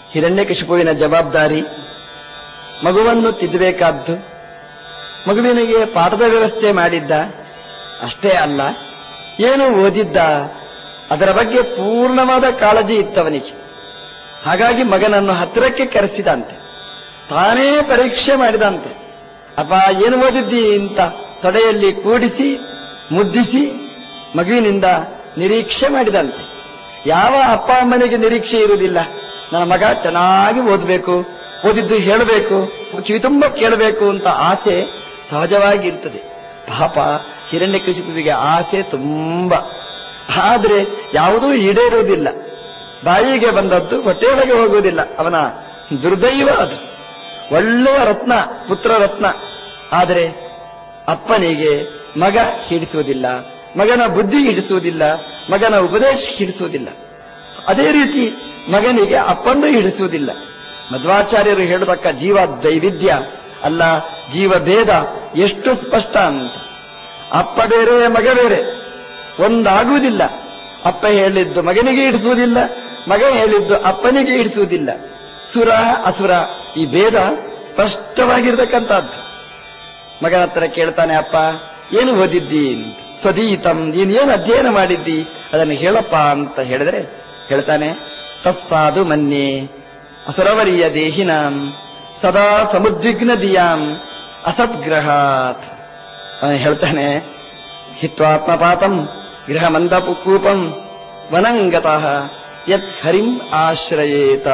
ಹಿರಣ್ಯಕಶಿಪುವಿನ ಜವಾಬ್ದಾರಿ ಮಗುವನ್ನು ತಿದ್ದಬೇಕಾದ್ದು ಮಗುವಿನಿಗೆ ಪಾಠದ ವ್ಯವಸ್ಥೆ ಮಾಡಿದ್ದ ಅಷ್ಟೇ ಅಲ್ಲ ಏನು ಓದಿದ್ದ ಅದರ ಬಗ್ಗೆ ಪೂರ್ಣವಾದ ಕಾಳಜಿ ಇತ್ತವನಿಗೆ ಹಾಗಾಗಿ ಮಗನನ್ನು ಹತ್ತಿರಕ್ಕೆ ಕರೆಸಿದಂತೆ ತಾನೇ ಪರೀಕ್ಷೆ ಮಾಡಿದಂತೆ ಅಪ್ಪ ಏನು ಓದಿದ್ದಿ ಅಂತ ತೊಡೆಯಲ್ಲಿ ಕೂಡಿಸಿ ಮುದ್ದಿಸಿ ಮಗುವಿನಿಂದ ನಿರೀಕ್ಷೆ ಮಾಡಿದಂತೆ ಯಾವ ಅಪ್ಪ ಅಮ್ಮನಿಗೆ ನಿರೀಕ್ಷೆ ಇರುವುದಿಲ್ಲ ನನ್ನ ಮಗ ಚೆನ್ನಾಗಿ ಓದಬೇಕು ಓದಿದ್ದು ಹೇಳಬೇಕು ಕಿವಿ ತುಂಬ ಕೇಳಬೇಕು ಅಂತ ಆಸೆ ಸಹಜವಾಗಿ ಇರ್ತದೆ ಪಾಪ ಹಿರಣ್ಯಕಶಿಪುವಿಗೆ ಆಸೆ ತುಂಬಾ ಆದ್ರೆ ಯಾವುದೂ ಈಡೇರುವುದಿಲ್ಲ ಬಾಯಿಗೆ ಬಂದದ್ದು ಹೊಟ್ಟೆಯೊಳಗೆ ಹೋಗುವುದಿಲ್ಲ ಅವನ ದುರ್ದೈವ ಅದು ಒಳ್ಳೆಯ ರತ್ನ ಪುತ್ರ ರತ್ನ ಆದರೆ ಅಪ್ಪನಿಗೆ ಮಗ ಹಿಡಿಸುವುದಿಲ್ಲ ಮಗನ ಬುದ್ಧಿ ಹಿಡಿಸುವುದಿಲ್ಲ ಮಗನ ಉಪದೇಶ ಹಿಡಿಸುವುದಿಲ್ಲ ಅದೇ ರೀತಿ ಮಗನಿಗೆ ಅಪ್ಪಂದು ಹಿಡಿಸುವುದಿಲ್ಲ ಮಧ್ವಾಚಾರ್ಯರು ಹೇಳತಕ್ಕ ಜೀವ ದೈವಿಧ್ಯ ಅಲ್ಲ ಜೀವ ಭೇದ ಎಷ್ಟು ಸ್ಪಷ್ಟ ಅಂತ ಅಪ್ಪ ಬೇರೆ ಮಗ ಬೇರೆ ಒಂದಾಗುವುದಿಲ್ಲ ಅಪ್ಪ ಹೇಳಿದ್ದು ಮಗನಿಗೆ ಹಿಡಿಸುವುದಿಲ್ಲ ಮಗ ಹೇಳಿದ್ದು ಅಪ್ಪನಿಗೆ ಹಿಡಿಸುವುದಿಲ್ಲ ಸುರ ಅಸುರ ಈ ಭೇದ ಸ್ಪಷ್ಟವಾಗಿರ್ತಕ್ಕಂಥದ್ದು ಮಗನ ಹತ್ರ ಕೇಳ್ತಾನೆ ಅಪ್ಪ ಏನು ಓದಿದ್ದಿ ಅಂತ ಸ್ವದೀತಂ ನೀನ್ ಏನು ಅಧ್ಯಯನ ಮಾಡಿದ್ದಿ ಅದನ್ನು ಹೇಳಪ್ಪ ಅಂತ ಹೇಳಿದ್ರೆ ಹೇಳ್ತಾನೆ ತಸ್ಸಾದು ಮನ್ಯೆ ಅಸುರವರಿಯ ದೇಹಿನಾಂ ಸದಾ ಸಮುದ್ವಿಗ್ನ ದಿಯಾಂ ಅಸದ್ಗ್ರಹಾತ್ ಅವನು ಹೇಳ್ತಾನೆ ಹಿತ್ವಾತ್ಮಪಾತಂ ಗೃಹ ಮಂದಪುಕೂಪಂ ವನಂಗತಃ ಯತ್ ಹರಿಂ ಆಶ್ರಯೇತ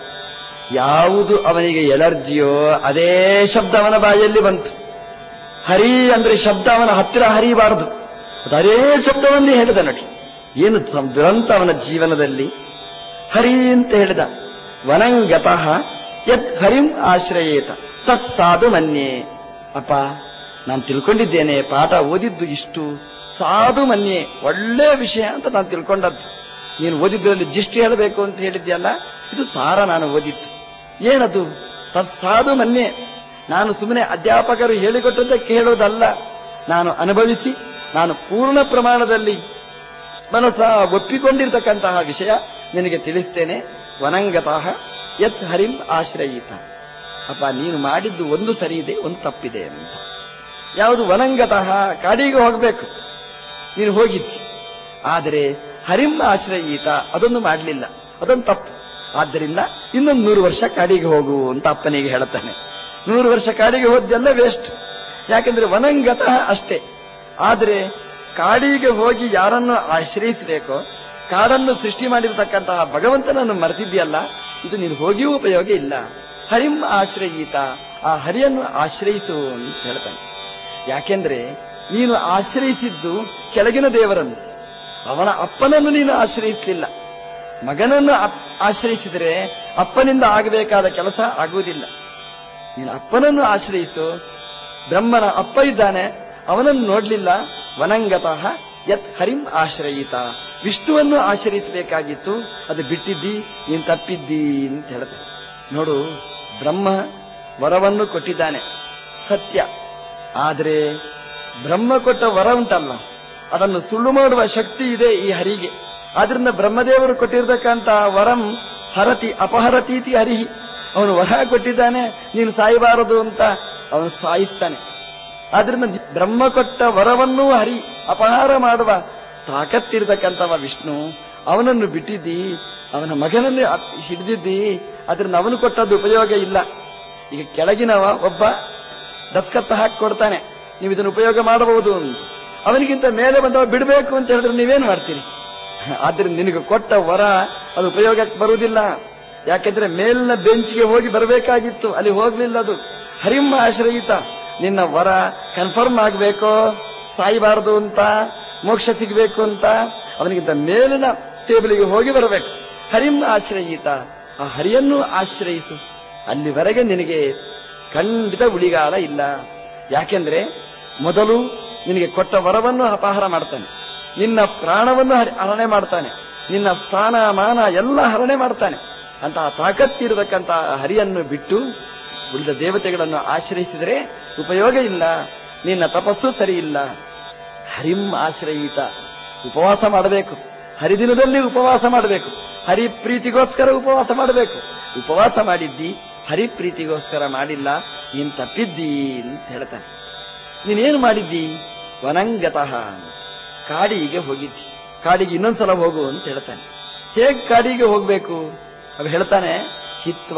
ಯಾವುದು ಅವನಿಗೆ ಎಲರ್ಜಿಯೋ ಅದೇ ಶಬ್ದ ಅವನ ಬಾಯಲ್ಲಿ ಬಂತು ಹರಿ ಅಂದ್ರೆ ಶಬ್ದ ಅವನ ಹತ್ತಿರ ಹರಿಬಾರದು ಅದೇ ಶಬ್ದವನ್ನೇ ಹೇಳಿದ ನಟಿ ಏನು ತ- ದುರಂತ ಅವನ ಜೀವನದಲ್ಲಿ ಹರಿ ಅಂತ ಹೇಳಿದ ವನಂಗತಃ ಯತ್ ಹರಿಂ ಆಶ್ರಯೇತ ತಸ್ಸಾದು ಮನ್ಯೆ ಅಪ್ಪ ನಾನು ತಿಳ್ಕೊಂಡಿದ್ದೇನೆ ಪಾಠ ಓದಿದ್ದು ಇಷ್ಟು ಸಾಧು ಮನ್ಯೆ ಒಳ್ಳೆಯ ವಿಷಯ ಅಂತ ನಾನು ತಿಳ್ಕೊಂಡದ್ದು ನೀನು ಓದಿದ್ರಲ್ಲಿ ಜಿಷ್ಟಿ ಹೇಳಬೇಕು ಅಂತ ಹೇಳಿದ್ಯಲ್ಲ ಇದು ಸಾರ ನಾನು ಓದಿದ್ದು ಏನದು ತತ್ಸಾಧು ಮನ್ಯೆ ನಾನು ಸುಮ್ಮನೆ ಅಧ್ಯಾಪಕರು ಹೇಳಿಕೊಟ್ಟದ್ದಕ್ಕೆ ಹೇಳೋದಲ್ಲ ನಾನು ಅನುಭವಿಸಿ ನಾನು ಪೂರ್ಣ ಪ್ರಮಾಣದಲ್ಲಿ ಮನಸ್ಸ ಒಪ್ಪಿಕೊಂಡಿರ್ತಕ್ಕಂತಹ ವಿಷಯ ನಿನಗೆ ತಿಳಿಸ್ತೇನೆ ವನಂಗತಃ ಯತ್ ಹರಿಂ ಆಶ್ರಯಿತ ಅಪ್ಪ ನೀನು ಮಾಡಿದ್ದು ಒಂದು ಸರಿ ಇದೆ ಒಂದು ತಪ್ಪಿದೆ ಅಂತ ಯಾವುದು ವನಂಗತಃ ಕಾಡಿಗೆ ಹೋಗಬೇಕು ನೀನು ಹೋಗಿದ್ದಿ ಆದರೆ ಹರಿಂ ಆಶ್ರಯಿತ ಅದೊಂದು ಮಾಡಲಿಲ್ಲ ಅದೊಂದು ತಪ್ಪು ಆದ್ದರಿಂದ ಇನ್ನೊಂದು ನೂರು ವರ್ಷ ಕಾಡಿಗೆ ಹೋಗು ಅಂತ ಅಪ್ಪನಿಗೆ ಹೇಳ್ತಾನೆ ನೂರು ವರ್ಷ ಕಾಡಿಗೆ ಹೋದ್ದೆಲ್ಲ ವೇಸ್ಟ್ ಯಾಕಂದ್ರೆ ವನಂಗತಃ ಅಷ್ಟೇ ಆದರೆ ಕಾಡಿಗೆ ಹೋಗಿ ಯಾರನ್ನು ಆಶ್ರಯಿಸಬೇಕೋ ಕಾಡನ್ನು ಸೃಷ್ಟಿ ಮಾಡಿರತಕ್ಕಂತಹ ಭಗವಂತನನ್ನು ಮರೆತಿದ್ಯಲ್ಲ ಇದು ನೀನು ಹೋಗಿಯೂ ಉಪಯೋಗ ಇಲ್ಲ ಹರಿಂ ಆಶ್ರಯಿತ ಆ ಹರಿಯನ್ನು ಆಶ್ರಯಿಸು ಅಂತ ಹೇಳ್ತಾನೆ ಯಾಕೆಂದ್ರೆ ನೀನು ಆಶ್ರಯಿಸಿದ್ದು ಕೆಳಗಿನ ದೇವರನ್ನು ಅವನ ಅಪ್ಪನನ್ನು ನೀನು ಆಶ್ರಯಿಸಲಿಲ್ಲ ಮಗನನ್ನು ಅಪ್- ಆಶ್ರಯಿಸಿದರೆ ಅಪ್ಪನಿಂದ ಆಗಬೇಕಾದ ಕೆಲಸ ಆಗುವುದಿಲ್ಲ ನೀನು ಅಪ್ಪನನ್ನು ಆಶ್ರಯಿಸು ಬ್ರಹ್ಮನ ಅಪ್ಪ ಇದ್ದಾನೆ ಅವನನ್ನು ನೋಡ್ಲಿಲ್ಲ ವನಂಗತಃ ಯತ್ ಹರಿಂ ಆಶ್ರಯಿತ ವಿಷ್ಣುವನ್ನು ಆಶ್ರಯಿಸಬೇಕಾಗಿತ್ತು ಅದು ಬಿಟ್ಟಿದ್ದಿ ನೀನು ತಪ್ಪಿದ್ದಿ ಅಂತ ಹೇಳ್ತಾರೆ ನೋಡು ಬ್ರಹ್ಮ ವರವನ್ನು ಕೊಟ್ಟಿದ್ದಾನೆ ಸತ್ಯ ಆದರೆ ಬ್ರಹ್ಮ ಕೊಟ್ಟ ವರ ಉಂಟಲ್ಲ ಅದನ್ನು ಸುಳ್ಳು ಮಾಡುವ ಶಕ್ತಿ ಇದೆ ಈ ಹರಿಗೆ ಆದ್ರಿಂದ ಬ್ರಹ್ಮದೇವರು ಕೊಟ್ಟಿರ್ತಕ್ಕಂಥ ವರಂ ಹರತಿ ಅಪಹರತೀತಿ ಹರಿಹಿ ಅವನು ವರ ಕೊಟ್ಟಿದ್ದಾನೆ ನೀನು ಸಾಯಬಾರದು ಅಂತ ಅವನು ಸಾಯಿಸ್ತಾನೆ ಆದ್ರಿಂದ ಬ್ರಹ್ಮ ಕೊಟ್ಟ ವರವನ್ನೂ ಹರಿ ಅಪಹಾರ ಮಾಡುವ ತಾಕತ್ತಿರತಕ್ಕಂಥವ ವಿಷ್ಣು ಅವನನ್ನು ಬಿಟ್ಟಿದ್ದಿ ಅವನ ಮಗನನ್ನು ಅಪ್- ಹಿಡಿದಿದ್ದಿ ಅದರಿಂದ ಅವನು ಕೊಟ್ಟದ್ದು ಉಪಯೋಗ ಇಲ್ಲ ಈಗ ಕೆಳಗಿನವ ಒಬ್ಬ ದತ್ಕತ್ತ ಹಾಕಿ ಕೊಡ್ತಾನೆ ನೀವು ಇದನ್ನು ಉಪಯೋಗ ಮಾಡಬಹುದು ಅಂತ ಅವನಿಗಿಂತ ಮೇಲೆ ಬಂದವ ಬಿಡಬೇಕು ಅಂತ ಹೇಳಿದ್ರೆ ನೀವೇನು ಮಾಡ್ತೀರಿ ಆದ್ರಿಂದ ನಿನಗೆ ಕೊಟ್ಟ ವರ ಅದು ಉಪಯೋಗಕ್ಕೆ ಬರುವುದಿಲ್ಲ ಯಾಕೆಂದ್ರೆ ಮೇಲಿನ ಬೆಂಚ್ಗೆ ಹೋಗಿ ಬರಬೇಕಾಗಿತ್ತು ಅಲ್ಲಿ ಹೋಗ್ಲಿಲ್ಲ ಅದು ಹರಿಂ ಆಶ್ರಯಿತ ನಿನ್ನ ವರ ಕನ್ಫರ್ಮ್ ಆಗಬೇಕೋ ಸಾಯಬಾರದು ಅಂತ ಮೋಕ್ಷ ಸಿಗಬೇಕು ಅಂತ ಅವನಿಗಿಂತ ಮೇಲಿನ ಟೇಬಲಿಗೆ ಹೋಗಿ ಬರಬೇಕು ಹರಿಂ ಆಶ್ರಯಿತ ಆ ಹರಿಯನ್ನು ಆಶ್ರಯಿಸು ಅಲ್ಲಿವರೆಗೆ ನಿನಗೆ ಖಂಡಿತ ಉಳಿಗಾಲ ಇಲ್ಲ ಯಾಕೆಂದ್ರೆ ಮೊದಲು ನಿನಗೆ ಕೊಟ್ಟ ವರವನ್ನು ಅಪಹಾರ ಮಾಡ್ತಾನೆ ನಿನ್ನ ಪ್ರಾಣವನ್ನು ಹರಿ- ಹರಣೆ ಮಾಡ್ತಾನೆ ನಿನ್ನ ಸ್ಥಾನ ಮಾನ ಎಲ್ಲ ಹರಣೆ ಮಾಡ್ತಾನೆ ಅಂತಹ ತಾಕತ್ತಿರತಕ್ಕಂತಹ ಹರಿಯನ್ನು ಬಿಟ್ಟು ಉಳಿದ ದೇವತೆಗಳನ್ನು ಆಶ್ರಯಿಸಿದರೆ ಉಪಯೋಗ ಇಲ್ಲ ನಿನ್ನ ತಪಸ್ಸು ಸರಿ ಇಲ್ಲ ಹರಿಂ ಆಶ್ರಯಿತ ಉಪವಾಸ ಮಾಡಬೇಕು ಹರಿದಿನದಲ್ಲಿ ಉಪವಾಸ ಮಾಡಬೇಕು ಹರಿ ಪ್ರೀತಿಗೋಸ್ಕರ ಉಪವಾಸ ಮಾಡಬೇಕು ಉಪವಾಸ ಮಾಡಿದ್ದಿ ಹರಿಪ್ರೀತಿಗೋಸ್ಕರ ಮಾಡಿಲ್ಲ ನೀನ್ ತಪ್ಪಿದ್ದಿ ಅಂತ ಹೇಳ್ತಾನೆ ನೀನೇನು ಮಾಡಿದ್ದಿ ವನಂಗತಃ ಕಾಡಿಗೆ ಹೋಗಿದ್ದಿ ಕಾಡಿಗೆ ಇನ್ನೊಂದ್ಸಲ ಹೋಗು ಅಂತ ಹೇಳ್ತಾನೆ ಹೇಗ್ ಕಾಡಿಗೆ ಹೋಗ್ಬೇಕು ಅವ್ ಹೇಳ್ತಾನೆ ಹಿತ್ವ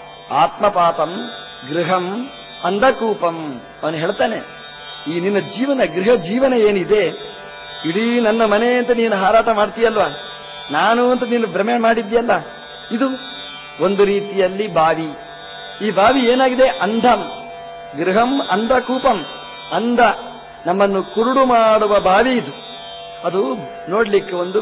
ಆತ್ಮಪಾತಂ ಗೃಹಂ ಅಂಧಕೂಪಂ ಅವನು ಹೇಳ್ತಾನೆ ಈ ನಿನ್ನ ಜೀವನ ಗೃಹ ಜೀವನ ಏನಿದೆ ಇಡೀ ನನ್ನ ಮನೆ ಅಂತ ನೀನು ಹಾರಾಟ ಮಾಡ್ತೀಯಲ್ವಾ ನಾನು ಅಂತ ನೀನು ಭ್ರಮೆ ಮಾಡಿದ್ಯಲ್ಲ ಇದು ಒಂದು ರೀತಿಯಲ್ಲಿ ಬಾವಿ ಈ ಬಾವಿ ಏನಾಗಿದೆ ಅಂಧಂ ಗೃಹಂ ಅಂಧಕೂಪಂ ಅಂಧ ನಮ್ಮನ್ನು ಕುರುಡು ಮಾಡುವ ಬಾವಿ ಇದು ಅದು ನೋಡ್ಲಿಕ್ಕೆ ಒಂದು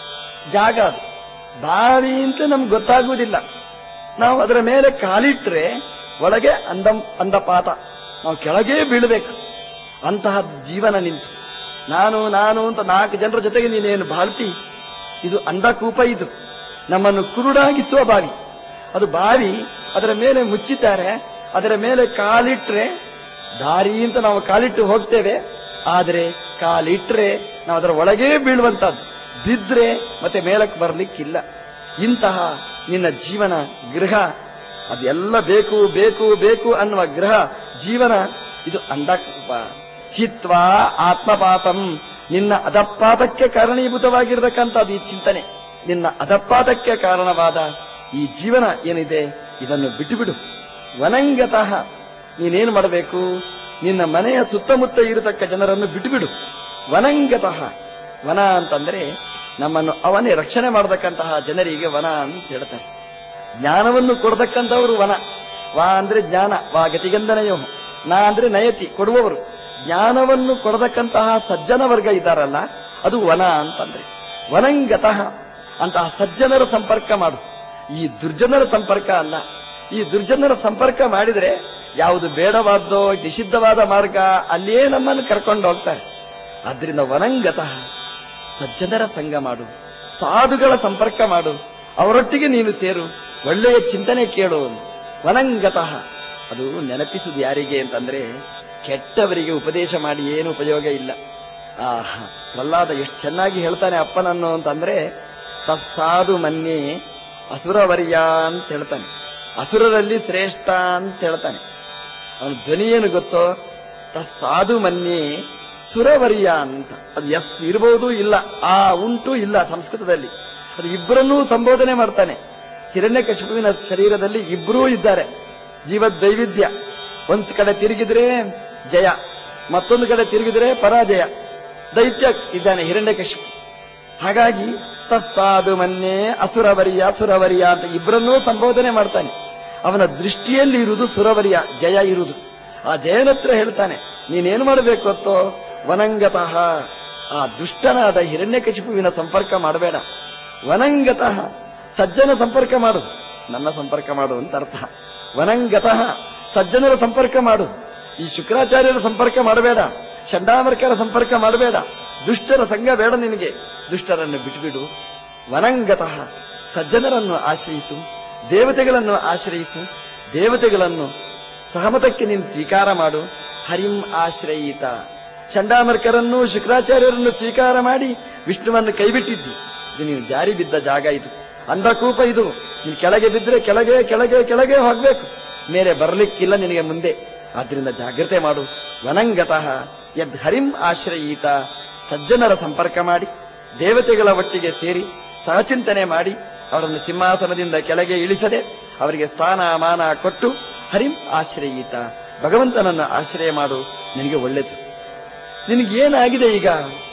ಜಾಗ ಅದು ಬಾವಿ ಅಂತ ನಮ್ಗೆ ಗೊತ್ತಾಗುವುದಿಲ್ಲ ನಾವು ಅದರ ಮೇಲೆ ಕಾಲಿಟ್ರೆ ಒಳಗೆ ಅಂದ ಅಂದಪಾತ ನಾವು ಕೆಳಗೆ ಬೀಳಬೇಕು ಅಂತಹ ಜೀವನ ನಿಂತು ನಾನು ನಾನು ಅಂತ ನಾಲ್ಕು ಜನರ ಜೊತೆಗೆ ನೀನೇನು ಬಾಳ್ತಿ ಇದು ಅಂಧಕೂಪ ಇದು ನಮ್ಮನ್ನು ಕುರುಡಾಗಿಸುವ ಬಾವಿ ಅದು ಬಾವಿ ಅದರ ಮೇಲೆ ಮುಚ್ಚಿದ್ದಾರೆ ಅದರ ಮೇಲೆ ಕಾಲಿಟ್ರೆ ದಾರಿ ಅಂತ ನಾವು ಕಾಲಿಟ್ಟು ಹೋಗ್ತೇವೆ ಆದರೆ ಕಾಲಿಟ್ರೆ ನಾವು ಅದರ ಒಳಗೇ ಬೀಳುವಂತದ್ದು ಬಿದ್ರೆ ಮತ್ತೆ ಮೇಲಕ್ಕೆ ಬರ್ಲಿಕ್ಕಿಲ್ಲ ಇಂತಹ ನಿನ್ನ ಜೀವನ ಗೃಹ ಅದೆಲ್ಲ ಬೇಕು ಬೇಕು ಬೇಕು ಅನ್ನುವ ಗೃಹ ಜೀವನ ಇದು ಅಂಧಕೂಪ ಹಿತ್ವ ಆತ್ಮಪಾತಂ ನಿನ್ನ ಅಧಪಾತಕ್ಕೆ ಕಾರಣೀಭೂತವಾಗಿರತಕ್ಕಂಥದ್ದು ಈ ಚಿಂತನೆ ನಿನ್ನ ಅಧಪಾತಕ್ಕೆ ಕಾರಣವಾದ ಈ ಜೀವನ ಏನಿದೆ ಇದನ್ನು ಬಿಟ್ಟುಬಿಡು ವನಂಗತಃ ನೀನೇನು ಮಾಡಬೇಕು ನಿನ್ನ ಮನೆಯ ಸುತ್ತಮುತ್ತ ಇರತಕ್ಕ ಜನರನ್ನು ಬಿಟ್ಟುಬಿಡು ವನಂಗತಃ ವನ ಅಂತಂದ್ರೆ ನಮ್ಮನ್ನು ಅವನೇ ರಕ್ಷಣೆ ಮಾಡತಕ್ಕಂತಹ ಜನರಿಗೆ ವನ ಅಂತ ಹೇಳ್ತಾರೆ ಜ್ಞಾನವನ್ನು ಕೊಡತಕ್ಕಂಥವರು ವನ ವಾ ಅಂದ್ರೆ ಜ್ಞಾನ ವಾ ಗತಿಗಂಧನಯೋ ನಾ ಅಂದ್ರೆ ನಯತಿ ಕೊಡುವವರು ಜ್ಞಾನವನ್ನು ಕೊಡತಕ್ಕಂತಹ ಸಜ್ಜನ ವರ್ಗ ಇದ್ದಾರಲ್ಲ ಅದು ವನ ಅಂತಂದ್ರೆ ವನಂಗತಃ ಅಂತಹ ಸಜ್ಜನರ ಸಂಪರ್ಕ ಮಾಡು ಈ ದುರ್ಜನರ ಸಂಪರ್ಕ ಅಲ್ಲ ಈ ದುರ್ಜನರ ಸಂಪರ್ಕ ಮಾಡಿದ್ರೆ ಯಾವುದು ಬೇಡವಾದ್ದೋ ನಿಷಿದ್ಧವಾದ ಮಾರ್ಗ ಅಲ್ಲಿಯೇ ನಮ್ಮನ್ನು ಕರ್ಕೊಂಡು ಹೋಗ್ತಾರೆ ಆದ್ರಿಂದ ವನಂಗತಃ ಸಜ್ಜನರ ಸಂಘ ಮಾಡು ಸಾಧುಗಳ ಸಂಪರ್ಕ ಮಾಡು ಅವರೊಟ್ಟಿಗೆ ನೀನು ಸೇರು ಒಳ್ಳೆಯ ಚಿಂತನೆ ಕೇಳು ವನಂಗತಃ ಅದು ನೆನಪಿಸುದು ಯಾರಿಗೆ ಅಂತಂದ್ರೆ ಕೆಟ್ಟವರಿಗೆ ಉಪದೇಶ ಮಾಡಿ ಏನು ಉಪಯೋಗ ಇಲ್ಲ ಆ ಪ್ರಹ್ಲಾದ ಎಷ್ಟು ಚೆನ್ನಾಗಿ ಹೇಳ್ತಾನೆ ಅಪ್ಪನನ್ನು ಅಂತಂದ್ರೆ ತತ್ಸಾಧು ಮನ್ಯೆ ಅಸುರವರ್ಯ ಅಂತ ಹೇಳ್ತಾನೆ ಅಸುರರಲ್ಲಿ ಶ್ರೇಷ್ಠ ಅಂತ ಹೇಳ್ತಾನೆ ಅವನ ಧ್ವನಿ ಏನು ಗೊತ್ತೋ ತತ್ಸಾಧು ಮನ್ಯೆ ಸುರವರ್ಯ ಅಂತ ಅದು ಎಸ್ ಇರಬಹುದು ಇಲ್ಲ ಆ ಉಂಟು ಇಲ್ಲ ಸಂಸ್ಕೃತದಲ್ಲಿ ಅದು ಇಬ್ಬರನ್ನೂ ಸಂಬೋಧನೆ ಮಾಡ್ತಾನೆ ಹಿರಣ್ಯಕಶಿಪುವಿನ ಶರೀರದಲ್ಲಿ ಇಬ್ಬರೂ ಇದ್ದಾರೆ ಜೀವದೈವಿಧ್ಯ ಒಂದ್ ಕಡೆ ತಿರುಗಿದ್ರೆ ಜಯ ಮತ್ತೊಂದು ಕಡೆ ತಿರುಗಿದ್ರೆ ಪರಾಜಯ ದೈತ್ಯ ಇದ್ದಾನೆ ಹಿರಣ್ಯಕಶಿಪು ಹಾಗಾಗಿ ತಸ್ಸಾದು ಮನ್ನೆ ಅಸುರವರಿಯ ಸುರವರಿಯ ಅಂತ ಇಬ್ಬರನ್ನೂ ಸಂಬೋಧನೆ ಮಾಡ್ತಾನೆ ಅವನ ದೃಷ್ಟಿಯಲ್ಲಿ ಇರುವುದು ಸುರವರಿಯ ಜಯ ಇರುವುದು ಆ ಜಯನತ್ರ ಹೇಳ್ತಾನೆ ನೀನೇನು ಮಾಡಬೇಕು ಅತ್ತೋ ವನಂಗತಃ ಆ ದುಷ್ಟನಾದ ಹಿರಣ್ಯಕಶಿಪುವಿನ ಸಂಪರ್ಕ ಮಾಡಬೇಡ ವನಂಗತಃ ಸಜ್ಜನ ಸಂಪರ್ಕ ಮಾಡು ನನ್ನ ಸಂಪರ್ಕ ಮಾಡು ಅಂತ ಅರ್ಥ ವನಂಗತಃ ಸಜ್ಜನರ ಸಂಪರ್ಕ ಮಾಡು ಈ ಶುಕ್ರಾಚಾರ್ಯರ ಸಂಪರ್ಕ ಮಾಡಬೇಡ ಚಂಡಾಮರ್ಕರ ಸಂಪರ್ಕ ಮಾಡಬೇಡ ದುಷ್ಟರ ಸಂಘ ಬೇಡ ನಿನಗೆ ದುಷ್ಟರನ್ನು ಬಿಟ್ಟುಬಿಡು ವನಂಗತಃ ಸಜ್ಜನರನ್ನು ಆಶ್ರಯಿಸು ದೇವತೆಗಳನ್ನು ಆಶ್ರಯಿಸು ದೇವತೆಗಳನ್ನು ಸಹಮತಕ್ಕೆ ನೀನು ಸ್ವೀಕಾರ ಮಾಡು ಹರಿಂ ಆಶ್ರಯಿತ ಚಂಡಾಮರ್ಕರನ್ನು ಶುಕ್ರಾಚಾರ್ಯರನ್ನು ಸ್ವೀಕಾರ ಮಾಡಿ ವಿಷ್ಣುವನ್ನು ಕೈಬಿಟ್ಟಿದ್ದಿ ಇದು ನೀನು ಜಾರಿ ಬಿದ್ದ ಜಾಗ ಇದು ಅಂಧಕೂಪ ಇದು ನೀನು ಕೆಳಗೆ ಬಿದ್ದರೆ ಕೆಳಗೆ ಕೆಳಗೆ ಕೆಳಗೆ ಹೋಗ್ಬೇಕು ಮೇಲೆ ಬರಲಿಕ್ಕಿಲ್ಲ ನಿನಗೆ ಮುಂದೆ ಆದ್ರಿಂದ ಜಾಗ್ರತೆ ಮಾಡು ವನಂಗತಃ ಯದ್ ಹರಿಂ ಆಶ್ರಯೀತ ಸಜ್ಜನರ ಸಂಪರ್ಕ ಮಾಡಿ ದೇವತೆಗಳ ಒಟ್ಟಿಗೆ ಸೇರಿ ಸಹಚಿಂತನೆ ಮಾಡಿ ಅವರನ್ನು ಸಿಂಹಾಸನದಿಂದ ಕೆಳಗೆ ಇಳಿಸದೆ ಅವರಿಗೆ ಸ್ಥಾನ ಮಾನ ಕೊಟ್ಟು ಹರಿಂ ಆಶ್ರಯೀತ ಭಗವಂತನನ್ನು ಆಶ್ರಯ ಮಾಡು ನಿನಗೆ ಒಳ್ಳೆದು ನಿನಗೇನಾಗಿದೆ ಈಗ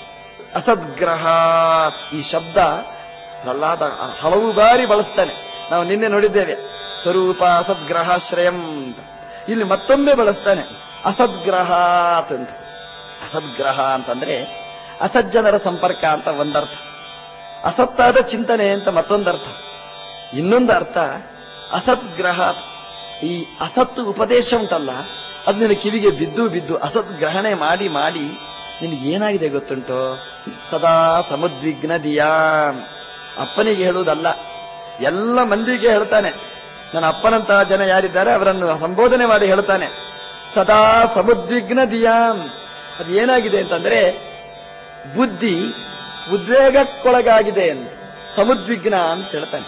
ಅಸದ್ಗ್ರಹ ಈ ಶಬ್ದ ಪ್ರಹ್ಲಾದ ಹಲವು ಬಾರಿ ಬಳಸ್ತಾನೆ ನಾವು ನಿನ್ನೆ ನೋಡಿದ್ದೇವೆ ಸ್ವರೂಪ ಅಸದ್ಗ್ರಹಾಶ್ರಯಂ ಅಂತ ಇಲ್ಲಿ ಮತ್ತೊಮ್ಮೆ ಬಳಸ್ತಾನೆ ಅಸದ್ಗ್ರಹ ಅಂತ ಅಸದ್ಗ್ರಹ ಅಂತಂದ್ರೆ ಅಸಜ್ಜನರ ಸಂಪರ್ಕ ಅಂತ ಒಂದರ್ಥ ಅಸತ್ತಾದ ಚಿಂತನೆ ಅಂತ ಮತ್ತೊಂದರ್ಥ ಇನ್ನೊಂದು ಅರ್ಥ ಅಸದ್ಗ್ರಹ ಈ ಅಸತ್ತು ಉಪದೇಶ ಉಂಟಲ್ಲ ಅದು ನಿನ್ನ ಕಿವಿಗೆ ಬಿದ್ದು ಬಿದ್ದು ಅಸತ್ ಗ್ರಹಣೆ ಮಾಡಿ ಮಾಡಿ ನಿನಗೆ ಏನಾಗಿದೆ ಗೊತ್ತುಂಟೋ ಸದಾ ಸಮುದ್ವಿಗ್ನ ದಿಯಾ ಅಪ್ಪನಿಗೆ ಹೇಳುವುದಲ್ಲ ಎಲ್ಲ ಮಂದಿಗೆ ಹೇಳ್ತಾನೆ ನನ್ನ ಅಪ್ಪನಂತಹ ಜನ ಯಾರಿದ್ದಾರೆ ಅವರನ್ನು ಸಂಬೋಧನೆ ಮಾಡಿ ಹೇಳ್ತಾನೆ ಸದಾ ಸಮುದ್ವಿಗ್ನ ದಿಯಾಂ ಅದು ಏನಾಗಿದೆ ಅಂತಂದ್ರೆ ಬುದ್ಧಿ ಉದ್ವೇಗಕ್ಕೊಳಗಾಗಿದೆ ಅಂತ ಸಮುದ್ವಿಗ್ನ ಅಂತ ಹೇಳ್ತಾನೆ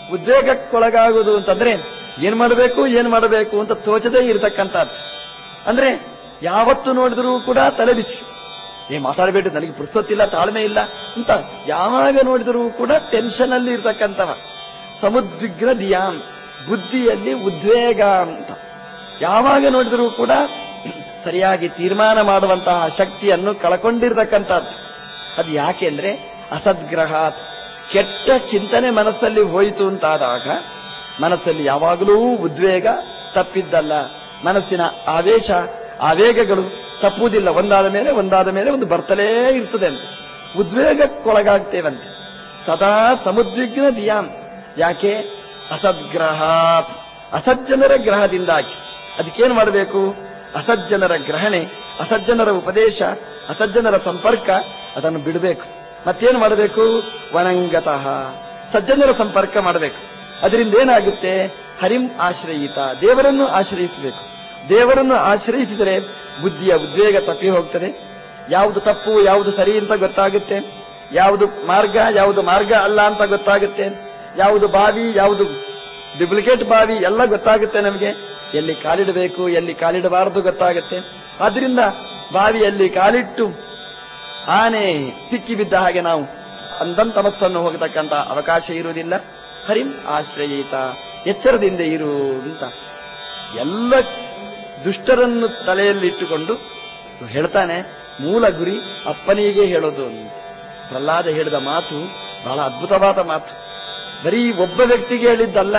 ಉದ್ವೇಗಕ್ಕೊಳಗಾಗುವುದು ಅಂತಂದ್ರೆ ಏನ್ ಮಾಡಬೇಕು ಏನ್ ಮಾಡಬೇಕು ಅಂತ ತೋಚದೇ ಇರತಕ್ಕಂಥದ್ದು ಅಂದ್ರೆ ಯಾವತ್ತು ನೋಡಿದ್ರೂ ಕೂಡ ತಲೆ ಬಿಸಿ ಏ ಮಾತಾಡಬೇಡಿ ನನಗೆ ಪುರ್ಸೊತ್ತಿಲ್ಲ ತಾಳ್ಮೆ ಇಲ್ಲ ಅಂತ ಯಾವಾಗ ನೋಡಿದರೂ ಕೂಡ ಟೆನ್ಷನ್ ಅಲ್ಲಿ ಇರ್ತಕ್ಕಂಥವ ಸಮುದ್ವಿಗ್ನ ದಿಯಾಂ ಬುದ್ಧಿಯಲ್ಲಿ ಉದ್ವೇಗ ಅಂತ ಯಾವಾಗ ನೋಡಿದರೂ ಕೂಡ ಸರಿಯಾಗಿ ತೀರ್ಮಾನ ಮಾಡುವಂತಹ ಶಕ್ತಿಯನ್ನು ಕಳ್ಕೊಂಡಿರ್ತಕ್ಕಂಥದ್ದು ಅದು ಯಾಕೆ ಅಂದ್ರೆ ಅಸದ್ಗ್ರಹಾತ್ ಕೆಟ್ಟ ಚಿಂತನೆ ಮನಸ್ಸಲ್ಲಿ ಹೋಯಿತು ಅಂತಾದಾಗ ಮನಸ್ಸಲ್ಲಿ ಯಾವಾಗಲೂ ಉದ್ವೇಗ ತಪ್ಪಿದ್ದಲ್ಲ ಮನಸ್ಸಿನ ಆವೇಶ ಆವೇಗಗಳು ತಪ್ಪುವುದಿಲ್ಲ ಒಂದಾದ ಮೇಲೆ ಒಂದಾದ ಮೇಲೆ ಒಂದು ಬರ್ತಲೇ ಇರ್ತದೆ ಅಂತ ಉದ್ವೇಗಕ್ಕೊಳಗಾಗ್ತೇವಂತೆ ಸದಾ ಸಮುದ್ವಿಗ್ನ ದಿಯಾಂ ಯಾಕೆ ಅಸದ್ಗ್ರಹಾತ್ ಅಸಜ್ಜನರ ಗ್ರಹದಿಂದಾಗಿ ಅದಕ್ಕೇನು ಮಾಡಬೇಕು ಅಸಜ್ಜನರ ಗ್ರಹಣೆ ಅಸಜ್ಜನರ ಉಪದೇಶ ಅಸಜ್ಜನರ ಸಂಪರ್ಕ ಅದನ್ನು ಬಿಡಬೇಕು ಮತ್ತೇನು ಮಾಡಬೇಕು ವನಂಗತಃ ಸಜ್ಜನರ ಸಂಪರ್ಕ ಮಾಡಬೇಕು ಅದರಿಂದ ಏನಾಗುತ್ತೆ ಹರಿಂ ಆಶ್ರಯಿತ ದೇವರನ್ನು ಆಶ್ರಯಿಸಬೇಕು ದೇವರನ್ನು ಆಶ್ರಯಿಸಿದರೆ ಬುದ್ಧಿಯ ಉದ್ವೇಗ ತಪ್ಪಿ ಹೋಗ್ತದೆ ಯಾವುದು ತಪ್ಪು ಯಾವುದು ಸರಿ ಅಂತ ಗೊತ್ತಾಗುತ್ತೆ ಯಾವುದು ಮಾರ್ಗ ಯಾವುದು ಮಾರ್ಗ ಅಲ್ಲ ಅಂತ ಗೊತ್ತಾಗುತ್ತೆ ಯಾವುದು ಬಾವಿ ಯಾವುದು ಡುಪ್ಲಿಕೇಟ್ ಬಾವಿ ಎಲ್ಲ ಗೊತ್ತಾಗುತ್ತೆ ನಮಗೆ ಎಲ್ಲಿ ಕಾಲಿಡಬೇಕು ಎಲ್ಲಿ ಕಾಲಿಡಬಾರದು ಗೊತ್ತಾಗುತ್ತೆ ಆದ್ರಿಂದ ಬಾವಿಯಲ್ಲಿ ಕಾಲಿಟ್ಟು ಆನೆ ಸಿಕ್ಕಿ ಬಿದ್ದ ಹಾಗೆ ನಾವು ಅಂದಂ ತಮಸ್ಸನ್ನು ಹೋಗತಕ್ಕಂತ ಅವಕಾಶ ಇರುವುದಿಲ್ಲ ಹರಿಂ ಆಶ್ರಯಿತ ಎಚ್ಚರದಿಂದ ಇರು ಅಂತ ಎಲ್ಲ ದುಷ್ಟರನ್ನು ತಲೆಯಲ್ಲಿಟ್ಟುಕೊಂಡು ಹೇಳ್ತಾನೆ ಮೂಲ ಗುರಿ ಅಪ್ಪನಿಗೆ ಹೇಳೋದು ಅಂತ ಪ್ರಹ್ಲಾದ ಹೇಳಿದ ಮಾತು ಬಹಳ ಅದ್ಭುತವಾದ ಮಾತು ಬರೀ ಒಬ್ಬ ವ್ಯಕ್ತಿಗೆ ಹೇಳಿದ್ದಲ್ಲ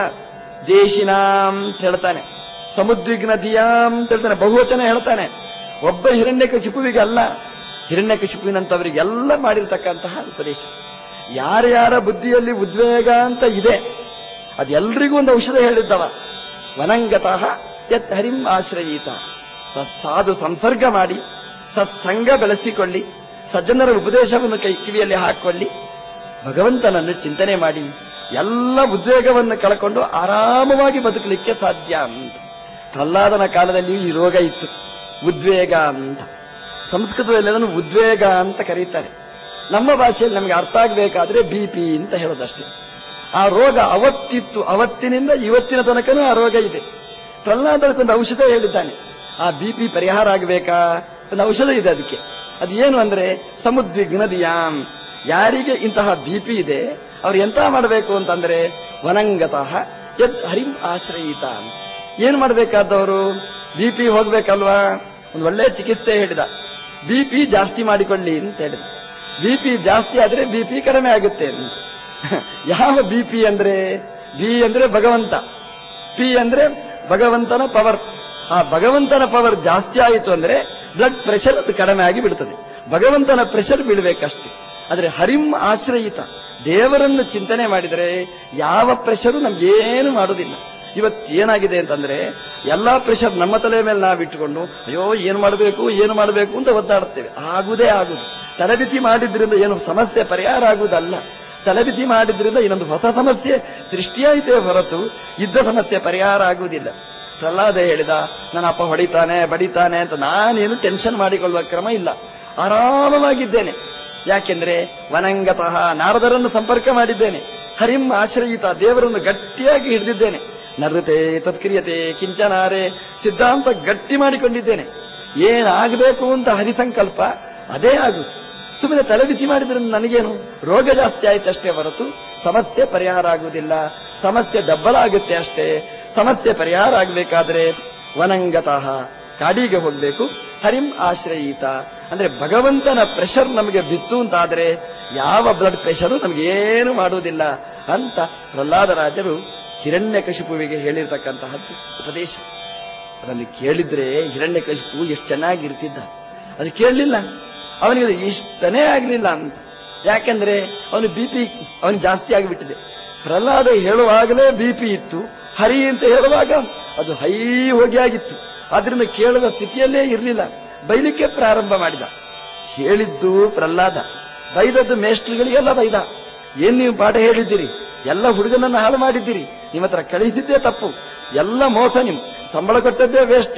ದೇಶಿನಾಂ ಅಂತ ಹೇಳ್ತಾನೆ ಸಮುದ್ವಿಗ್ನ ದಿಯಾಂ ಅಂತ ಹೇಳ್ತಾನೆ ಬಹುವಚನ ಹೇಳ್ತಾನೆ ಒಬ್ಬ ಹಿರಣ್ಯಕಶಿಪುವಿಗೆ ಅಲ್ಲ ಹಿರಣ್ಯಕಶಿಪುವಿನಂತವರಿಗೆಲ್ಲ ಮಾಡಿರ್ತಕ್ಕಂತಹ ಉಪದೇಶ ಯಾರ್ಯಾರ ಬುದ್ಧಿಯಲ್ಲಿ ಉದ್ವೇಗ ಅಂತ ಇದೆ ಅದೆಲ್ಲರಿಗೂ ಒಂದು ಔಷಧ ಹೇಳಿದ್ದವ ವನಂಗತಃ ಯತ್ ಹರಿಂ ಆಶ್ರಯಿತ ಸಾಧು ಸಂಸರ್ಗ ಮಾಡಿ ಸತ್ಸಂಗ ಬೆಳೆಸಿಕೊಳ್ಳಿ ಸಜ್ಜನರ ಉಪದೇಶವನ್ನು ಕೈ ಕಿವಿಯಲ್ಲಿ ಹಾಕೊಳ್ಳಿ ಭಗವಂತನನ್ನು ಚಿಂತನೆ ಮಾಡಿ ಎಲ್ಲ ಉದ್ವೇಗವನ್ನು ಕಳ್ಕೊಂಡು ಆರಾಮವಾಗಿ ಬದುಕಲಿಕ್ಕೆ ಸಾಧ್ಯ ಅಂತ ಪ್ರಹ್ಲಾದನ ಕಾಲದಲ್ಲಿಯೂ ಈ ರೋಗ ಇತ್ತು ಉದ್ವೇಗ ಅಂತ ಸಂಸ್ಕೃತದಲ್ಲಿ ಅದನ್ನು ಉದ್ವೇಗ ಅಂತ ಕರೀತಾರೆ ನಮ್ಮ ಭಾಷೆಯಲ್ಲಿ ನಮಗೆ ಅರ್ಥ ಆಗಬೇಕಾದ್ರೆ ಬಿ ಪಿ ಅಂತ ಹೇಳೋದಷ್ಟೇ ಆ ರೋಗ ಅವತ್ತಿತ್ತು ಅವತ್ತಿನಿಂದ ಇವತ್ತಿನ ತನಕನೂ ಆ ರೋಗ ಇದೆ ಪ್ರಹ್ಲಾದಕ್ಕೊಂದು ಔಷಧ ಹೇಳಿದ್ದಾನೆ ಆ ಬಿ ಪಿ ಪರಿಹಾರ ಆಗಬೇಕಾ ಒಂದು ಔಷಧ ಇದೆ ಅದಕ್ಕೆ ಅದು ಏನು ಅಂದ್ರೆ ಸಮುದ್ವಿಗ್ನದಿಯಾಂ ಯಾರಿಗೆ ಇಂತಹ ಬಿ ಪಿ ಇದೆ ಅವ್ರು ಎಂತ ಮಾಡಬೇಕು ಅಂತಂದ್ರೆ ವನಂಗತಃ ಯದ್ ಹರಿಂ ಆಶ್ರಯಿತ ಏನ್ ಮಾಡಬೇಕಾದವರು ಬಿ ಪಿ ಹೋಗ್ಬೇಕಲ್ವಾ ಒಂದು ಒಳ್ಳೆ ಚಿಕಿತ್ಸೆ ಹೇಳಿದ ಬಿ ಪಿ ಜಾಸ್ತಿ ಮಾಡಿಕೊಳ್ಳಿ ಅಂತ ಹೇಳಿದ ಬಿ ಪಿ ಜಾಸ್ತಿ ಆದ್ರೆ ಬಿ ಪಿ ಕಡಿಮೆ ಆಗುತ್ತೆ ಅಂತ ಯಾವ ಬಿ ಪಿ ಅಂದ್ರೆ ಬಿ ಅಂದ್ರೆ ಭಗವಂತ ಪಿ ಅಂದ್ರೆ ಭಗವಂತನ ಪವರ್ ಆ ಭಗವಂತನ ಪವರ್ ಜಾಸ್ತಿ ಆಯಿತು ಅಂದ್ರೆ ಬ್ಲಡ್ ಪ್ರೆಷರ್ ಅದು ಕಡಿಮೆ ಆಗಿ ಬಿಡ್ತದೆ ಭಗವಂತನ ಪ್ರೆಷರ್ ಬಿಡಬೇಕಷ್ಟೇ ಆದ್ರೆ ಹರಿಂ ಆಶ್ರಯಿತ ದೇವರನ್ನು ಚಿಂತನೆ ಮಾಡಿದರೆ ಯಾವ ಪ್ರೆಷರು ನಮ್ಗೇನು ಮಾಡೋದಿಲ್ಲ ಇವತ್ತೇನಾಗಿದೆ ಅಂತಂದ್ರೆ ಎಲ್ಲಾ ಪ್ರೆಷರ್ ನಮ್ಮ ತಲೆ ಮೇಲೆ ನಾವು ಇಟ್ಟುಕೊಂಡು ಅಯ್ಯೋ ಏನು ಮಾಡಬೇಕು ಏನು ಮಾಡಬೇಕು ಅಂತ ಒದ್ದಾಡುತ್ತೇವೆ ಆಗುದೇ ಆಗುದು ತಲೆಬಿಸಿ ಮಾಡಿದ್ರಿಂದ ಏನು ಸಮಸ್ಯೆ ಪರಿಹಾರ ಆಗುವುದಲ್ಲ ತಲೆಬಿಸಿ ಮಾಡಿದ್ರಿಂದ ಇನ್ನೊಂದು ಹೊಸ ಸಮಸ್ಯೆ ಸೃಷ್ಟಿಯಾಯಿತೇ ಹೊರತು ಇದ್ದ ಸಮಸ್ಯೆ ಪರಿಹಾರ ಆಗುವುದಿಲ್ಲ ಪ್ರಹ್ಲಾದ ಹೇಳಿದ ನನ್ನ ಅಪ್ಪ ಹೊಡಿತಾನೆ ಬಡಿತಾನೆ ಅಂತ ನಾನೇನು ಟೆನ್ಷನ್ ಮಾಡಿಕೊಳ್ಳುವ ಕ್ರಮ ಇಲ್ಲ ಆರಾಮವಾಗಿದ್ದೇನೆ ಯಾಕೆಂದ್ರೆ ವನಂಗತಃ ನಾರದರನ್ನು ಸಂಪರ್ಕ ಮಾಡಿದ್ದೇನೆ ಹರಿಂ ಆಶ್ರಯಿತ ದೇವರನ್ನು ಗಟ್ಟಿಯಾಗಿ ಹಿಡಿದಿದ್ದೇನೆ ನರತೆ ತತ್ಕ್ರಿಯತೆ ಕಿಂಚನಾರೆ ಸಿದ್ಧಾಂತ ಗಟ್ಟಿ ಮಾಡಿಕೊಂಡಿದ್ದೇನೆ ಏನಾಗಬೇಕು ಅಂತ ಹರಿಸಂಕಲ್ಪ ಅದೇ ಆಗುತ್ತೆ ಸುಮ್ಮನೆ ತಲೆಬಿಸಿ ಮಾಡಿದ್ರೆ ನನಗೇನು ರೋಗ ಜಾಸ್ತಿ ಆಯ್ತಷ್ಟೇ ಹೊರತು ಸಮಸ್ಯೆ ಪರಿಹಾರ ಆಗುವುದಿಲ್ಲ ಸಮಸ್ಯೆ ಡಬ್ಬಲ್ ಆಗುತ್ತೆ ಅಷ್ಟೇ ಸಮಸ್ಯೆ ಪರಿಹಾರ ಆಗಬೇಕಾದ್ರೆ ವನಂಗತಃ ಕಾಡಿಗೆ ಹೋಗ್ಬೇಕು ಹರಿಂ ಆಶ್ರಯಿತ ಅಂದ್ರೆ ಭಗವಂತನ ಪ್ರೆಷರ್ ನಮಗೆ ಬಿತ್ತು ಅಂತಾದ್ರೆ ಯಾವ ಬ್ಲಡ್ ಪ್ರೆಷರು ನಮಗೇನು ಮಾಡುವುದಿಲ್ಲ ಅಂತ ಪ್ರಹ್ಲಾದರಾಜರು ಹಿರಣ್ಯಕಶಿಪುವಿಗೆ ಹೇಳಿರ್ತಕ್ಕಂತಹದ್ದು ಉಪದೇಶ ಅದನ್ನು ಕೇಳಿದ್ರೆ ಹಿರಣ್ಯಕಶಿಪು ಎಷ್ಟು ಚೆನ್ನಾಗಿರ್ತಿದ್ದ ಅದು ಕೇಳಲಿಲ್ಲ ಅವನಿಗೆ ಇಷ್ಟನೇ ಆಗ್ಲಿಲ್ಲ ಅಂತ ಯಾಕೆಂದ್ರೆ ಅವನು ಬಿ ಪಿ ಅವನಿಗೆ ಜಾಸ್ತಿ ಆಗಿಬಿಟ್ಟಿದೆ ಪ್ರಹ್ಲಾದ ಹೇಳುವಾಗಲೇ ಬಿ ಪಿ ಇತ್ತು ಹರಿ ಅಂತ ಹೇಳುವಾಗ ಅದು ಹೈ ಹೋಗಿ ಆಗಿತ್ತು ಆದ್ರಿಂದ ಕೇಳದ ಸ್ಥಿತಿಯಲ್ಲೇ ಇರಲಿಲ್ಲ ಬೈಲಿಕ್ಕೆ ಪ್ರಾರಂಭ ಮಾಡಿದ ಹೇಳಿದ್ದು ಪ್ರಹ್ಲಾದ ಬೈದದ್ದು ಮೇಷ್ಟ್ರುಗಳಿಗೆಲ್ಲ ಬೈದ ಏನ್ ನೀವು ಪಾಠ ಹೇಳಿದ್ದೀರಿ ಎಲ್ಲ ಹುಡುಗನನ್ನು ಹಾಳು ಮಾಡಿದ್ದೀರಿ ನಿಮ್ಮ ಹತ್ರ ಕಳಿಸಿದ್ದೇ ತಪ್ಪು ಎಲ್ಲ ಮೋಸ ನಿಮ್ ಸಂಬಳ ಕೊಟ್ಟದ್ದೇ ವೇಸ್ಟ್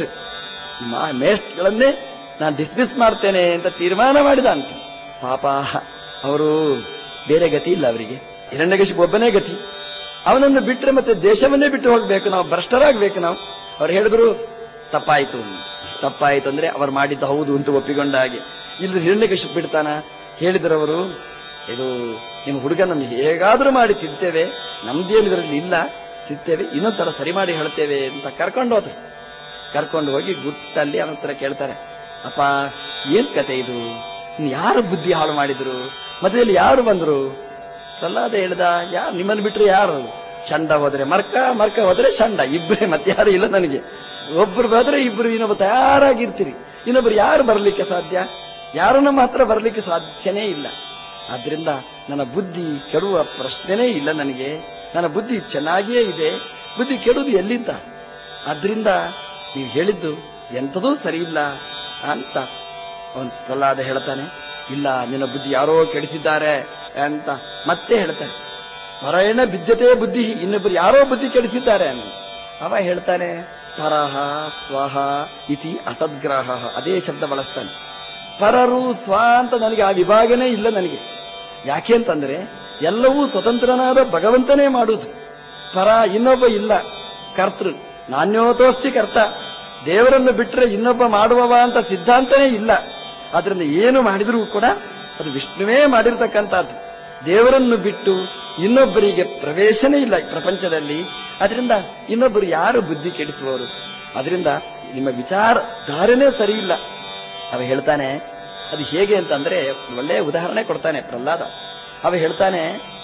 ಮೇಷ್ಟ್ಗಳನ್ನೇ ನಾನು ಡಿಸ್ಮಿಸ್ ಮಾಡ್ತೇನೆ ಅಂತ ತೀರ್ಮಾನ ಮಾಡಿದ ಅಂತ ಪಾಪ ಅವರು ಬೇರೆ ಗತಿ ಇಲ್ಲ ಅವರಿಗೆ ಹಿರಣ್ಯಕಶಿಪು ಒಬ್ಬನೇ ಗತಿ ಅವನನ್ನು ಬಿಟ್ರೆ ಮತ್ತೆ ದೇಶವನ್ನೇ ಬಿಟ್ಟು ಹೋಗ್ಬೇಕು ನಾವು ಭ್ರಷ್ಟರಾಗ್ಬೇಕು ನಾವು ಅವ್ರು ಹೇಳಿದ್ರು ತಪ್ಪಾಯ್ತು ತಪ್ಪಾಯ್ತು ಅಂದ್ರೆ ಅವ್ರು ಮಾಡಿದ್ದು ಹೌದು ಅಂತ ಒಪ್ಪಿಕೊಂಡ ಹಾಗೆ ಇಲ್ಲಿ ಹಿರಣ್ಯಕಶಿಪ್ ಬಿಡ್ತಾನ ಹೇಳಿದ್ರವರು ಇದು ನಿಮ್ಮ ಹುಡುಗನನ್ನು ಹೇಗಾದ್ರೂ ಮಾಡಿ ತಿದ್ದೇವೆ ನಮ್ದೇನು ಇದರಲ್ಲಿ ಇಲ್ಲ ತಿದ್ದೇವೆ ಇನ್ನೊಂದ್ಸಲ ಸರಿ ಮಾಡಿ ಹೇಳ್ತೇವೆ ಅಂತ ಕರ್ಕೊಂಡು ಹೋದ್ರು ಕರ್ಕೊಂಡು ಹೋಗಿ ಗುಟ್ಟಲ್ಲಿ ಅವನ ಹತ್ರ ಕೇಳ್ತಾರೆ ಅಪ್ಪ ಏನ್ ಕತೆ ಇದು ಇನ್ನು ಯಾರು ಬುದ್ಧಿ ಹಾಳು ಮಾಡಿದ್ರು ಮದುವೆಯಲ್ಲಿ ಯಾರು ಬಂದ್ರು ಪ್ರಹ್ಲಾದ ಹೇಳ್ದ ಯಾರು ನಿಮ್ಮನ್ನು ಬಿಟ್ರೆ ಯಾರು ಚಂಡ ಹೋದ್ರೆ ಮರ್ಕ ಮರ್ಕ ಹೋದ್ರೆ ಚಂಡ ಇಬ್ಬರೇ ಮತ್ತೆ ಯಾರು ಇಲ್ಲ ನನಗೆ ಒಬ್ರು ಹೋದ್ರೆ ಇಬ್ರು ಇನ್ನೊಬ್ಬ ತಯಾರಾಗಿರ್ತೀರಿ ಇನ್ನೊಬ್ರು ಯಾರು ಬರ್ಲಿಕ್ಕೆ ಸಾಧ್ಯ ಯಾರು ನಮ್ಮ ಹತ್ರ ಬರ್ಲಿಕ್ಕೆ ಸಾಧ್ಯನೇ ಇಲ್ಲ ಆದ್ರಿಂದ ನನ್ನ ಬುದ್ಧಿ ಕೆಡುವ ಪ್ರಶ್ನೆನೇ ಇಲ್ಲ ನನಗೆ ನನ್ನ ಬುದ್ಧಿ ಚೆನ್ನಾಗಿಯೇ ಇದೆ ಬುದ್ಧಿ ಕೆಡುವುದು ಎಲ್ಲಿಂದ ಆದ್ರಿಂದ ನೀವು ಹೇಳಿದ್ದು ಎಂಥದೂ ಸರಿ ಇಲ್ಲ ಅಂತ ಅವನ್ ಪ್ರಹ್ಲಾದ ಹೇಳ್ತಾನೆ ಇಲ್ಲ ನಿನ್ನ ಬುದ್ಧಿ ಯಾರೋ ಕೆಡಿಸಿದ್ದಾರೆ ಅಂತ ಮತ್ತೆ ಹೇಳ್ತಾನೆ ಪರಾಯಣ ಬಿದ್ಯತೆ ಬುದ್ಧಿ ಇನ್ನೊಬ್ಬರು ಯಾರೋ ಬುದ್ಧಿ ಕೆಡಿಸಿದ್ದಾರೆ ಅಂತ ಅವ ಹೇಳ್ತಾನೆ ಪರಹ ಸ್ವಹ ಇತಿ ಅಸದ್ಗ್ರಾಹ ಅದೇ ಶಬ್ದ ಬಳಸ್ತಾನೆ ಪರರು ಸ್ವ ಅಂತ ನನಗೆ ಆ ವಿಭಾಗನೇ ಇಲ್ಲ ನನಗೆ ಯಾಕೆ ಅಂತಂದ್ರೆ ಎಲ್ಲವೂ ಸ್ವತಂತ್ರನಾದ ಭಗವಂತನೇ ಮಾಡುವುದು ಪರ ಇನ್ನೊಬ್ಬ ಇಲ್ಲ ಕರ್ತೃ ನಾಣ್ಯೋತೋಸ್ತಿ ಕರ್ತ ದೇವರನ್ನು ಬಿಟ್ಟರೆ ಇನ್ನೊಬ್ಬ ಮಾಡುವವ ಅಂತ ಸಿದ್ಧಾಂತನೇ ಇಲ್ಲ ಆದ್ರಿಂದ ಏನು ಮಾಡಿದರೂ ಕೂಡ ಅದು ವಿಷ್ಣುವೇ ಮಾಡಿರ್ತಕ್ಕಂಥದ್ದು ದೇವರನ್ನು ಬಿಟ್ಟು ಇನ್ನೊಬ್ಬರಿಗೆ ಪ್ರವೇಶನೇ ಇಲ್ಲ ಈ ಪ್ರಪಂಚದಲ್ಲಿ ಅದರಿಂದ ಇನ್ನೊಬ್ಬರು ಯಾರು ಬುದ್ಧಿ ಕೆಡಿಸುವವರು ಅದರಿಂದ ನಿಮ್ಮ ವಿಚಾರ ಧಾರಣೆ ಸರಿ ಇಲ್ಲ ಅವ ಹೇಳ್ತಾನೆ ಅದು ಹೇಗೆ ಅಂತಂದ್ರೆ ಒಳ್ಳೆಯ ಉದಾಹರಣೆ ಕೊಡ್ತಾನೆ ಪ್ರಹ್ಲಾದ ಅವ ಹೇಳ್ತಾನೆ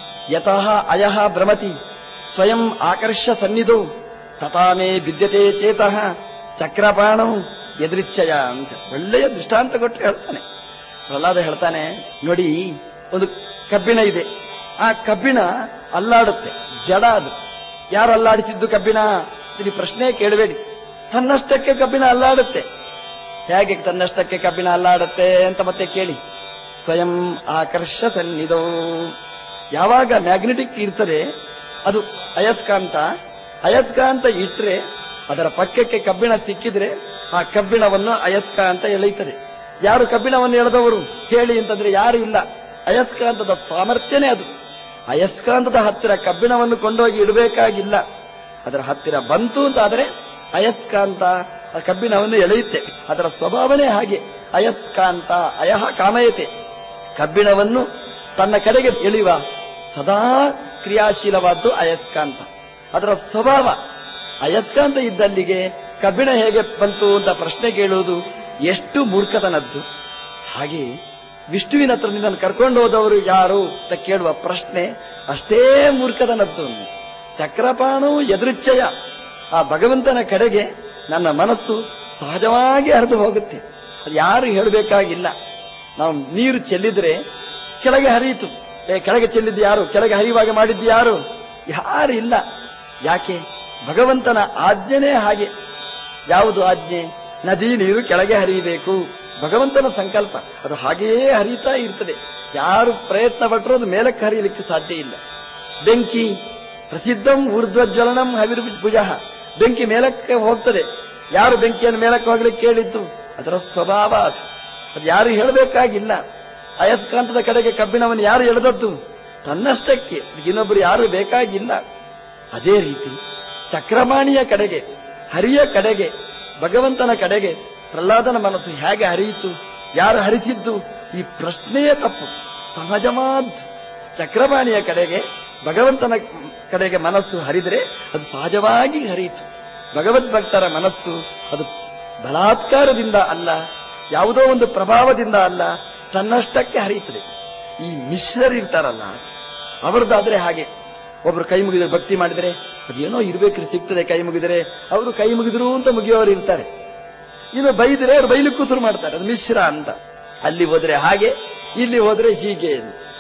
ಯತಃ ಅಯಃ ಭ್ರಮತಿ ಸ್ವಯಂ ಆಕರ್ಷ ಸನ್ನಿಧು ತಥಾಮೇ ಬಿದ್ಯತೆ ಚೇತಃ ಚಕ್ರಪಾಣವು ಎದುರಿಚ್ಛಯ ಅಂತ ಒಳ್ಳೆಯ ದೃಷ್ಟಾಂತ ಕೊಟ್ಟು ಹೇಳ್ತಾನೆ ಪ್ರಹ್ಲಾದ ಹೇಳ್ತಾನೆ ನೋಡಿ ಒಂದು ಕಬ್ಬಿಣ ಇದೆ ಆ ಕಬ್ಬಿಣ ಅಲ್ಲಾಡುತ್ತೆ ಜಡ ಅದು ಯಾರು ಅಲ್ಲಾಡಿಸಿದ್ದು ಕಬ್ಬಿಣ ಇಲ್ಲಿ ಪ್ರಶ್ನೆ ಕೇಳಬೇಡಿ ತನ್ನಷ್ಟಕ್ಕೆ ಕಬ್ಬಿಣ ಅಲ್ಲಾಡುತ್ತೆ ಹೇಗೆ ತನ್ನಷ್ಟಕ್ಕೆ ಕಬ್ಬಿಣ ಅಲ್ಲಾಡುತ್ತೆ ಅಂತ ಮತ್ತೆ ಕೇಳಿ ಸ್ವಯಂ ಆಕರ್ಷ ಸನ್ನಿಧೋ ಯಾವಾಗ ಮ್ಯಾಗ್ನೆಟಿಕ್ ಇರ್ತದೆ ಅದು ಅಯಸ್ಕಾಂತ ಅಯಸ್ಕಾಂತ ಇಟ್ರೆ ಅದರ ಪಕ್ಕಕ್ಕೆ ಕಬ್ಬಿಣ ಸಿಕ್ಕಿದ್ರೆ ಆ ಕಬ್ಬಿಣವನ್ನು ಅಯಸ್ಕಾಂತ ಎಳೆಯುತ್ತದೆ ಯಾರು ಕಬ್ಬಿಣವನ್ನು ಎಳೆದವರು ಹೇಳಿ ಅಂತಂದ್ರೆ ಯಾರು ಇಲ್ಲ ಅಯಸ್ಕಾಂತದ ಸಾಮರ್ಥ್ಯನೇ ಅದು ಅಯಸ್ಕಾಂತದ ಹತ್ತಿರ ಕಬ್ಬಿಣವನ್ನು ಕೊಂಡೋಗಿ ಇಡಬೇಕಾಗಿಲ್ಲ ಅದರ ಹತ್ತಿರ ಬಂತು ಅಂತಾದ್ರೆ ಅಯಸ್ಕಾಂತ ಆ ಕಬ್ಬಿಣವನ್ನು ಎಳೆಯುತ್ತೆ ಅದರ ಸ್ವಭಾವನೇ ಹಾಗೆ ಅಯಸ್ಕಾಂತ ಅಯಹ ಕಾಮಯತೆ ಕಬ್ಬಿಣವನ್ನು ತನ್ನ ಕಡೆಗೆ ಎಳೆಯುವ ಸದಾ ಕ್ರಿಯಾಶೀಲವಾದ್ದು ಅಯಸ್ಕಾಂತ ಅದರ ಸ್ವಭಾವ ಅಯಸ್ಕಾಂತ ಇದ್ದಲ್ಲಿಗೆ ಕಬ್ಬಿಣ ಹೇಗೆ ಬಂತು ಅಂತ ಪ್ರಶ್ನೆ ಕೇಳುವುದು ಎಷ್ಟು ಮೂರ್ಖತನದ್ದು ಹಾಗೆ ವಿಷ್ಣುವಿನ ಹತ್ರ ನಿನ್ನನ್ನು ಕರ್ಕೊಂಡು ಹೋದವರು ಯಾರು ಅಂತ ಕೇಳುವ ಪ್ರಶ್ನೆ ಅಷ್ಟೇ ಮೂರ್ಖತನದ್ದು ಚಕ್ರಪಾಣು ಎದುರಿಚ್ಛಯ ಆ ಭಗವಂತನ ಕಡೆಗೆ ನನ್ನ ಮನಸ್ಸು ಸಹಜವಾಗಿ ಹರಿದು ಹೋಗುತ್ತೆ ಅದು ಯಾರು ಹೇಳಬೇಕಾಗಿಲ್ಲ ನಾವು ನೀರು ಚೆಲ್ಲಿದ್ರೆ ಕೆಳಗೆ ಹರಿಯಿತು ಏ ಕೆಳಗೆ ಚೆಲ್ಲಿದ್ದು ಯಾರು ಕೆಳಗೆ ಹರಿಯುವಾಗ ಮಾಡಿದ್ದು ಯಾರು ಯಾರು ಇಲ್ಲ ಯಾಕೆ ಭಗವಂತನ ಆಜ್ಞೆನೇ ಹಾಗೆ ಯಾವುದು ಆಜ್ಞೆ ನದಿ ನೀರು ಕೆಳಗೆ ಹರಿಯಬೇಕು ಭಗವಂತನ ಸಂಕಲ್ಪ ಅದು ಹಾಗೆಯೇ ಹರಿಯುತ್ತಾ ಇರ್ತದೆ ಯಾರು ಪ್ರಯತ್ನ ಪಟ್ಟರೂ ಅದು ಮೇಲಕ್ಕೆ ಹರಿಯಲಿಕ್ಕೆ ಸಾಧ್ಯ ಇಲ್ಲ ಬೆಂಕಿ ಪ್ರಸಿದ್ಧಂ ಊರ್ಧ್ವಜ್ವಲನಂ ಹವಿರ್ಭುಜ ಬೆಂಕಿ ಮೇಲಕ್ಕೆ ಹೋಗ್ತದೆ ಯಾರು ಬೆಂಕಿಯನ್ನು ಮೇಲಕ್ಕೆ ಹೋಗ್ಲಿಕ್ಕೆ ಕೇಳಿದ್ದು ಅದರ ಸ್ವಭಾವ ಅದು ಅದು ಯಾರು ಹೇಳಬೇಕಾಗಿಲ್ಲ ಅಯಸ್ಕಾಂತದ ಕಡೆಗೆ ಕಬ್ಬಿಣವನ್ನು ಯಾರು ಎಳೆದದ್ದು ತನ್ನಷ್ಟಕ್ಕೆ ಇನ್ನೊಬ್ಬರು ಯಾರು ಬೇಕಾಗಿಲ್ಲ ಅದೇ ರೀತಿ ಚಕ್ರಮಾಣಿಯ ಕಡೆಗೆ ಹರಿಯ ಕಡೆಗೆ ಭಗವಂತನ ಕಡೆಗೆ ಪ್ರಹ್ಲಾದನ ಮನಸ್ಸು ಹೇಗೆ ಹರಿಯಿತು ಯಾರು ಹರಿಸಿದ್ದು ಈ ಪ್ರಶ್ನೆಯೇ ತಪ್ಪು ಸಹಜವಾದ್ ಚಕ್ರಪಾಣಿಯ ಕಡೆಗೆ ಭಗವಂತನ ಕಡೆಗೆ ಮನಸ್ಸು ಹರಿದರೆ ಅದು ಸಹಜವಾಗಿ ಹರಿಯಿತು ಭಗವದ್ಭಕ್ತರ ಮನಸ್ಸು ಅದು ಬಲಾತ್ಕಾರದಿಂದ ಅಲ್ಲ ಯಾವುದೋ ಒಂದು ಪ್ರಭಾವದಿಂದ ಅಲ್ಲ ತನ್ನಷ್ಟಕ್ಕೆ ಹರಿಯುತ್ತದೆ ಈ ಮಿಶ್ರರಿರ್ತಾರಲ್ಲ ಅವರದ್ದಾದ್ರೆ ಹಾಗೆ ಒಬ್ರು ಕೈ ಮುಗಿದ್ರೆ ಭಕ್ತಿ ಮಾಡಿದರೆ ಅದೇನೋ ಇರ್ಬೇಕ್ರಿ ಸಿಗ್ತದೆ ಕೈ ಮುಗಿದರೆ ಅವರು ಕೈ ಮುಗಿದ್ರು ಅಂತ ಮುಗಿಯೋರು ಇರ್ತಾರೆ ಇನ್ನು ಬೈದ್ರೆ ಅವ್ರು ಬೈಲಿಕ್ಕೂ ಶುರು ಮಾಡ್ತಾರೆ ಅದು ಮಿಶ್ರ ಅಂತ ಅಲ್ಲಿ ಹೋದ್ರೆ ಹಾಗೆ ಇಲ್ಲಿ ಹೋದ್ರೆ ಹೀಗೆ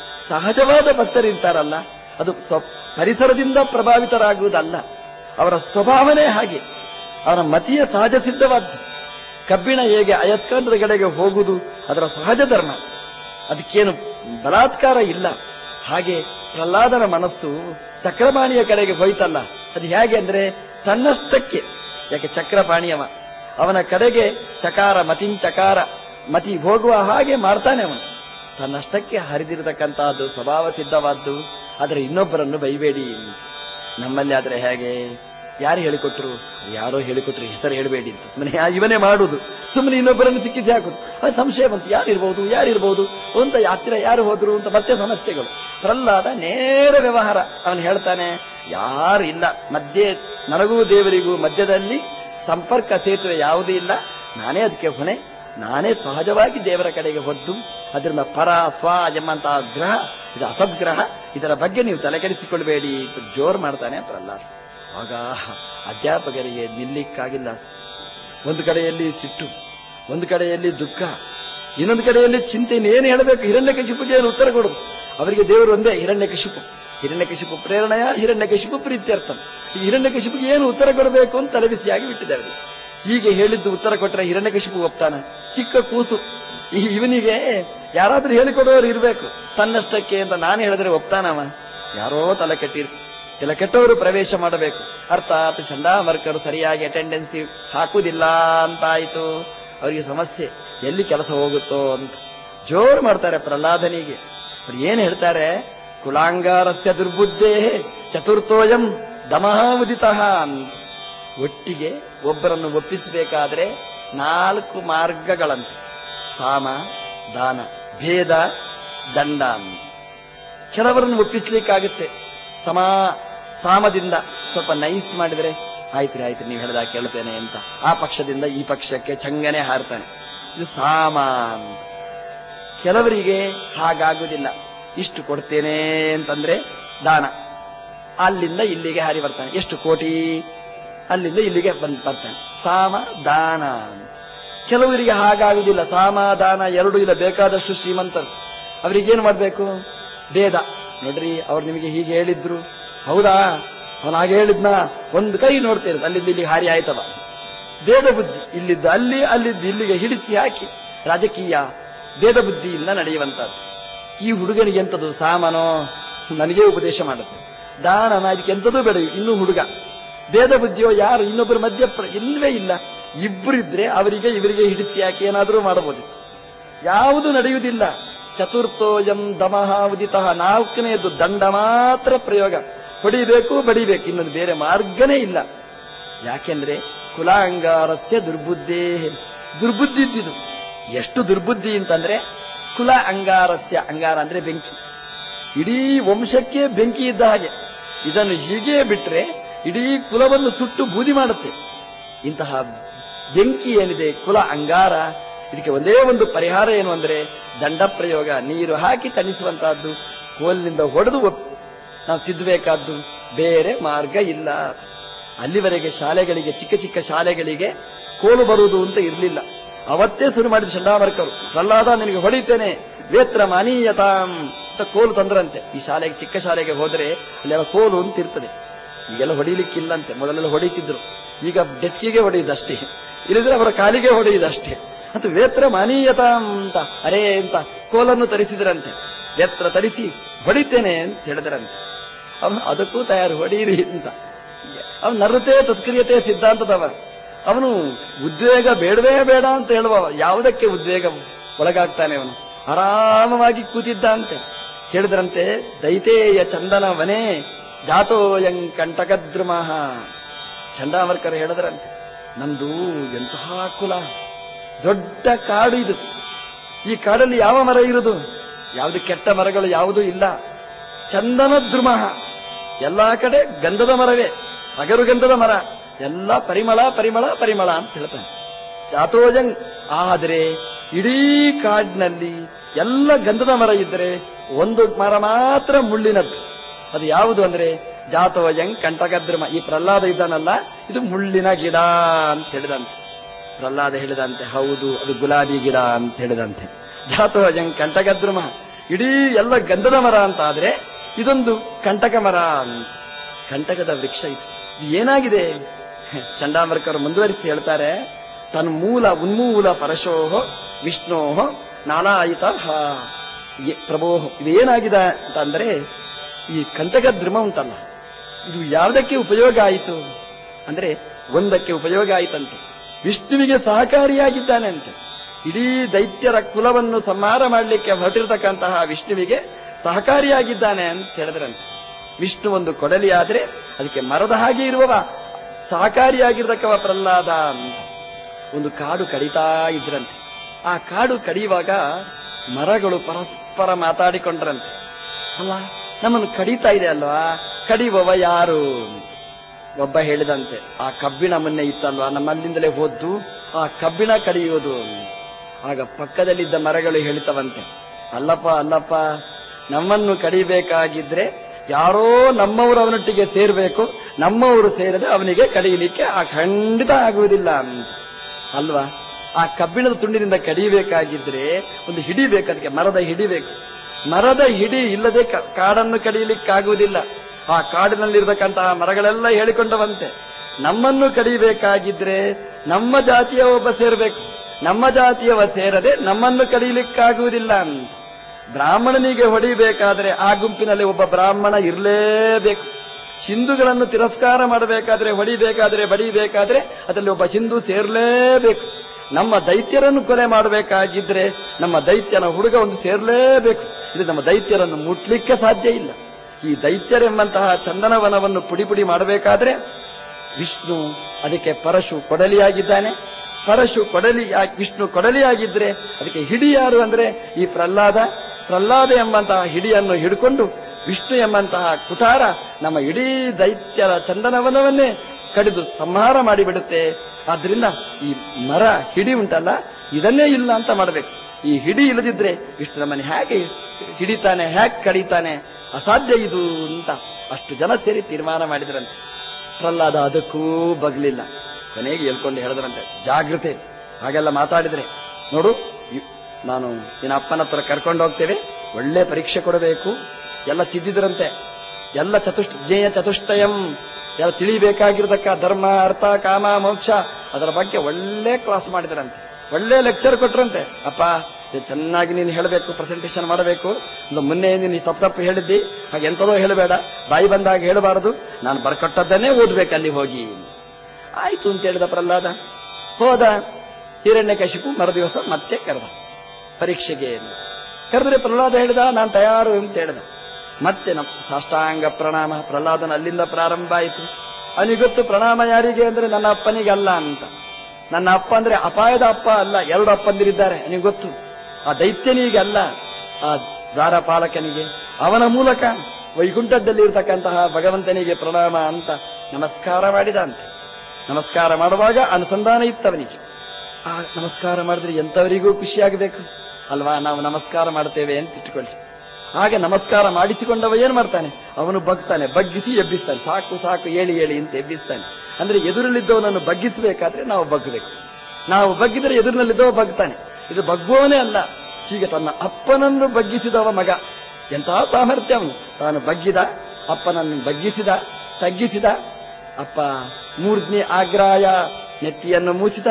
ಸಹಜವಾದ ಭಕ್ತರು ಇರ್ತಾರಲ್ಲ ಅದು ಸ್ವ ಪರಿಸರದಿಂದ ಪ್ರಭಾವಿತರಾಗುವುದಲ್ಲ ಅವರ ಸ್ವಭಾವನೇ ಹಾಗೆ ಅವರ ಮತಿಯ ಸಹಜ ಸಿದ್ಧವಾದ್ದು ಕಬ್ಬಿಣ ಹೇಗೆ ಅಯಸ್ಕಾಂತದ ಕಡೆಗೆ ಹೋಗುವುದು ಅದರ ಸಹಜ ಧರ್ಮ ಅದಕ್ಕೇನು ಬಲಾತ್ಕಾರ ಇಲ್ಲ ಹಾಗೆ ಪ್ರಹ್ಲಾದನ ಮನಸ್ಸು ಚಕ್ರಪಾಣಿಯ ಕಡೆಗೆ ಹೋಯ್ತಲ್ಲ ಅದು ಹೇಗೆ ಅಂದ್ರೆ ತನ್ನಷ್ಟಕ್ಕೆ ಯಾಕೆ ಚಕ್ರಪಾಣಿಯವ ಅವನ ಕಡೆಗೆ ಚಕಾರ ಮತಿಂಚಕಾರ ಮತಿ ಹೋಗುವ ಹಾಗೆ ಮಾಡ್ತಾನೆ ಅವನು ತನ್ನಷ್ಟಕ್ಕೆ ಹರಿದಿರತಕ್ಕಂತಹದ್ದು ಸ್ವಭಾವ ಸಿದ್ಧವಾದ್ದು ಆದರೆ ಇನ್ನೊಬ್ಬರನ್ನು ಬೈಬೇಡಿ ನಮ್ಮಲ್ಲಿ ಆದ್ರೆ ಹೇಗೆ ಯಾರು ಹೇಳಿಕೊಟ್ರು ಯಾರೋ ಹೇಳಿಕೊಟ್ರು ಹೆಸರು ಹೇಳಬೇಡಿ ಅಂತ ಸುಮ್ಮನೆ ಯಾ- ಇವನೇ ಮಾಡುದು ಸುಮ್ಮನೆ ಇನ್ನೊಬ್ಬರನ್ನು ಸಿಕ್ಕಿಸಿ ಹಾಕುದು ಅದು ಸಂಶಯ ಬಂತು ಯಾರಿರ್ಬೋದು ಯಾರಿರ್ಬೋದು ಅಂತ ಹತ್ತಿರ ಯಾರು ಹೋದ್ರು ಅಂತ ಮತ್ತೆ ಸಮಸ್ಯೆಗಳು ಪ್ರಹ್ಲಾದ ನೇರ ವ್ಯವಹಾರ ಅವನು ಹೇಳ್ತಾನೆ ಯಾರು ಇಲ್ಲ ಮಧ್ಯೆ ನನಗೂ ದೇವರಿಗೂ ಮಧ್ಯದಲ್ಲಿ ಸಂಪರ್ಕ ಸೇತುವೆ ಯಾವುದೂ ಇಲ್ಲ ನಾನೇ ಅದಕ್ಕೆ ಹೊಣೆ ನಾನೇ ಸಹಜವಾಗಿ ದೇವರ ಕಡೆಗೆ ಹೊದ್ದು ಅದರಿಂದ ಪರ ಸ್ವ ಎಂಬಂತಹ ಗ್ರಹ ಇದು ಅಸದ್ಗ್ರಹ ಇದರ ಬಗ್ಗೆ ನೀವು ತಲೆಕೆಡಿಸಿಕೊಳ್ಬೇಡಿ ಅಂತ ಜೋರ್ ಮಾಡ್ತಾನೆ ಪ್ರಹ್ಲಾದ್ ಆಗ ಅಧ್ಯಾಪಕರಿಗೆ ನಿಲ್ಲಿಕ್ಕಾಗಿಲ್ಲ ಒಂದು ಕಡೆಯಲ್ಲಿ ಸಿಟ್ಟು ಒಂದು ಕಡೆಯಲ್ಲಿ ದುಃಖ ಇನ್ನೊಂದು ಕಡೆಯಲ್ಲಿ ಚಿಂತೆ ಏನು ಹೇಳಬೇಕು ಹಿರಣ್ಯಕಶಿಪುಗೆ ಏನು ಉತ್ತರ ಕೊಡುದು ಅವರಿಗೆ ದೇವರು ಒಂದೇ ಹಿರಣ್ಯಕಶಿಪು ಹಿರಣ್ಯಕಶಿಪು ಪ್ರೇರಣೆಯ ಹಿರಣ್ಯಕಶಿಪು ಪ್ರೀತ್ಯರ್ಥ ಈ ಹಿರಣ್ಯಕಶಿಪುಗೆ ಏನು ಉತ್ತರ ಕೊಡಬೇಕು ಅಂತ ತಲೆಬಿಸಿಯಾಗಿ ಬಿಟ್ಟಿದ್ದಾರೆ ಹೀಗೆ ಹೇಳಿದ್ದು ಉತ್ತರ ಕೊಟ್ಟರೆ ಹಿರಣ್ಯಕಶಿಪು ಒಪ್ತಾನ ಚಿಕ್ಕ ಕೂಸು ಈ ಇವನಿಗೆ ಯಾರಾದ್ರೂ ಹೇಳಿಕೊಡೋರು ಇರ್ಬೇಕು ತನ್ನಷ್ಟಕ್ಕೆ ಅಂತ ನಾನು ಹೇಳಿದ್ರೆ ಒಪ್ತಾನವ ಯಾರೋ ತಲೆ ಕೆಟ್ಟಿರ್ ತಲೆ ಕೆಟ್ಟವರು ಪ್ರವೇಶ ಮಾಡಬೇಕು ಅರ್ಥಾತ್ ಚಂಡಾಮರ್ಕರು ಸರಿಯಾಗಿ ಅಟೆಂಡೆನ್ಸಿ ಹಾಕುವುದಿಲ್ಲ ಅಂತ ಆಯ್ತು ಅವರಿಗೆ ಸಮಸ್ಯೆ ಎಲ್ಲಿ ಕೆಲಸ ಹೋಗುತ್ತೋ ಅಂತ ಜೋರು ಮಾಡ್ತಾರೆ ಪ್ರಹ್ಲಾದನಿಗೆ ಅವ್ರು ಏನ್ ಹೇಳ್ತಾರೆ ಕುಲಾಂಗಾರಸ್ಯ ದುರ್ಬುದ್ಧೇ ಚತುರ್ಥೋಯಂ ದಮಃ ಉದಿತಃ ಅಂತ ಒಟ್ಟಿಗೆ ಒಬ್ಬರನ್ನು ಒಪ್ಪಿಸಬೇಕಾದ್ರೆ ನಾಲ್ಕು ಮಾರ್ಗಗಳಂತೆ ಸಾಮ ದಾನ ಭೇದ ದಂಡ ಅಂತ ಕೆಲವರನ್ನು ಒಪ್ಪಿಸ್ಲಿಕ್ಕಾಗುತ್ತೆ ಸಮ ಸಾಮದಿಂದ ಸ್ವಲ್ಪ ನೈಸ್ ಮಾಡಿದ್ರೆ ಆಯ್ತ್ರಿ ಆಯ್ತು ನೀವು ಹೇಳ್ದಾಗ ಕೇಳ್ತೇನೆ ಅಂತ ಆ ಪಕ್ಷದಿಂದ ಈ ಪಕ್ಷಕ್ಕೆ ಚಂಗನೆ ಹಾರ್ತಾನೆ ಇದು ಸಾಮ ಅಂತ ಕೆಲವರಿಗೆ ಹಾಗಾಗುವುದಿಲ್ಲ ಇಷ್ಟು ಕೊಡ್ತೇನೆ ಅಂತಂದ್ರೆ ದಾನ ಅಲ್ಲಿಂದ ಇಲ್ಲಿಗೆ ಹಾರಿ ಬರ್ತಾನೆ ಎಷ್ಟು ಕೋಟಿ ಅಲ್ಲಿಂದ ಇಲ್ಲಿಗೆ ಬಂದ್ ಬರ್ತಾನೆ ಸಾಮ ದಾನ ಅಂತ. ಕೆಲವರಿಗೆ ಹಾಗಾಗುವುದಿಲ್ಲ ಸಾಮ ದಾನ ಎರಡು ಇಲ್ಲ ಬೇಕಾದಷ್ಟು ಶ್ರೀಮಂತರು ಅವರಿಗೇನು ಮಾಡ್ಬೇಕು ಭೇದ ನೋಡ್ರಿ ಅವ್ರು ನಿಮಗೆ ಹೀಗೆ ಹೇಳಿದ್ರು ಹೌದಾ ಅವನು ಹಾಗೆ ಹೇಳಿದ್ನ ಒಂದು ಕೈ ನೋಡ್ತೇನೆ ಅಲ್ಲಿಂದ ಇಲ್ಲಿಗೆ ಹಾರಿ ಆಯ್ತವ ಭೇದ ಬುದ್ಧಿ ಇಲ್ಲಿದ್ದು ಅಲ್ಲಿ ಅಲ್ಲಿದ್ದು ಇಲ್ಲಿಗೆ ಹಿಡಿಸಿ ಹಾಕಿ ರಾಜಕೀಯ ಭೇದ ಬುದ್ಧಿಯಿಂದ ನಡೆಯುವಂತದ್ದು ಈ ಹುಡುಗನಿಗೆ ಎಂತದು ಸಾಮಾನೋ ನನಗೇ ಉಪದೇಶ ಮಾಡುತ್ತೆ ದಾನನ ಇದಕ್ಕೆ ಎಂತದೂ ಬೇಡ ಇನ್ನೂ ಹುಡುಗ ಭೇದ ಬುದ್ಧಿಯೋ ಯಾರು ಇನ್ನೊಬ್ಬರ ಮಧ್ಯ ಪ್ರ- ಇಲ್ವೇ ಇಲ್ಲ ಇಬ್ಬರಿದ್ರೆ ಅವರಿಗೆ ಇವರಿಗೆ ಹಿಡಿಸಿ ಹಾಕಿ ಏನಾದರೂ ಮಾಡಬಹುದಿತ್ತು ಯಾವುದು ನಡೆಯುವುದಿಲ್ಲ ಚತುರ್ಥೋಯಂ ದಮಃ ಉದಿತಃ ನಾಲ್ಕನೆಯದು ದಂಡ ಮಾತ್ರ ಪ್ರಯೋಗ ಹೊಡಿಬೇಕು ಬಡಿಬೇಕು ಇನ್ನೊಂದು ಬೇರೆ ಮಾರ್ಗನೇ ಇಲ್ಲ ಯಾಕೆಂದ್ರೆ ಕುಲಾಂಗಾರಸ್ಯ ದುರ್ಬುದ್ಧೇ ದುರ್ಬುದ್ಧಿ ಇದ್ದಿದ್ದು ಎಷ್ಟು ದುರ್ಬುದ್ಧಿ ಅಂತಂದ್ರೆ ಕುಲ ಅಂಗಾರಸ್ಯ ಅಂಗಾರ ಅಂದ್ರೆ ಬೆಂಕಿ ಇಡೀ ವಂಶಕ್ಕೆ ಬೆಂಕಿ ಇದ್ದ ಹಾಗೆ ಇದನ್ನು ಹೀಗೆ ಬಿಟ್ರೆ ಇಡೀ ಕುಲವನ್ನು ಸುಟ್ಟು ಬೂದಿ ಮಾಡುತ್ತೆ ಇಂತಹ ಬೆಂಕಿ ಏನಿದೆ ಕುಲ ಅಂಗಾರ ಇದಕ್ಕೆ ಒಂದೇ ಒಂದು ಪರಿಹಾರ ಏನು ಅಂದ್ರೆ ದಂಡ ಪ್ರಯೋಗ ನೀರು ಹಾಕಿ ತಣಿಸುವಂತಹದ್ದು ಕೋಲಿನಿಂದ ಹೊಡೆದು ಒಪ್- ನಾವು ತಿದ್ದಬೇಕಾದ್ದು ಬೇರೆ ಮಾರ್ಗ ಇಲ್ಲ ಅಲ್ಲಿವರೆಗೆ ಶಾಲೆಗಳಿಗೆ ಚಿಕ್ಕ ಚಿಕ್ಕ ಶಾಲೆಗಳಿಗೆ ಕೋಲು ಬರುವುದು ಅಂತ ಇರಲಿಲ್ಲ ಅವತ್ತೇ ಶುರು ಮಾಡಿದ ಚಂಡಾಮರ್ಕರು ಪ್ರಹ್ಲಾದ ನಿನಗೆ ಹೊಡಿತೇನೆ ವೇತ್ರ ಮಾನೀಯತಾಂ ಅಂತ ಕೋಲು ತಂದ್ರಂತೆ ಈ ಶಾಲೆಗೆ ಚಿಕ್ಕ ಶಾಲೆಗೆ ಹೋದ್ರೆ ಅಲ್ಲೆಲ್ಲ ಕೋಲು ಅಂತ ಇರ್ತದೆ ಈಗೆಲ್ಲ ಹೊಡಿಲಿಕ್ಕಿಲ್ಲಂತೆ ಮೊದಲೆಲ್ಲ ಹೊಡಿತಿದ್ರು ಈಗ ಡೆಸ್ಕಿಗೆ ಹೊಡೆಯುದಷ್ಟೇ ಇಲ್ಲದ್ರೆ ಅವರ ಕಾಲಿಗೆ ಹೊಡೆಯುದಷ್ಟೇ ಅಂತ ವೇತ್ರ ಮಾನೀಯತಾಂ ಅಂತ ಅರೇ ಅಂತ ಕೋಲನ್ನು ತರಿಸಿದ್ರಂತೆ ವೇತ್ರ ತರಿಸಿ ಹೊಡಿತೇನೆ ಅಂತ ಹೇಳಿದ್ರಂತೆ ಅವನು ಅದಕ್ಕೂ ತಯಾರು ಹೊಡೀರಿ ಅಂತ ಅವನು ನರತೆ ತತ್ಕ್ರಿಯತೆ ಸಿದ್ಧಾಂತದವ ಅವನು ಉದ್ವೇಗ ಬೇಡವೇ ಬೇಡ ಅಂತ ಹೇಳುವವ ಯಾವುದಕ್ಕೆ ಉದ್ವೇಗ ಒಳಗಾಗ್ತಾನೆ ಅವನು ಆರಾಮವಾಗಿ ಕೂತಿದ್ದ ಅಂತೆ ಹೇಳಿದ್ರಂತೆ ದೈತೇಯ ಚಂದನವನೇ ಜಾತೋಯಂ ಕಂಟಕದ್ರುಮಃ ಚಂಡಾಮರ್ಕರ್ ಹೇಳಿದ್ರಂತೆ ನಮ್ದು ಎಂತಹ ಕುಲ ದೊಡ್ಡ ಕಾಡು ಇದು ಈ ಕಾಡಲ್ಲಿ ಯಾವ ಮರ ಇರುವುದು ಯಾವುದು ಕೆಟ್ಟ ಮರಗಳು ಯಾವುದೂ ಇಲ್ಲ ಚಂದನ ದ್ರುಮಃ ಎಲ್ಲಾ ಕಡೆ ಗಂಧದ ಮರವೇ ಅಗರು ಗಂಧದ ಮರ ಎಲ್ಲ ಪರಿಮಳ ಪರಿಮಳ ಪರಿಮಳ ಅಂತ ಹೇಳ್ತಾನೆ ಚಾತೋಜಂಗ್ ಆದರೆ ಇಡೀ ಕಾಡಿನಲ್ಲಿ ಎಲ್ಲ ಗಂಧದ ಮರ ಇದ್ದರೆ ಒಂದು ಮರ ಮಾತ್ರ ಮುಳ್ಳಿನದ್ದು ಅದು ಯಾವುದು ಅಂದ್ರೆ ಜಾತೋಜಂಗ್ ಕಂಟಕದ್ರಮ ಈ ಪ್ರಹ್ಲಾದ ಇದ್ದಾನಲ್ಲ ಇದು ಮುಳ್ಳಿನ ಗಿಡ ಅಂತ ಹೇಳಿದಂತೆ ಪ್ರಹ್ಲಾದ ಹೇಳಿದಂತೆ ಹೌದು ಅದು ಗುಲಾಬಿ ಗಿಡ ಅಂತ ಹೇಳಿದಂತೆ ಜಾತೋಜಂಗ್ ಕಂಟಕದ್ರಮ ಇಡೀ ಎಲ್ಲ ಗಂಧದ ಮರ ಅಂತ ಆದ್ರೆ ಇದೊಂದು ಕಂಟಕ ಮರ ಅಂತ ಕಂಟಕದ ವೃಕ್ಷ ಇದು ಇದು ಏನಾಗಿದೆ ಚಂಡಾಮರ್ಕರು ಮುಂದುವರಿಸಿ ಹೇಳ್ತಾರೆ ತನ್ಮೂಲ ಉನ್ಮೂಲ ಪರಶೋಹ ವಿಷ್ಣೋಹ ನಾಲಾಯಿತ ಪ್ರಭೋ ಇದೇನಾಗಿದೆ ಅಂತಂದ್ರೆ ಈ ಕಂಟಕ ದ್ರಮ ಉಂಟಲ್ಲ ಇದು ಯಾವುದಕ್ಕೆ ಉಪಯೋಗ ಆಯಿತು ಅಂದ್ರೆ ಒಂದಕ್ಕೆ ಉಪಯೋಗ ಆಯಿತಂತೆ ವಿಷ್ಣುವಿಗೆ ಸಹಕಾರಿಯಾಗಿದ್ದಾನೆ ಅಂತೆ ಇಡೀ ದೈತ್ಯರ ಕುಲವನ್ನು ಸಂಹಾರ ಮಾಡಲಿಕ್ಕೆ ಹೊರಟಿರತಕ್ಕಂತಹ ವಿಷ್ಣುವಿಗೆ ಸಹಕಾರಿಯಾಗಿದ್ದಾನೆ ಅಂತ ಹೇಳಿದ್ರಂತೆ ವಿಷ್ಣು ಒಂದು ಕೊಡಲಿ ಆದ್ರೆ ಅದಕ್ಕೆ ಮರದ ಹಾಗೆ ಇರುವವ ಸಹಕಾರಿಯಾಗಿರ್ತಕ್ಕವ ಪ್ರಹ್ಲಾದ ಅಂತ. ಒಂದು ಕಾಡು ಕಡಿತಾ ಇದ್ರಂತೆ ಆ ಕಾಡು ಕಡಿಯುವಾಗ ಮರಗಳು ಪರಸ್ಪರ ಮಾತಾಡಿಕೊಂಡ್ರಂತೆ ಅಲ್ಲ ನಮ್ಮನ್ನು ಕಡಿತಾ ಇದೆ ಅಲ್ವಾ ಕಡಿಯುವವ ಯಾರು ಒಬ್ಬ ಹೇಳಿದಂತೆ ಆ ಕಬ್ಬಿಣ ಮೊನ್ನೆ ಇತ್ತಲ್ವಾ ನಮ್ಮಲ್ಲಿಂದಲೇ ಹೋದ್ದು ಆ ಕಬ್ಬಿಣ ಕಡಿಯೋದು ಆಗ ಪಕ್ಕದಲ್ಲಿದ್ದ ಮರಗಳು ಹೇಳ್ತವಂತೆ ಅಲ್ಲಪ್ಪ ಅಲ್ಲಪ್ಪ ನಮ್ಮನ್ನು ಕಡಿಬೇಕಾಗಿದ್ರೆ ಯಾರೋ ನಮ್ಮವರು ಅವನೊಟ್ಟಿಗೆ ಸೇರ್ಬೇಕು ನಮ್ಮವರು ಸೇರದೆ ಅವನಿಗೆ ಕಡಿಯಲಿಕ್ಕೆ ಆ ಖಂಡಿತ ಆಗುವುದಿಲ್ಲ ಅಂತ ಅಲ್ವಾ ಆ ಕಬ್ಬಿಣದ ತುಂಡಿನಿಂದ ಕಡಿಯಬೇಕಾಗಿದ್ರೆ ಒಂದು ಹಿಡಿ ಬೇಕು ಅದಕ್ಕೆ ಮರದ ಹಿಡಿ ಬೇಕು ಮರದ ಹಿಡಿ ಇಲ್ಲದೆ ಕ- ಕಾಡನ್ನು ಕಡಿಯಲಿಕ್ಕಾಗುವುದಿಲ್ಲ ಆ ಕಾಡಿನಲ್ಲಿರತಕ್ಕಂತಹ ಮರಗಳೆಲ್ಲ ಹೇಳಿಕೊಂಡವಂತೆ ನಮ್ಮನ್ನು ಕಡಿಯಬೇಕಾಗಿದ್ರೆ ನಮ್ಮ ಜಾತಿಯ ಒಬ್ಬ ಸೇರಬೇಕು ನಮ್ಮ ಜಾತಿಯವ ಸೇರದೆ ನಮ್ಮನ್ನು ಕಡಿಯಲಿಕ್ಕಾಗುವುದಿಲ್ಲ ಅಂತ ಬ್ರಾಹ್ಮಣನಿಗೆ ಹೊಡಿಬೇಕಾದ್ರೆ ಆ ಗುಂಪಿನಲ್ಲಿ ಒಬ್ಬ ಬ್ರಾಹ್ಮಣ ಇರಲೇಬೇಕು ಹಿಂದೂಗಳನ್ನು ತಿರಸ್ಕಾರ ಮಾಡಬೇಕಾದ್ರೆ ಹೊಡಿಬೇಕಾದ್ರೆ ಬಡಿಬೇಕಾದ್ರೆ ಅದರಲ್ಲಿ ಒಬ್ಬ ಹಿಂದೂ ಸೇರ್ಲೇಬೇಕು ನಮ್ಮ ದೈತ್ಯರನ್ನು ಕೊಲೆ ಮಾಡಬೇಕಾಗಿದ್ರೆ ನಮ್ಮ ದೈತ್ಯನ ಹುಡುಗ ಒಂದು ಸೇರ್ಲೇಬೇಕು ಇದು ನಮ್ಮ ದೈತ್ಯರನ್ನು ಮುಟ್ಲಿಕ್ಕೆ ಸಾಧ್ಯ ಇಲ್ಲ ಈ ದೈತ್ಯರೆಂಬಂತಹ ಚಂದನವನವನ್ನು ಪುಡಿ ಪುಡಿ ಮಾಡಬೇಕಾದ್ರೆ ವಿಷ್ಣು ಅದಕ್ಕೆ ಪರಶು ಕೊಡಲಿಯಾಗಿದ್ದಾನೆ ಪರಶು ಕೊಡಲಿ ವಿಷ್ಣು ಕೊಡಲಿಯಾಗಿದ್ರೆ ಅದಕ್ಕೆ ಹಿಡಿ ಯಾರು ಅಂದ್ರೆ ಈ ಪ್ರಹ್ಲಾದ ಪ್ರಹ್ಲಾದ ಎಂಬಂತಹ ಹಿಡಿಯನ್ನು ಹಿಡ್ಕೊಂಡು ವಿಷ್ಣು ಎಂಬಂತಹ ಕುಟಾರ ನಮ್ಮ ಇಡೀ ದೈತ್ಯರ ಚಂದನವನವನ್ನೇ ಕಡಿದು ಸಂಹಾರ ಮಾಡಿಬಿಡುತ್ತೆ ಆದ್ರಿಂದ ಈ ಮರ ಹಿಡಿ ಉಂಟಲ್ಲ ಇದನ್ನೇ ಇಲ್ಲ ಅಂತ ಮಾಡಬೇಕು ಈ ಹಿಡಿ ಇಲ್ಲದಿದ್ರೆ ವಿಷ್ಣು ನಮ್ಮನೆ ಹೇಗೆ ಹಿಡಿತಾನೆ ಹೇಗೆ ಕಡಿತಾನೆ ಅಸಾಧ್ಯ ಇದು ಅಂತ ಅಷ್ಟು ಜನ ಸೇರಿ ತೀರ್ಮಾನ ಮಾಡಿದ್ರಂತೆ ಪ್ರಹ್ಲಾದ ಅದಕ್ಕೂ ಬಗ್ಲಿಲ್ಲ ಕೊನೆಗೆ ಹೇಳ್ಕೊಂಡು ಹೇಳಿದ್ರಂತೆ ಜಾಗೃತೆ ಹಾಗೆಲ್ಲ ಮಾತಾಡಿದ್ರೆ ನೋಡು ಇ- ನಾನು ನಿನ್ನ ಅಪ್ಪನ ಹತ್ರ ಕರ್ಕೊಂಡು ಹೋಗ್ತೇವೆ ಒಳ್ಳೆ ಪರೀಕ್ಷೆ ಕೊಡಬೇಕು ಎಲ್ಲ ತಿದ್ದಿದ್ರಂತೆ ಎಲ್ಲ ಚತುಷ್ಟ ಜ್ಞೇಯ ಚತುಷ್ಟಯಂ ಎಲ್ಲ ತಿಳಿಬೇಕಾಗಿರ್ತಕ್ಕ ಧರ್ಮ ಅರ್ಥ ಕಾಮ ಮೋಕ್ಷ ಅದರ ಬಗ್ಗೆ ಒಳ್ಳೆ ಕ್ಲಾಸ್ ಮಾಡಿದ್ರಂತೆ ಒಳ್ಳೆ ಲೆಕ್ಚರ್ ಕೊಟ್ರಂತೆ ಅಪ್ಪ ಇದು ಚೆನ್ನಾಗಿ ನೀನು ಹೇಳಬೇಕು ಪ್ರೆಸೆಂಟೇಷನ್ ಮಾಡಬೇಕು ಒಂದು ಮೊನ್ನೆ ನೀನು ತಪ್ಪು ತಪ್ಪು ಹೇಳಿದ್ದಿ ಹಾಗೆ ಎಂತದೋ ಹೇಳಬೇಡ ಬಾಯಿ ಬಂದಾಗ ಹೇಳಬಾರದು ನಾನು ಬರ್ಕೊಟ್ಟದ್ದನ್ನೇ ಓದ್ಬೇಕು ಅಲ್ಲಿ ಹೋಗಿ ಆಯ್ತು ಅಂತ ಹೇಳಿದ ಪ್ರಹ್ಲಾದ ಹೋದ ಹಿರಣ್ಯಕಶಿಪು ಮರುದಿವಸ ಮತ್ತೆ ಕರೆದ ಪರೀಕ್ಷೆಗೆ ಎಂದು. ಕರೆದ್ರೆ ಪ್ರಹ್ಲಾದ ಹೇಳಿದ ನಾನು ತಯಾರು ಅಂತ ಹೇಳಿದ ಮತ್ತೆ ನಮ್ಮ ಸಾಷ್ಟಾಂಗ ಪ್ರಣಾಮ ಪ್ರಹ್ಲಾದನ ಅಲ್ಲಿಂದ ಪ್ರಾರಂಭ ಆಯಿತು ಅವನಿಗೆ ಗೊತ್ತು ಪ್ರಣಾಮ ಯಾರಿಗೆ ಅಂದ್ರೆ ನನ್ನ ಅಪ್ಪನಿಗೆ ಅಲ್ಲ ಅಂತ ನನ್ನ ಅಪ್ಪ ಅಂದ್ರೆ ಅಪಾಯದ ಅಪ್ಪ ಅಲ್ಲ ಎರಡು ಅಪ್ಪಂದಿರಿದ್ದಾರೆ ಅವನಿಗೆ ಗೊತ್ತು ಆ ದೈತ್ಯನಿಗೆ ಅಲ್ಲ ಆ ದ್ವಾರಪಾಲಕನಿಗೆ ಅವನ ಮೂಲಕ ವೈಕುಂಠದಲ್ಲಿ ಇರತಕ್ಕಂತಹ ಭಗವಂತನಿಗೆ ಪ್ರಣಾಮ ಅಂತ ನಮಸ್ಕಾರ ಮಾಡಿದ ಅಂತ ನಮಸ್ಕಾರ ಮಾಡುವಾಗ ಅನುಸಂಧಾನ ಇತ್ತವನಿಗೆ ಆ ನಮಸ್ಕಾರ ಮಾಡಿದ್ರೆ ಎಂತವರಿಗೂ ಖುಷಿಯಾಗಬೇಕು ಅಲ್ವಾ ನಾವು ನಮಸ್ಕಾರ ಮಾಡ್ತೇವೆ ಅಂತ ಇಟ್ಕೊಳ್ಳಿ ಹಾಗೆ ನಮಸ್ಕಾರ ಮಾಡಿಸಿಕೊಂಡವ ಏನ್ ಮಾಡ್ತಾನೆ ಅವನು ಬಗ್ತಾನೆ ಬಗ್ಗಿಸಿ ಎಬ್ಬಿಸ್ತಾನೆ ಸಾಕು ಸಾಕು ಏಳಿ ಏಳಿ ಅಂತ ಎಬ್ಬಿಸ್ತಾನೆ ಅಂದ್ರೆ ಎದುರಲ್ಲಿದ್ದವನನ್ನು ಬಗ್ಗಿಸಬೇಕಾದ್ರೆ ನಾವು ಬಗ್ಗಬೇಕು ನಾವು ಬಗ್ಗಿದರೆ ಎದುರಿನಲ್ಲಿದ್ದವ ಬಗ್ತಾನೆ ಇದು ಬಗ್ಗುವವನೇ ಅಲ್ಲ ಹೀಗೆ ತನ್ನ ಅಪ್ಪನನ್ನು ಬಗ್ಗಿಸಿದವ ಮಗ ಎಂತಹ ಸಾಮರ್ಥ್ಯ ಅವನು ತಾನು ಬಗ್ಗಿದ ಅಪ್ಪನನ್ನು ಬಗ್ಗಿಸಿದ ತಗ್ಗಿಸಿದ ಅಪ್ಪ ಮೂರ್ಧ್ನಿ ಆಗ್ರಾಯ ನೆತ್ತಿಯನ್ನು ಮೂಸಿದ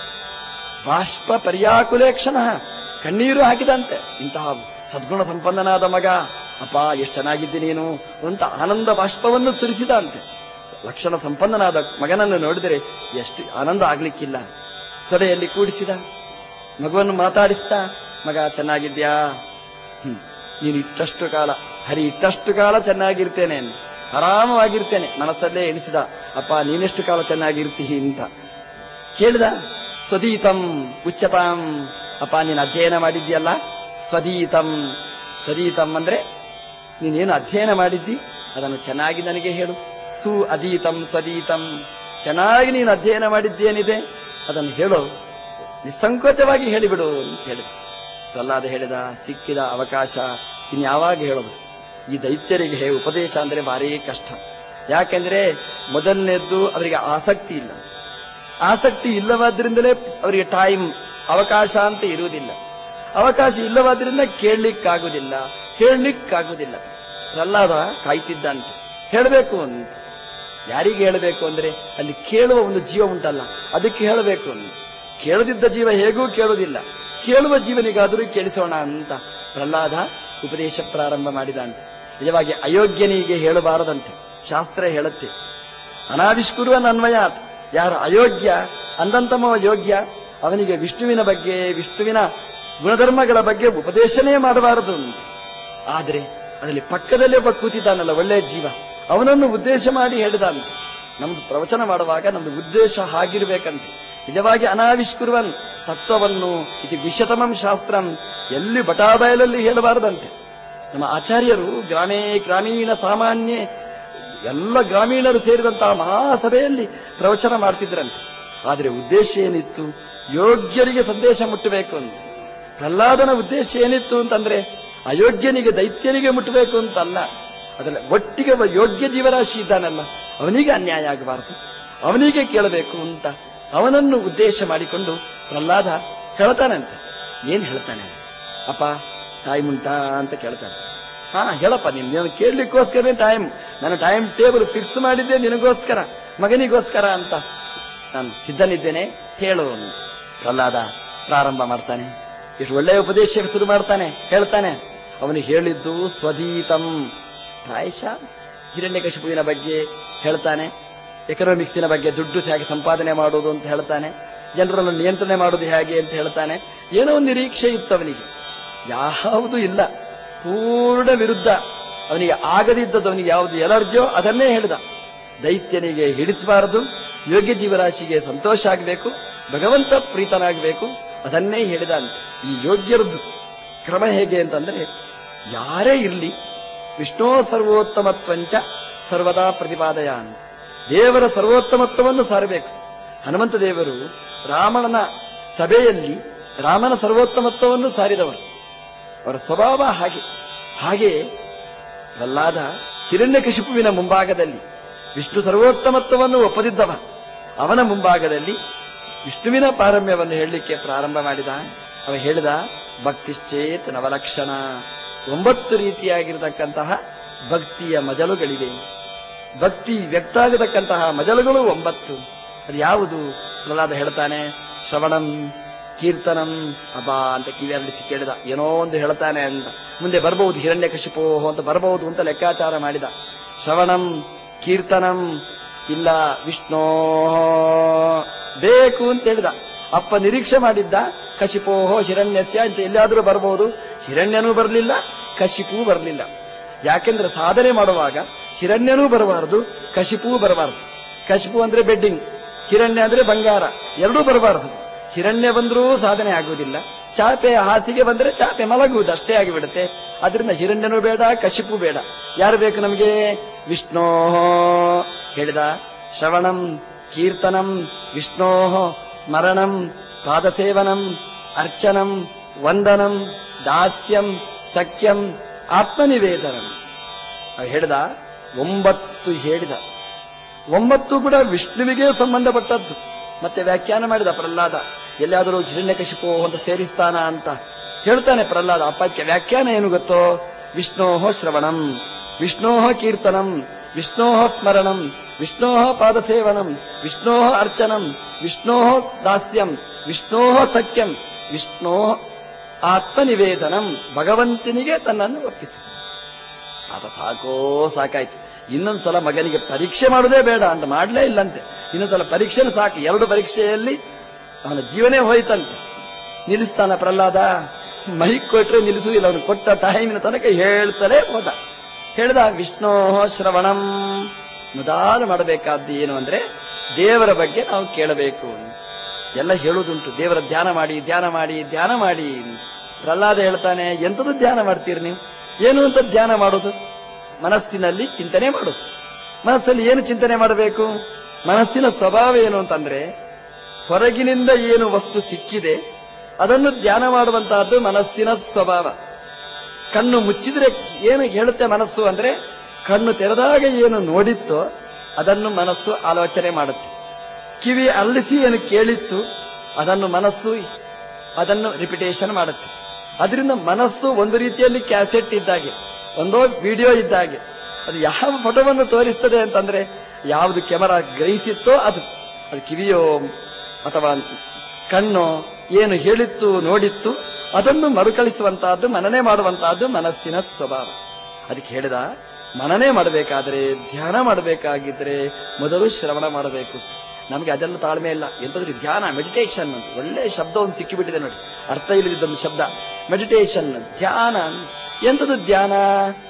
ಬಾಷ್ಪ ಪರ್ಯಾಕುಲೇಕ್ಷಣ ಕಣ್ಣೀರು ಹಾಕಿದಂತೆ ಇಂತಹ ಸದ್ಗುಣ ಸಂಪನ್ನನಾದ ಮಗ ಅಪ್ಪ ಎಷ್ಟು ಚೆನ್ನಾಗಿದ್ದೆ ನೀನು ಅಂತ ಆನಂದ ಬಾಷ್ಪವನ್ನು ಸುರಿಸಿದ ಅಂತೆ ಲಕ್ಷಣ ಸಂಪನ್ನನಾದ ಮಗನನ್ನು ನೋಡಿದರೆ ಎಷ್ಟು ಆನಂದ ಆಗ್ಲಿಕ್ಕಿಲ್ಲ ತೊಡೆಯಲ್ಲಿ ಕೂಡಿಸಿದ ಮಗುವನ್ನು ಮಾತಾಡಿಸ್ತಾ ಮಗ ಚೆನ್ನಾಗಿದ್ಯಾ ಹ್ಮ್ ನೀನು ಇಟ್ಟಷ್ಟು ಕಾಲ ಹರಿ ಇಟ್ಟಷ್ಟು ಕಾಲ ಚೆನ್ನಾಗಿರ್ತೇನೆ ಅಂದ. ಆರಾಮವಾಗಿರ್ತೇನೆ ಮನಸ್ಸಲ್ಲೇ ಎಣಿಸಿದ ಅಪ್ಪ ನೀನೆಷ್ಟು ಕಾಲ ಚೆನ್ನಾಗಿರ್ತೀವಿ ಅಂತ ಕೇಳಿದ ಸ್ವದೀತಂ ಉಚ್ಚತಾಂ ಅಪ್ಪ ನೀನು ಅಧ್ಯಯನ ಮಾಡಿದ್ಯಲ್ಲ ಸ್ವದೀತಂ ಸ್ವದೀತಂ ಅಂದ್ರೆ ನೀನೇನು ಅಧ್ಯಯನ ಮಾಡಿದ್ದಿ ಅದನ್ನು ಚೆನ್ನಾಗಿ ನನಗೆ ಹೇಳು ಸು ಅದೀತಂ ಸ್ವದೀತಂ ಚೆನ್ನಾಗಿ ನೀನು ಅಧ್ಯಯನ ಮಾಡಿದ್ದೇನಿದೆ ಅದನ್ನು ಹೇಳು ನಿಸ್ಸಂಕೋಚವಾಗಿ ಹೇಳಿಬಿಡು ಅಂತ ಹೇಳಿದ ಪ್ರಹ್ಲಾದ ಹೇಳಿದ ಸಿಕ್ಕಿದ ಅವಕಾಶ ಇನ್ಯಾವಾಗ ಹೇಳೋದು ಈ ದೈತ್ಯರಿಗೆ ಹೇ ಉಪದೇಶ ಅಂದ್ರೆ ಭಾರಿ ಕಷ್ಟ ಯಾಕೆಂದ್ರೆ ಮೊದಲನೇದ್ದು ಅವರಿಗೆ ಆಸಕ್ತಿ ಇಲ್ಲ ಆಸಕ್ತಿ ಇಲ್ಲವಾದ್ರಿಂದಲೇ ಅವರಿಗೆ ಟೈಮ್ ಅವಕಾಶ ಅಂತ ಇರುವುದಿಲ್ಲ ಅವಕಾಶ ಇಲ್ಲವಾದ್ರಿಂದ ಕೇಳಲಿಕ್ಕಾಗುವುದಿಲ್ಲ ಹೇಳಲಿಕ್ಕಾಗುವುದಿಲ್ಲ ಪ್ರಹ್ಲಾದ ಕಾಯ್ತಿದ್ದಂತೆ ಹೇಳಬೇಕು ಅಂತ ಯಾರಿಗೆ ಹೇಳಬೇಕು ಅಂದ್ರೆ ಅಲ್ಲಿ ಕೇಳುವ ಒಂದು ಜೀವ ಉಂಟಲ್ಲ ಅದಕ್ಕೆ ಹೇಳಬೇಕು ಅಂತ ಕೇಳದಿದ್ದ ಜೀವ ಹೇಗೂ ಕೇಳುವುದಿಲ್ಲ ಕೇಳುವ ಜೀವನಿಗಾದರೂ ಕೇಳಿಸೋಣ ಅಂತ ಪ್ರಹ್ಲಾದ ಉಪದೇಶ ಪ್ರಾರಂಭ ಮಾಡಿದಂತೆ ನಿಜವಾಗಿ ಅಯೋಗ್ಯನಿಗೆ ಹೇಳಬಾರದಂತೆ ಶಾಸ್ತ್ರ ಹೇಳುತ್ತೆ ಅನಾವಿಷ್ಕುರುವನ್ ಅನ್ವಯಾತ್ ಯಾರು ಅಯೋಗ್ಯ ಅಂದಂತಮ ಯೋಗ್ಯ ಅವನಿಗೆ ವಿಷ್ಣುವಿನ ಬಗ್ಗೆ ವಿಷ್ಣುವಿನ ಗುಣಧರ್ಮಗಳ ಬಗ್ಗೆ ಉಪದೇಶನೇ ಮಾಡಬಾರದು ಆದ್ರೆ ಅದರಲ್ಲಿ ಪಕ್ಕದಲ್ಲೇ ಒಬ್ಬ ಕೂತಿದ್ದಾನಲ್ಲ ಒಳ್ಳೆಯ ಜೀವ ಅವನನ್ನು ಉದ್ದೇಶ ಮಾಡಿ ಹೇಳಿದಂತೆ ನಮ್ದು ಪ್ರವಚನ ಮಾಡುವಾಗ ನಮ್ದು ಉದ್ದೇಶ ಹಾಗಿರ್ಬೇಕಂತೆ ನಿಜವಾಗಿ ಅನಾವಿಷ್ಕುರುವನ್ ತತ್ವವನ್ನು ಇದು ವಿಷತಮಂ ಶಾಸ್ತ್ರಂ ಎಲ್ಲಿ ಬಟಾಬಯಲಲ್ಲಿ ಹೇಳಬಾರದಂತೆ ನಮ್ಮ ಆಚಾರ್ಯರು ಗ್ರಾಮೇ ಗ್ರಾಮೀಣ ಸಾಮಾನ್ಯ ಎಲ್ಲ ಗ್ರಾಮೀಣರು ಸೇರಿದಂತಹ ಮಹಾಸಭೆಯಲ್ಲಿ ಪ್ರವಚನ ಮಾಡ್ತಿದ್ರಂತೆ ಆದರೆ ಉದ್ದೇಶ ಏನಿತ್ತು ಯೋಗ್ಯರಿಗೆ ಸಂದೇಶ ಮುಟ್ಟಬೇಕು ಅಂತ ಪ್ರಹ್ಲಾದನ ಉದ್ದೇಶ ಏನಿತ್ತು ಅಂತಂದ್ರೆ ಅಯೋಗ್ಯನಿಗೆ ದೈತ್ಯನಿಗೆ ಮುಟ್ಟಬೇಕು ಅಂತಲ್ಲ ಅದಲ್ಲ ಒಟ್ಟಿಗೆ ಒಬ್ಬ ಯೋಗ್ಯ ಜೀವರಾಶಿ ಇದ್ದಾನಲ್ಲ ಅವನಿಗೆ ಅನ್ಯಾಯ ಆಗಬಾರದು ಅವನಿಗೆ ಕೇಳಬೇಕು ಅಂತ ಅವನನ್ನು ಉದ್ದೇಶ ಮಾಡಿಕೊಂಡು ಪ್ರಹ್ಲಾದ ಹೇಳ್ತಾನಂತೆ ಏನ್ ಹೇಳ್ತಾನೆ ಅಪ್ಪ ಟೈಮ್ ಉಂಟಾ ಅಂತ ಕೇಳ್ತಾನೆ ಹಾ ಹೇಳಪ್ಪ ನೀನ್ ನೀನು ಕೇಳಲಿಕ್ಕೋಸ್ಕರನೇ ಟೈಮ್ ನಾನು ಟೈಮ್ ಟೇಬಲ್ ಫಿಕ್ಸ್ ಮಾಡಿದ್ದೆ ನಿನಗೋಸ್ಕರ ಮಗನಿಗೋಸ್ಕರ ಅಂತ ನಾನು ಸಿದ್ಧನಿದ್ದೇನೆ ಹೇಳು ಅಂತ. ಪ್ರಹ್ಲಾದ ಪ್ರಾರಂಭ ಮಾಡ್ತಾನೆ ಎಷ್ಟು ಒಳ್ಳೆಯ ಉಪದೇಶ ಶುರು ಮಾಡ್ತಾನೆ ಹೇಳ್ತಾನೆ ಅವನಿಗೆ ಹೇಳಿದ್ದು ಸ್ವದೀತಂ ಪ್ರಾಯಶಃ ಹಿರಣ್ಯಕಶಿಪುವಿನ ಬಗ್ಗೆ ಹೇಳ್ತಾನೆ ಎಕನಾಮಿಕ್ಸಿನ ಬಗ್ಗೆ ದುಡ್ಡು ಹೇಗೆ ಸಂಪಾದನೆ ಮಾಡುವುದು ಅಂತ ಹೇಳ್ತಾನೆ ಜನರನ್ನು ನಿಯಂತ್ರಣ ಮಾಡುವುದು ಹೇಗೆ ಅಂತ ಹೇಳ್ತಾನೆ ಏನೋ ಒಂದು ನಿರೀಕ್ಷೆ ಇತ್ತು ಅವನಿಗೆ ಯಾವುದು ಇಲ್ಲ ಪೂರ್ಣ ವಿರುದ್ಧ ಅವನಿಗೆ ಆಗದಿದ್ದದ್ದು ಅವನಿಗೆ ಯಾವುದು ಎಲರ್ಜಿಯೋ ಅದನ್ನೇ ಹೇಳಿದ ದೈತ್ಯನಿಗೆ ಹಿಡಿಸಬಾರದು ಯೋಗ್ಯ ಜೀವರಾಶಿಗೆ ಸಂತೋಷ ಆಗಬೇಕು ಭಗವಂತ ಪ್ರೀತನಾಗಬೇಕು ಅದನ್ನೇ ಹೇಳಿದ ಅಂತ ಈ ಯೋಗ್ಯರದ್ದು ಕ್ರಮ ಹೇಗೆ ಅಂತಂದ್ರೆ ಯಾರೇ ಇರಲಿ ವಿಷ್ಣು ಸರ್ವೋತ್ತಮತ್ವಂಚ ಸರ್ವದಾ ಪ್ರತಿಪಾದಯ ಅಂತ ದೇವರ ಸರ್ವೋತ್ತಮತ್ವವನ್ನು ಸಾರಬೇಕು ಹನುಮಂತ ದೇವರು ರಾಮನ ಸಭೆಯಲ್ಲಿ ರಾಮನ ಸರ್ವೋತ್ತಮತ್ವವನ್ನು ಸಾರಿದವರು ಅವರ ಸ್ವಭಾವ ಹಾಗೆ ಹಾಗೆ ಪ್ರಹ್ಲಾದ ಹಿರಣ್ಯಕಶಿಪುವಿನ ಮುಂಭಾಗದಲ್ಲಿ ವಿಷ್ಣು ಸರ್ವೋತ್ತಮತ್ವವನ್ನು ಒಪ್ಪದಿದ್ದವ ಅವನ ಮುಂಭಾಗದಲ್ಲಿ ವಿಷ್ಣುವಿನ ಪಾರಮ್ಯವನ್ನು ಹೇಳಲಿಕ್ಕೆ ಪ್ರಾರಂಭ ಮಾಡಿದ ಅವ ಹೇಳಿದ ಭಕ್ತಿಶ್ಚೇತ್ ನವಲಕ್ಷಣ ಒಂಬತ್ತು ರೀತಿಯಾಗಿರತಕ್ಕಂತಹ ಭಕ್ತಿಯ ಮಜಲುಗಳಿವೆ ಭಕ್ತಿ ವ್ಯಕ್ತ ಆಗತಕ್ಕಂತಹ ಮಜಲುಗಳು ಒಂಬತ್ತು ಅದು ಯಾವುದು ಪ್ರಹ್ಲಾದ ಹೇಳ್ತಾನೆ ಶ್ರವಣಂ ಕೀರ್ತನಂ ಅಬಾ ಅಂತ ಕಿವಿಯರಳಿಸಿ ಕೇಳಿದ ಏನೋ ಒಂದು ಹೇಳ್ತಾನೆ ಅಂತ ಮುಂದೆ ಬರಬಹುದು ಹಿರಣ್ಯಕಶಿಪೋ ಅಂತ ಬರಬಹುದು ಅಂತ ಲೆಕ್ಕಾಚಾರ ಮಾಡಿದ ಶ್ರವಣಂ ಕೀರ್ತನಂ ಇಲ್ಲ ವಿಷ್ಣೋ ಬೇಕು ಅಂತ ಹೇಳಿದ ಅಪ್ಪ ನಿರೀಕ್ಷೆ ಮಾಡಿದ್ದ ಕಶಿಪೋಹೋ ಹಿರಣ್ಯಸ್ಯ ಅಂತ ಎಲ್ಲಿಯಾದರೂ ಬರಬಹುದು ಹಿರಣ್ಯನೂ ಬರಲಿಲ್ಲ ಕಶಿಪೂ ಬರಲಿಲ್ಲ ಯಾಕೆಂದ್ರೆ ಸಾಧನೆ ಮಾಡುವಾಗ ಹಿರಣ್ಯನೂ ಬರಬಾರದು ಕಶಿಪೂ ಬರಬಾರದು ಕಶಿಪು ಅಂದ್ರೆ ಬೆಡ್ಡಿಂಗ್ ಹಿರಣ್ಯ ಅಂದ್ರೆ ಬಂಗಾರ ಎರಡೂ ಬರಬಾರದು ಹಿರಣ್ಯ ಬಂದರೂ ಸಾಧನೆ ಆಗುವುದಿಲ್ಲ ಚಾಪೆ ಹಾಸಿಗೆ ಬಂದ್ರೆ ಚಾಪೆ ಮಲಗುವುದು ಅಷ್ಟೇ ಆಗಿಬಿಡುತ್ತೆ ಅದರಿಂದ ಹಿರಣ್ಯನೂ ಬೇಡ ಕಶಿಪು ಬೇಡ ಯಾರು ಬೇಕು ನಮಗೆ ವಿಷ್ಣೋ ಹೇಳಿದ ಶ್ರವಣಂ ಕೀರ್ತನಂ ವಿಷ್ಣೋ ಸ್ಮರಣಂ ಪಾದಸೇವನಂ ಅರ್ಚನಂ ವಂದನಂ ದಾಸ್ಯಂ ಸಖ್ಯಂ ಆತ್ಮನಿವೇದನಂ ಅವ ಹೇಳಿದ ಒಂಬತ್ತು ಹೇಳಿದ ಒಂಬತ್ತು ಕೂಡ ವಿಷ್ಣುವಿಗೆ ಸಂಬಂಧಪಟ್ಟದ್ದು ಮತ್ತೆ ವ್ಯಾಖ್ಯಾನ ಮಾಡಿದ ಪ್ರಹ್ಲಾದ ಎಲ್ಲಿಯಾದರೂ ಹಿರಣ್ಯಕಶಿಪೋ ಅಂತ ಸೇರಿಸ್ತಾನ ಅಂತ ಹೇಳ್ತಾನೆ ಪ್ರಹ್ಲಾದ ಅಪ್ಪಕ್ಕೆ ವ್ಯಾಖ್ಯಾನ ಏನು ಗೊತ್ತೋ ವಿಷ್ಣೋ ಶ್ರವಣಂ ವಿಷ್ಣೋ ಕೀರ್ತನಂ ವಿಷ್ಣೋ ಸ್ಮರಣಂ ವಿಷ್ಣೋ ಪಾದಸೇವನಂ ವಿಷ್ಣೋ ಅರ್ಚನಂ ವಿಷ್ಣೋ ದಾಸ್ಯಂ ವಿಷ್ಣೋ ಸಖ್ಯಂ ವಿಷ್ಣೋ ಆತ್ಮನಿವೇದನಂ ಭಗವಂತನಿಗೆ ತನ್ನನ್ನು ಒಪ್ಪಿಸಿತು ಆತ ಸಾಕೋ ಸಾಕಾಯ್ತು ಇನ್ನೊಂದ್ಸಲ ಮಗನಿಗೆ ಪರೀಕ್ಷೆ ಮಾಡುವುದೇ ಬೇಡ ಅಂತ ಮಾಡಲೇ ಇಲ್ಲಂತೆ ಇನ್ನೊಂದ್ಸಲ ಪರೀಕ್ಷೆನೂ ಸಾಕು ಎರಡು ಪರೀಕ್ಷೆಯಲ್ಲಿ ಅವನ ಜೀವನೇ ಹೋಯ್ತಂತೆ ನಿಲ್ಲಿಸ್ತಾನ ಪ್ರಹ್ಲಾದ ಮೈಕ್ ಕೊಟ್ರೆ ನಿಲ್ಲಿಸುವುದಿಲ್ಲ ಅವನು ಕೊಟ್ಟ ಟೈಮಿನ ತನಕ ಹೇಳ್ತಲೇ ಹೋದ ಹೇಳ್ದ ವಿಷ್ಣೋ ಶ್ರವಣಂ ಮೊದಲು ಮಾಡಬೇಕಾದ್ದು ಏನು ಅಂದ್ರೆ ದೇವರ ಬಗ್ಗೆ ನಾವು ಕೇಳಬೇಕು ಎಲ್ಲ ಹೇಳುವುದುಂಟು ದೇವರ ಧ್ಯಾನ ಮಾಡಿ ಧ್ಯಾನ ಮಾಡಿ ಧ್ಯಾನ ಮಾಡಿ ಪ್ರಹ್ಲಾದ ಹೇಳ್ತಾನೆ ಎಂಥದ್ದು ಧ್ಯಾನ ಮಾಡ್ತೀರಿ ನೀವು ಏನು ಅಂತ ಧ್ಯಾನ ಮಾಡೋದು ಮನಸ್ಸಿನಲ್ಲಿ ಚಿಂತನೆ ಮಾಡೋದು ಮನಸ್ಸಲ್ಲಿ ಏನು ಚಿಂತನೆ ಮಾಡಬೇಕು ಮನಸ್ಸಿನ ಸ್ವಭಾವ ಏನು ಅಂತಂದ್ರೆ ಹೊರಗಿನಿಂದ ಏನು ವಸ್ತು ಸಿಕ್ಕಿದೆ ಅದನ್ನು ಧ್ಯಾನ ಮಾಡುವಂತಹದ್ದು ಮನಸ್ಸಿನ ಸ್ವಭಾವ ಕಣ್ಣು ಮುಚ್ಚಿದ್ರೆ ಏನು ಹೇಳುತ್ತೆ ಮನಸ್ಸು ಅಂದ್ರೆ ಕಣ್ಣು ತೆರೆದಾಗ ಏನು ನೋಡಿತ್ತೋ ಅದನ್ನು ಮನಸ್ಸು ಆಲೋಚನೆ ಮಾಡುತ್ತೆ ಕಿವಿ ಅರಳಿಸಿ ಏನು ಕೇಳಿತ್ತು ಅದನ್ನು ಮನಸ್ಸು ಅದನ್ನು ರಿಪಿಟೇಷನ್ ಮಾಡುತ್ತೆ ಅದರಿಂದ ಮನಸ್ಸು ಒಂದು ರೀತಿಯಲ್ಲಿ ಕ್ಯಾಸೆಟ್ ಇದ್ದಾಗೆ ಒಂದೋ ವಿಡಿಯೋ ಇದ್ದಾಗೆ ಅದು ಯಾವ ಫೋಟೋವನ್ನು ತೋರಿಸ್ತದೆ ಅಂತಂದ್ರೆ ಯಾವುದು ಕೆಮರಾ ಗ್ರಹಿಸಿತ್ತೋ ಅದು ಅದು ಕಿವಿಯೋ ಅಥವಾ ಕಣ್ಣು ಏನು ಹೇಳಿತ್ತು ನೋಡಿತ್ತು ಅದನ್ನು ಮರುಕಳಿಸುವಂತಹದ್ದು ಮನನೆ ಮಾಡುವಂತಹದ್ದು ಮನಸ್ಸಿನ ಸ್ವಭಾವ ಅದಕ್ಕೆ ಹೇಳಿದ ಮನನೆ ಮಾಡಬೇಕಾದ್ರೆ ಧ್ಯಾನ ಮಾಡಬೇಕಾಗಿದ್ರೆ ಮೊದಲು ಶ್ರವಣ ಮಾಡಬೇಕು ನಮಗೆ ಅದೆಲ್ಲ ತಾಳ್ಮೆ ಇಲ್ಲ ಎಂತಂದ್ರೆ ಧ್ಯಾನ ಮೆಡಿಟೇಷನ್ ಅಂತ ಒಳ್ಳೆ ಶಬ್ದ ಒಂದು ಸಿಕ್ಕಿಬಿಟ್ಟಿದೆ ನೋಡಿ ಅರ್ಥ ಇಲ್ಲದಿದ್ದೊಂದು ಶಬ್ದ ಮೆಡಿಟೇಷನ್ ಧ್ಯಾನ ಎಂತದ್ದು ಧ್ಯಾನ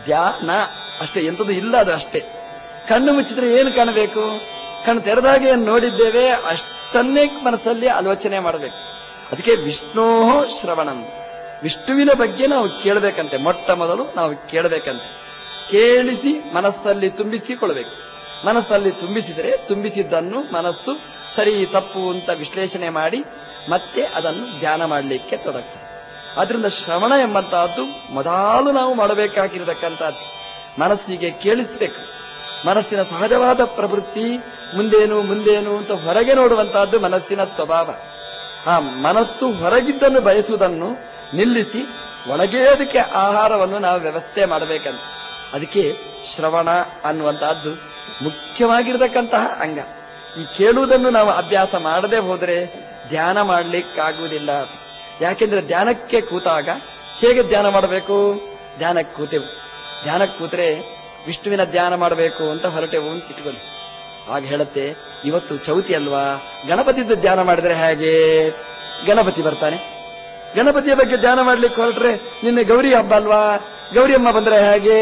ಧ್ಯಾನ ಅಷ್ಟೇ ಎಂಥದ್ದು ಇಲ್ಲ ಅದು ಅಷ್ಟೇ ಕಣ್ಣು ಮುಚ್ಚಿದ್ರೆ ಏನು ಕಾಣಬೇಕು ಕಣ್ಣು ತೆರೆದಾಗ ಏನು ನೋಡಿದ್ದೇವೆ ಅಷ್ಟನ್ನೇ ಮನಸ್ಸಲ್ಲಿ ಆಲೋಚನೆ ಮಾಡಬೇಕು ಅದಕ್ಕೆ ವಿಷ್ಣೋ ಶ್ರವಣಂ ವಿಷ್ಣುವಿನ ಬಗ್ಗೆ ನಾವು ಕೇಳಬೇಕಂತೆ ಮೊಟ್ಟ ಮೊದಲು ನಾವು ಕೇಳಬೇಕಂತೆ ಕೇಳಿಸಿ ಮನಸ್ಸಲ್ಲಿ ತುಂಬಿಸಿಕೊಳ್ಬೇಕು ಮನಸ್ಸಲ್ಲಿ ತುಂಬಿಸಿದರೆ ತುಂಬಿಸಿದ್ದನ್ನು ಮನಸ್ಸು ಸರಿ ತಪ್ಪು ಅಂತ ವಿಶ್ಲೇಷಣೆ ಮಾಡಿ ಮತ್ತೆ ಅದನ್ನು ಧ್ಯಾನ ಮಾಡಲಿಕ್ಕೆ ತೊಡಗ್ತದೆ ಅದರಿಂದ ಶ್ರವಣ ಎಂಬಂತಹದ್ದು ಮೊದಲು ನಾವು ಮಾಡಬೇಕಾಗಿರತಕ್ಕಂಥದ್ದು ಮನಸ್ಸಿಗೆ ಕೇಳಿಸಬೇಕು ಮನಸ್ಸಿನ ಸಹಜವಾದ ಪ್ರವೃತ್ತಿ ಮುಂದೇನು ಮುಂದೇನು ಅಂತ ಹೊರಗೆ ನೋಡುವಂತಹದ್ದು ಮನಸ್ಸಿನ ಸ್ವಭಾವ ಆ ಮನಸ್ಸು ಹೊರಗಿದ್ದನ್ನು ಬಯಸುವುದನ್ನು ನಿಲ್ಲಿಸಿ ಒಳಗೆ ಅದಕ್ಕೆ ಆಹಾರವನ್ನು ನಾವು ವ್ಯವಸ್ಥೆ ಮಾಡಬೇಕಂತ ಅದಕ್ಕೆ ಶ್ರವಣ ಅನ್ನುವಂತಹದ್ದು ಮುಖ್ಯವಾಗಿರತಕ್ಕಂತಹ ಅಂಗ ಈ ಕೇಳುವುದನ್ನು ನಾವು ಅಭ್ಯಾಸ ಮಾಡದೆ ಹೋದರೆ ಧ್ಯಾನ ಮಾಡ್ಲಿಕ್ಕಾಗುವುದಿಲ್ಲ ಯಾಕೆಂದ್ರೆ ಧ್ಯಾನಕ್ಕೆ ಕೂತಾಗ ಹೇಗೆ ಧ್ಯಾನ ಮಾಡಬೇಕು ಧ್ಯಾನಕ್ಕೆ ಕೂತೆವು ಧ್ಯಾನಕ್ಕೆ ಕೂತ್ರೆ ವಿಷ್ಣುವಿನ ಧ್ಯಾನ ಮಾಡಬೇಕು ಅಂತ ಹೊರಟೆವು ಅಂತ ಇಟ್ಕೊಳ್ಳಿ ಆಗ ಹೇಳುತ್ತೆ ಇವತ್ತು ಚೌತಿ ಅಲ್ವಾ ಗಣಪತಿದ್ದು ಧ್ಯಾನ ಮಾಡಿದ್ರೆ ಹೇಗೆ ಗಣಪತಿ ಬರ್ತಾನೆ ಗಣಪತಿಯ ಬಗ್ಗೆ ಧ್ಯಾನ ಮಾಡ್ಲಿಕ್ಕೆ ಹೊರಟ್ರೆ ನಿನ್ನೆ ಗೌರಿ ಹಬ್ಬ ಅಲ್ವಾ ಗೌರಿ ಅಮ್ಮ ಬಂದ್ರೆ ಹೇಗೆ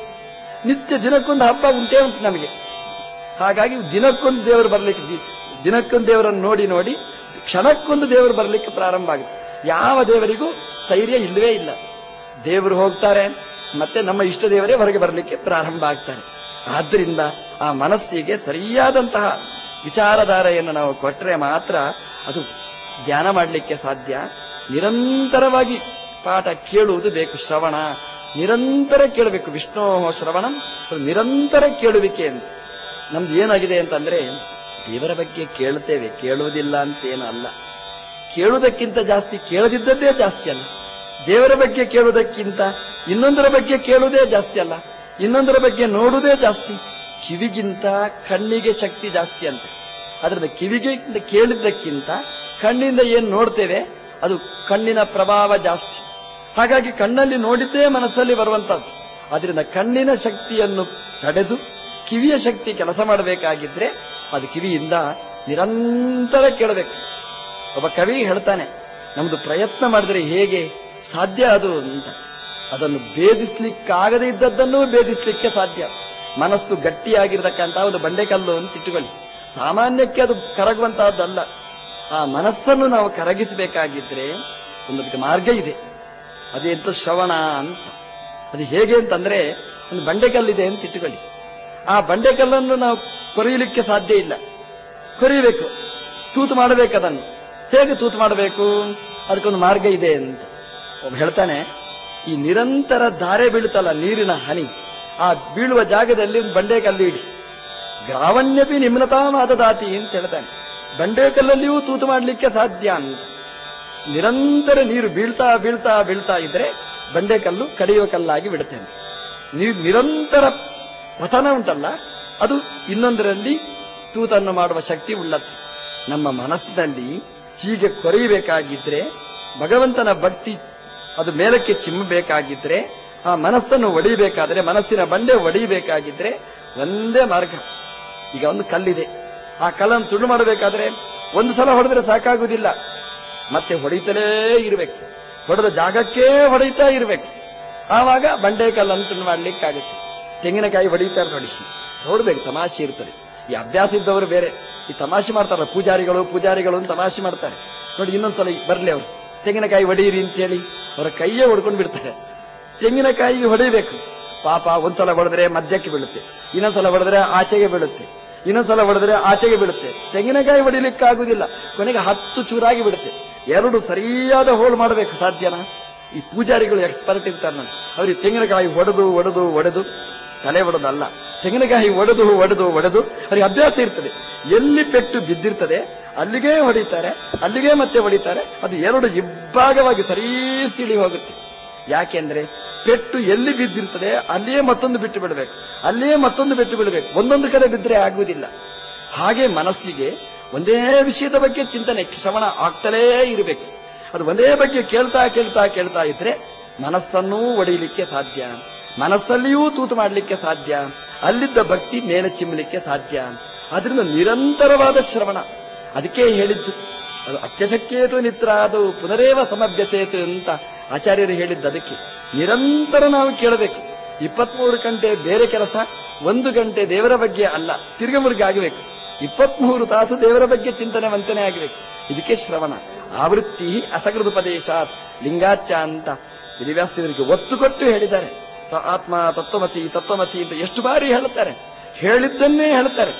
ನಿತ್ಯ ದಿನಕ್ಕೊಂದು ಹಬ್ಬ ಉಂಟೇ ಉಂಟು ನಮಗೆ ಹಾಗಾಗಿ ದಿನಕ್ಕೊಂದು ದೇವರು ಬರ್ಲಿಕ್ಕೆ ದಿ- ದಿನಕ್ಕೊಂದು ದೇವರನ್ನು ನೋಡಿ ನೋಡಿ ಕ್ಷಣಕ್ಕೊಂದು ದೇವರು ಬರ್ಲಿಕ್ಕೆ ಪ್ರಾರಂಭ ಆಗುತ್ತೆ ಯಾವ ದೇವರಿಗೂ ಸ್ಥೈರ್ಯ ಇಲ್ಲವೇ ಇಲ್ಲ ದೇವರು ಹೋಗ್ತಾರೆ ಮತ್ತೆ ನಮ್ಮ ಇಷ್ಟ ದೇವರೇ ಹೊರಗೆ ಬರಲಿಕ್ಕೆ ಪ್ರಾರಂಭ ಆಗ್ತಾರೆ ಆದ್ದರಿಂದ ಆ ಮನಸ್ಸಿಗೆ ಸರಿಯಾದಂತಹ ವಿಚಾರಧಾರೆಯನ್ನು ನಾವು ಕೊಟ್ಟರೆ ಮಾತ್ರ ಅದು ಧ್ಯಾನ ಮಾಡಲಿಕ್ಕೆ ಸಾಧ್ಯ ನಿರಂತರವಾಗಿ ಪಾಠ ಕೇಳುವುದು ಬೇಕು ಶ್ರವಣ ನಿರಂತರ ಕೇಳಬೇಕು ವಿಷ್ಣು ಶ್ರವಣಂ ಅದು ನಿರಂತರ ಕೇಳುವಿಕೆ ಅಂತ ನಮ್ದು ಏನಾಗಿದೆ ಅಂತಂದ್ರೆ ದೇವರ ಬಗ್ಗೆ ಕೇಳ್ತೇವೆ ಕೇಳುವುದಿಲ್ಲ ಅಂತೇನು ಅಲ್ಲ ಕೇಳುವುದಕ್ಕಿಂತ ಜಾಸ್ತಿ ಕೇಳದಿದ್ದದ್ದೇ ಜಾಸ್ತಿ ಅಲ್ಲ ದೇವರ ಬಗ್ಗೆ ಕೇಳುವುದಕ್ಕಿಂತ ಇನ್ನೊಂದರ ಬಗ್ಗೆ ಕೇಳುವುದೇ ಜಾಸ್ತಿ ಅಲ್ಲ ಇನ್ನೊಂದರ ಬಗ್ಗೆ ನೋಡುವುದೇ ಜಾಸ್ತಿ ಕಿವಿಗಿಂತ ಕಣ್ಣಿಗೆ ಶಕ್ತಿ ಜಾಸ್ತಿ ಅಂತ ಅದರಿಂದ ಕಿವಿಗೆ ಕೇಳಿದ್ದಕ್ಕಿಂತ ಕಣ್ಣಿಂದ ಏನ್ ನೋಡ್ತೇವೆ ಅದು ಕಣ್ಣಿನ ಪ್ರಭಾವ ಜಾಸ್ತಿ ಹಾಗಾಗಿ ಕಣ್ಣಲ್ಲಿ ನೋಡಿದ್ದೇ ಮನಸ್ಸಲ್ಲಿ ಬರುವಂತದ್ದು ಅದರಿಂದ ಕಣ್ಣಿನ ಶಕ್ತಿಯನ್ನು ತಡೆದು ಕಿವಿಯ ಶಕ್ತಿ ಕೆಲಸ ಮಾಡಬೇಕಾಗಿದ್ರೆ ಅದು ಕಿವಿಯಿಂದ ನಿರಂತರ ಕೇಳಬೇಕು ಒಬ್ಬ ಕವಿ ಹೇಳ್ತಾನೆ ನಮ್ದು ಪ್ರಯತ್ನ ಮಾಡಿದ್ರೆ ಹೇಗೆ ಸಾಧ್ಯ ಅದು ಅಂತ ಅದನ್ನು ಭೇದಿಸ್ಲಿಕ್ಕಾಗದೇ ಇದ್ದದ್ದನ್ನು ಭೇದಿಸ್ಲಿಕ್ಕೆ ಸಾಧ್ಯ ಮನಸ್ಸು ಗಟ್ಟಿಯಾಗಿರ್ತಕ್ಕಂತಹ ಒಂದು ಬಂಡೆಕಲ್ಲು ಅಂತ ಇಟ್ಟುಕೊಳ್ಳಿ ಸಾಮಾನ್ಯಕ್ಕೆ ಅದು ಕರಗುವಂತಹದ್ದಲ್ಲ ಆ ಮನಸ್ಸನ್ನು ನಾವು ಕರಗಿಸಬೇಕಾಗಿದ್ರೆ ಒಂದಕ್ಕೆ ಮಾರ್ಗ ಇದೆ ಅದೆಂತ ಶ್ರವಣ ಅಂತ ಅದು ಹೇಗೆ ಅಂತಂದ್ರೆ ಒಂದು ಬಂಡೆಕಲ್ಲಿದೆ ಅಂತ ಇಟ್ಟುಕೊಳ್ಳಿ ಆ ಬಂಡೆಕಲ್ಲನ್ನು ನಾವು ಕೊರೆಯಲಿಕ್ಕೆ ಸಾಧ್ಯ ಇಲ್ಲ ಕೊರಿಬೇಕು ತೂತು ಮಾಡಬೇಕು ಅದನ್ನು ಹೇಗೆ ತೂತು ಮಾಡಬೇಕು ಅದಕ್ಕೊಂದು ಮಾರ್ಗ ಇದೆ ಅಂತ ಒಬ್ಬ ಹೇಳ್ತಾನೆ ಈ ನಿರಂತರ ಧಾರೆ ಬೀಳುತ್ತಲ್ಲ ನೀರಿನ ಹನಿ ಆ ಬೀಳುವ ಜಾಗದಲ್ಲಿ ಒಂದು ಬಂಡೆಕಲ್ಲು ಇಡಿ ಗ್ರಾವಣ್ಯಪಿ ನಿಮ್ನತಾಮಾದ ದಾತಿ ಅಂತ ಹೇಳ್ತಾನೆ ಬಂಡೆಕಲ್ಲಲ್ಲಿಯೂ ತೂತು ಮಾಡಲಿಕ್ಕೆ ಸಾಧ್ಯ ಅಂತ ನಿರಂತರ ನೀರು ಬೀಳ್ತಾ ಬೀಳ್ತಾ ಬೀಳ್ತಾ ಇದ್ರೆ ಬಂಡೆಕಲ್ಲು ಕಡಿಯುವ ಕಲ್ಲಾಗಿ ಬಿಡುತ್ತೇನೆ ನೀರು ನಿರಂತರ ಪತನ ಉಂಟಲ್ಲ ಅದು ಇನ್ನೊಂದರಲ್ಲಿ ತೂತನ್ನು ಮಾಡುವ ಶಕ್ತಿ ಉಳ್ಳದ್ದು ನಮ್ಮ ಮನಸ್ಸಿನಲ್ಲಿ ಹೀಗೆ ಕೊರೆಯಬೇಕಾಗಿದ್ರೆ ಭಗವಂತನ ಭಕ್ತಿ ಅದು ಮೇಲಕ್ಕೆ ಚಿಮ್ಮಬೇಕಾಗಿದ್ರೆ ಆ ಮನಸ್ಸನ್ನು ಒಡೆಯಬೇಕಾದ್ರೆ ಮನಸ್ಸಿನ ಬಂಡೆ ಒಡೆಯಬೇಕಾಗಿದ್ರೆ ಒಂದೇ ಮಾರ್ಗ ಈಗ ಒಂದು ಕಲ್ಲಿದೆ ಆ ಕಲ್ಲನ್ನು ತುಂಡು ಮಾಡಬೇಕಾದ್ರೆ ಒಂದು ಸಲ ಹೊಡೆದ್ರೆ ಸಾಕಾಗುವುದಿಲ್ಲ ಮತ್ತೆ ಹೊಡಿತಲೇ ಇರಬೇಕು ಹೊಡೆದ ಜಾಗಕ್ಕೇ ಹೊಡಿತಾ ಇರಬೇಕು ಆವಾಗ ಬಂಡೆ ಕಲ್ಲನ್ನು ತುಂಡು ಮಾಡ್ಲಿಕ್ಕಾಗುತ್ತೆ ತೆಂಗಿನಕಾಯಿ ಹೊಡಿತಾರೆ ನೋಡಿ ನೋಡ್ಬೇಕು ತಮಾಷೆ ಇರ್ತದೆ ಈ ಅಭ್ಯಾಸ ಇದ್ದವರು ಬೇರೆ ಈ ತಮಾಷೆ ಮಾಡ್ತಾರಲ್ಲ ಪೂಜಾರಿಗಳು ಪೂಜಾರಿಗಳು ಅಂತ ತಮಾಷೆ ಮಾಡ್ತಾರೆ ನೋಡಿ ಇನ್ನೊಂದ್ಸಲ ಬರ್ಲಿ ಅವರು ತೆಂಗಿನಕಾಯಿ ಹೊಡೀರಿ ಅಂತೇಳಿ ಅವರ ಕೈಯೇ ಹೊಡ್ಕೊಂಡು ಬಿಡ್ತಾರೆ ತೆಂಗಿನಕಾಯಿ ಹೊಡಿಬೇಕು ಪಾಪ ಒಂದ್ಸಲ ಹೊಡೆದ್ರೆ ಮಧ್ಯಕ್ಕೆ ಬೀಳುತ್ತೆ ಇನ್ನೊಂದ್ಸಲ ಹೊಡೆದ್ರೆ ಆಚೆಗೆ ಬೀಳುತ್ತೆ ಇನ್ನೊಂದ್ಸಲ ಹೊಡೆದ್ರೆ ಆಚೆಗೆ ಬೀಳುತ್ತೆ ತೆಂಗಿನಕಾಯಿ ಹೊಡಿಲಿಕ್ಕಾಗುವುದಿಲ್ಲ ಕೊನೆಗೆ ಹತ್ತು ಚೂರಾಗಿ ಬಿಡುತ್ತೆ ಎರಡು ಸರಿಯಾದ ಹೋಳು ಮಾಡಬೇಕು ಸಾಧ್ಯನಾ ಈ ಪೂಜಾರಿಗಳು ಎಕ್ಸ್ಪರ್ಟ್ ಇರ್ತಾರೆ ನಾನು ಅವ್ರಿಗೆ ತೆಂಗಿನಕಾಯಿ ಹೊಡೆದು ಒಡೆದು ಒಡೆದು ತಲೆ ಒಡೆದಲ್ಲ ತೆಂಗಿನಕಾಯಿ ಒಡೆದು ಒಡೆದು ಒಡೆದು ಅವ್ರಿಗೆ ಅಭ್ಯಾಸ ಇರ್ತದೆ ಎಲ್ಲಿ ಪೆಟ್ಟು ಬಿದ್ದಿರ್ತದೆ ಅಲ್ಲಿಗೆ ಹೊಡಿತಾರೆ ಅಲ್ಲಿಗೆ ಮತ್ತೆ ಹೊಡಿತಾರೆ ಅದು ಎರಡು ಇಬ್ಬಾಗವಾಗಿ ಸರೀ ಸಿಳಿ ಹೋಗುತ್ತೆ ಯಾಕೆಂದ್ರೆ ಪೆಟ್ಟು ಎಲ್ಲಿ ಬಿದ್ದಿರ್ತದೆ ಅಲ್ಲಿಯೇ ಮತ್ತೊಂದು ಬಿಟ್ಟು ಬಿಡಬೇಕು ಅಲ್ಲಿಯೇ ಮತ್ತೊಂದು ಬಿಟ್ಟು ಬಿಡಬೇಕು ಒಂದೊಂದು ಕಡೆ ಬಿದ್ದರೆ ಆಗುವುದಿಲ್ಲ ಹಾಗೆ ಮನಸ್ಸಿಗೆ ಒಂದೇ ವಿಷಯದ ಬಗ್ಗೆ ಚಿಂತನೆ ಶ್ರವಣ ಆಗ್ತಲೇ ಇರಬೇಕು ಅದು ಒಂದೇ ಬಗ್ಗೆ ಕೇಳ್ತಾ ಕೇಳ್ತಾ ಕೇಳ್ತಾ ಇದ್ರೆ ಮನಸ್ಸನ್ನೂ ಒಡೆಯಲಿಕ್ಕೆ ಸಾಧ್ಯ ಮನಸ್ಸಲ್ಲಿಯೂ ತೂತು ಮಾಡಲಿಕ್ಕೆ ಸಾಧ್ಯ ಅಲ್ಲಿದ್ದ ಭಕ್ತಿ ಮೇಲೆ ಚಿಮ್ಮಲಿಕ್ಕೆ ಸಾಧ್ಯ ಅದರಿಂದ ನಿರಂತರವಾದ ಶ್ರವಣ ಅದಕ್ಕೆ ಹೇಳಿದ್ದು ಅದು ಅತ್ಯಶಕ್ಯೇತು ನಿತ್ರ ಅದು ಪುನರೇವ ಸಮಭ್ಯಸೇತು ಅಂತ ಆಚಾರ್ಯರು ಹೇಳಿದ್ದು ಅದಕ್ಕೆ ನಿರಂತರ ನಾವು ಕೇಳಬೇಕು ಇಪ್ಪತ್ಮೂರು ಗಂಟೆ ಬೇರೆ ಕೆಲಸ ಒಂದು ಗಂಟೆ ದೇವರ ಬಗ್ಗೆ ಅಲ್ಲ ತಿರುಗಮುರುಗಿ ಆಗಬೇಕು ಇಪ್ಪತ್ಮೂರು ತಾಸು ದೇವರ ಬಗ್ಗೆ ಚಿಂತನೆ ವಂತನೆ ಆಗಬೇಕು ಇದಕ್ಕೆ ಶ್ರವಣ ಆವೃತ್ತಿ ಅಸಕೃದುಪದೇಶಾತ್ ಲಿಂಗಾಚ್ಯ ಅಂತ ವಿಧಿವ್ಯಾಸ್ತಿವರಿಗೆ ಒತ್ತು ಕೊಟ್ಟು ಹೇಳಿದ್ದಾರೆ ಸ ಆತ್ಮ ತತ್ವಮಸಿ ತತ್ವಮಸಿ ಅಂತ ಎಷ್ಟು ಬಾರಿ ಹೇಳುತ್ತಾರೆ ಹೇಳಿದ್ದನ್ನೇ ಹೇಳ್ತಾರೆ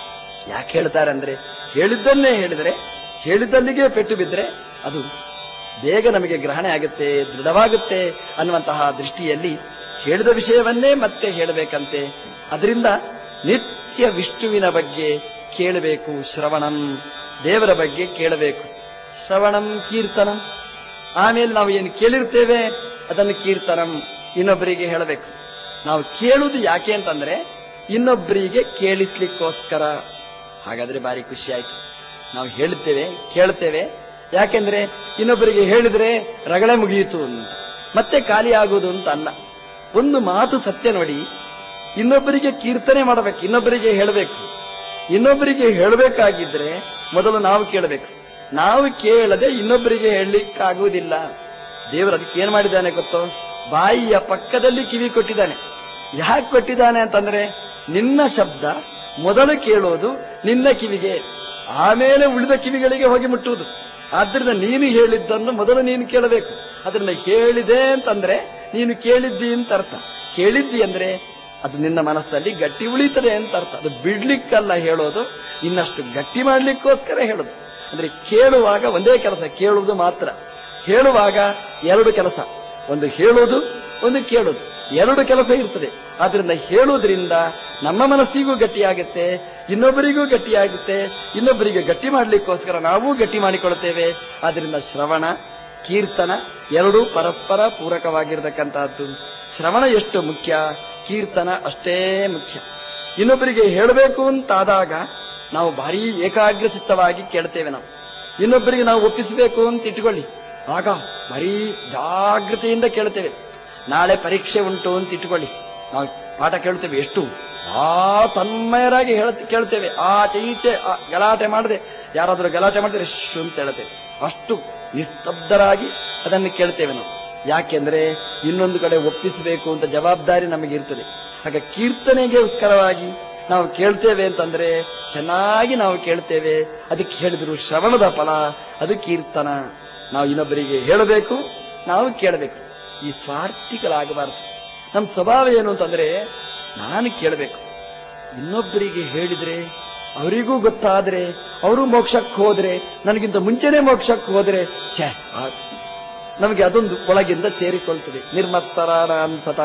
ಯಾಕೆ ಹೇಳ್ತಾರೆ ಅಂದ್ರೆ ಹೇಳಿದ್ದನ್ನೇ ಹೇಳಿದರೆ ಹೇಳಿದ್ದಲ್ಲಿಗೆ ಪೆಟ್ಟು ಬಿದ್ದರೆ ಅದು ಬೇಗ ನಮಗೆ ಗ್ರಹಣೆ ಆಗುತ್ತೆ ದೃಢವಾಗುತ್ತೆ ಅನ್ನುವಂತಹ ದೃಷ್ಟಿಯಲ್ಲಿ ಹೇಳಿದ ವಿಷಯವನ್ನೇ ಮತ್ತೆ ಹೇಳಬೇಕಂತೆ ಅದರಿಂದ ನಿತ್ಯ ವಿಷ್ಣುವಿನ ಬಗ್ಗೆ ಕೇಳಬೇಕು ಶ್ರವಣಂ ದೇವರ ಬಗ್ಗೆ ಕೇಳಬೇಕು ಶ್ರವಣಂ ಕೀರ್ತನಂ ಆಮೇಲೆ ನಾವು ಏನು ಕೇಳಿರ್ತೇವೆ ಅದನ್ನು ಕೀರ್ತನಂ ಇನ್ನೊಬ್ಬರಿಗೆ ಹೇಳಬೇಕು ನಾವು ಕೇಳುವುದು ಯಾಕೆ ಅಂತಂದ್ರೆ ಇನ್ನೊಬ್ಬರಿಗೆ ಕೇಳಿಸ್ಲಿಕ್ಕೋಸ್ಕರ ಹಾಗಾದ್ರೆ ಬಾರಿ ಖುಷಿ ಆಯ್ತು ನಾವು ಹೇಳುತ್ತೇವೆ ಕೇಳ್ತೇವೆ ಯಾಕೆಂದ್ರೆ ಇನ್ನೊಬ್ಬರಿಗೆ ಹೇಳಿದ್ರೆ ರಗಳೆ ಮುಗಿಯಿತು ಅಂತ ಮತ್ತೆ ಖಾಲಿ ಆಗುವುದು ಅಂತ ಅಲ್ಲ ಒಂದು ಮಾತು ಸತ್ಯ ನೋಡಿ ಇನ್ನೊಬ್ಬರಿಗೆ ಕೀರ್ತನೆ ಮಾಡಬೇಕು ಇನ್ನೊಬ್ಬರಿಗೆ ಹೇಳಬೇಕು ಇನ್ನೊಬ್ಬರಿಗೆ ಹೇಳಬೇಕಾಗಿದ್ರೆ ಮೊದಲು ನಾವು ಕೇಳಬೇಕು ನಾವು ಕೇಳದೆ ಇನ್ನೊಬ್ಬರಿಗೆ ಹೇಳಲಿಕ್ಕಾಗುವುದಿಲ್ಲ ದೇವರು ಅದಕ್ಕೆ ಏನ್ ಮಾಡಿದ್ದಾನೆ ಗೊತ್ತೋ ಬಾಯಿಯ ಪಕ್ಕದಲ್ಲಿ ಕಿವಿ ಕೊಟ್ಟಿದ್ದಾನೆ ಯಾಕೆ ಕೊಟ್ಟಿದ್ದಾನೆ ಅಂತಂದ್ರೆ ನಿನ್ನ ಶಬ್ದ ಮೊದಲು ಕೇಳೋದು ನಿನ್ನ ಕಿವಿಗೆ ಆಮೇಲೆ ಉಳಿದ ಕಿವಿಗಳಿಗೆ ಹೋಗಿ ಮುಟ್ಟುವುದು ಆದ್ರಿಂದ ನೀನು ಹೇಳಿದ್ದನ್ನು ಮೊದಲು ನೀನು ಕೇಳಬೇಕು ಅದರಿಂದ ಹೇಳಿದೆ ಅಂತಂದ್ರೆ ನೀನು ಕೇಳಿದ್ದಿ ಅಂತ ಅರ್ಥ ಕೇಳಿದ್ದಿ ಅಂದ್ರೆ ಅದು ನಿನ್ನ ಮನಸ್ಸಲ್ಲಿ ಗಟ್ಟಿ ಉಳಿತದೆ ಅಂತ ಅರ್ಥ ಅದು ಬಿಡ್ಲಿಕ್ಕಲ್ಲ ಹೇಳೋದು ಇನ್ನಷ್ಟು ಗಟ್ಟಿ ಮಾಡ್ಲಿಕ್ಕೋಸ್ಕರ ಹೇಳೋದು ಅಂದ್ರೆ ಕೇಳುವಾಗ ಒಂದೇ ಕೆಲಸ ಕೇಳುವುದು ಮಾತ್ರ ಹೇಳುವಾಗ ಎರಡು ಕೆಲಸ ಒಂದು ಹೇಳೋದು ಒಂದು ಕೇಳೋದು ಎರಡು ಕೆಲಸ ಇರ್ತದೆ ಆದ್ರಿಂದ ಹೇಳುವುದರಿಂದ ನಮ್ಮ ಮನಸ್ಸಿಗೂ ಗಟ್ಟಿಯಾಗುತ್ತೆ ಇನ್ನೊಬ್ಬರಿಗೂ ಗಟ್ಟಿಯಾಗುತ್ತೆ ಇನ್ನೊಬ್ಬರಿಗೆ ಗಟ್ಟಿ ಮಾಡಲಿಕ್ಕೋಸ್ಕರ ನಾವೂ ಗಟ್ಟಿ ಮಾಡಿಕೊಳ್ಳುತ್ತೇವೆ ಆದ್ರಿಂದ ಶ್ರವಣ ಕೀರ್ತನ ಎರಡೂ ಪರಸ್ಪರ ಪೂರಕವಾಗಿರತಕ್ಕಂತಹದ್ದು ಶ್ರವಣ ಎಷ್ಟು ಮುಖ್ಯ ಕೀರ್ತನ ಅಷ್ಟೇ ಮುಖ್ಯ ಇನ್ನೊಬ್ಬರಿಗೆ ಹೇಳಬೇಕು ಅಂತಾದಾಗ ನಾವು ಭಾರೀ ಏಕಾಗ್ರ ಚಿತ್ತವಾಗಿ ಕೇಳ್ತೇವೆ ನಾವು ಇನ್ನೊಬ್ಬರಿಗೆ ನಾವು ಒಪ್ಪಿಸಬೇಕು ಅಂತ ಇಟ್ಕೊಳ್ಳಿ ಆಗ ಭಾರೀ ಜಾಗೃತೆಯಿಂದ ಕೇಳ್ತೇವೆ ನಾಳೆ ಪರೀಕ್ಷೆ ಉಂಟು ಅಂತ ಇಟ್ಕೊಳ್ಳಿ ನಾವು ಪಾಠ ಕೇಳ್ತೇವೆ ಎಷ್ಟು ಆ ತನ್ಮಯರಾಗಿ ಹೇಳ ಕೇಳ್ತೇವೆ ಆಚೆ ಈಚೆ ಆ ಗಲಾಟೆ ಮಾಡದೆ ಯಾರಾದ್ರೂ ಗಲಾಟೆ ಮಾಡಿದ್ರೆ ಶು ಅಂತ ಹೇಳ್ತೇವೆ ಅಷ್ಟು ನಿಸ್ತಬ್ಧರಾಗಿ ಅದನ್ನು ಕೇಳ್ತೇವೆ ನಾವು ಯಾಕೆಂದ್ರೆ ಇನ್ನೊಂದು ಕಡೆ ಒಪ್ಪಿಸಬೇಕು ಅಂತ ಜವಾಬ್ದಾರಿ ನಮಗೆ ಇರ್ತದೆ ಆಗ ಕೀರ್ತನೆಗೆ ಉಸ್ಕರವಾಗಿ ನಾವು ಕೇಳ್ತೇವೆ ಅಂತಂದ್ರೆ ಚೆನ್ನಾಗಿ ನಾವು ಕೇಳ್ತೇವೆ ಅದಕ್ಕೆ ಹೇಳಿದ್ರು ಶ್ರವಣದ ಫಲ ಅದು ಕೀರ್ತನ ನಾವು ಇನ್ನೊಬ್ಬರಿಗೆ ಹೇಳಬೇಕು ನಾವು ಕೇಳಬೇಕು ಈ ಸ್ವಾರ್ಥಿಗಳಾಗಬಾರದು ನಮ್ಮ ಸ್ವಭಾವ ಏನು ಅಂತಂದ್ರೆ ನಾನು ಕೇಳಬೇಕು ಇನ್ನೊಬ್ಬರಿಗೆ ಹೇಳಿದ್ರೆ ಅವರಿಗೂ ಗೊತ್ತಾದ್ರೆ ಅವರು ಮೋಕ್ಷಕ್ಕೆ ಹೋದ್ರೆ ನನಗಿಂತ ಮುಂಚೆನೆ ಮೋಕ್ಷಕ್ಕೆ ಹೋದ್ರೆ ಛೇ ಆ- ನಮಗೆ ಅದೊಂದು ಒಳಗಿಂದ ಸೇರಿಕೊಳ್ತದೆ ನಿರ್ಮತ್ಸರಾಣ ಅನ್ಸತ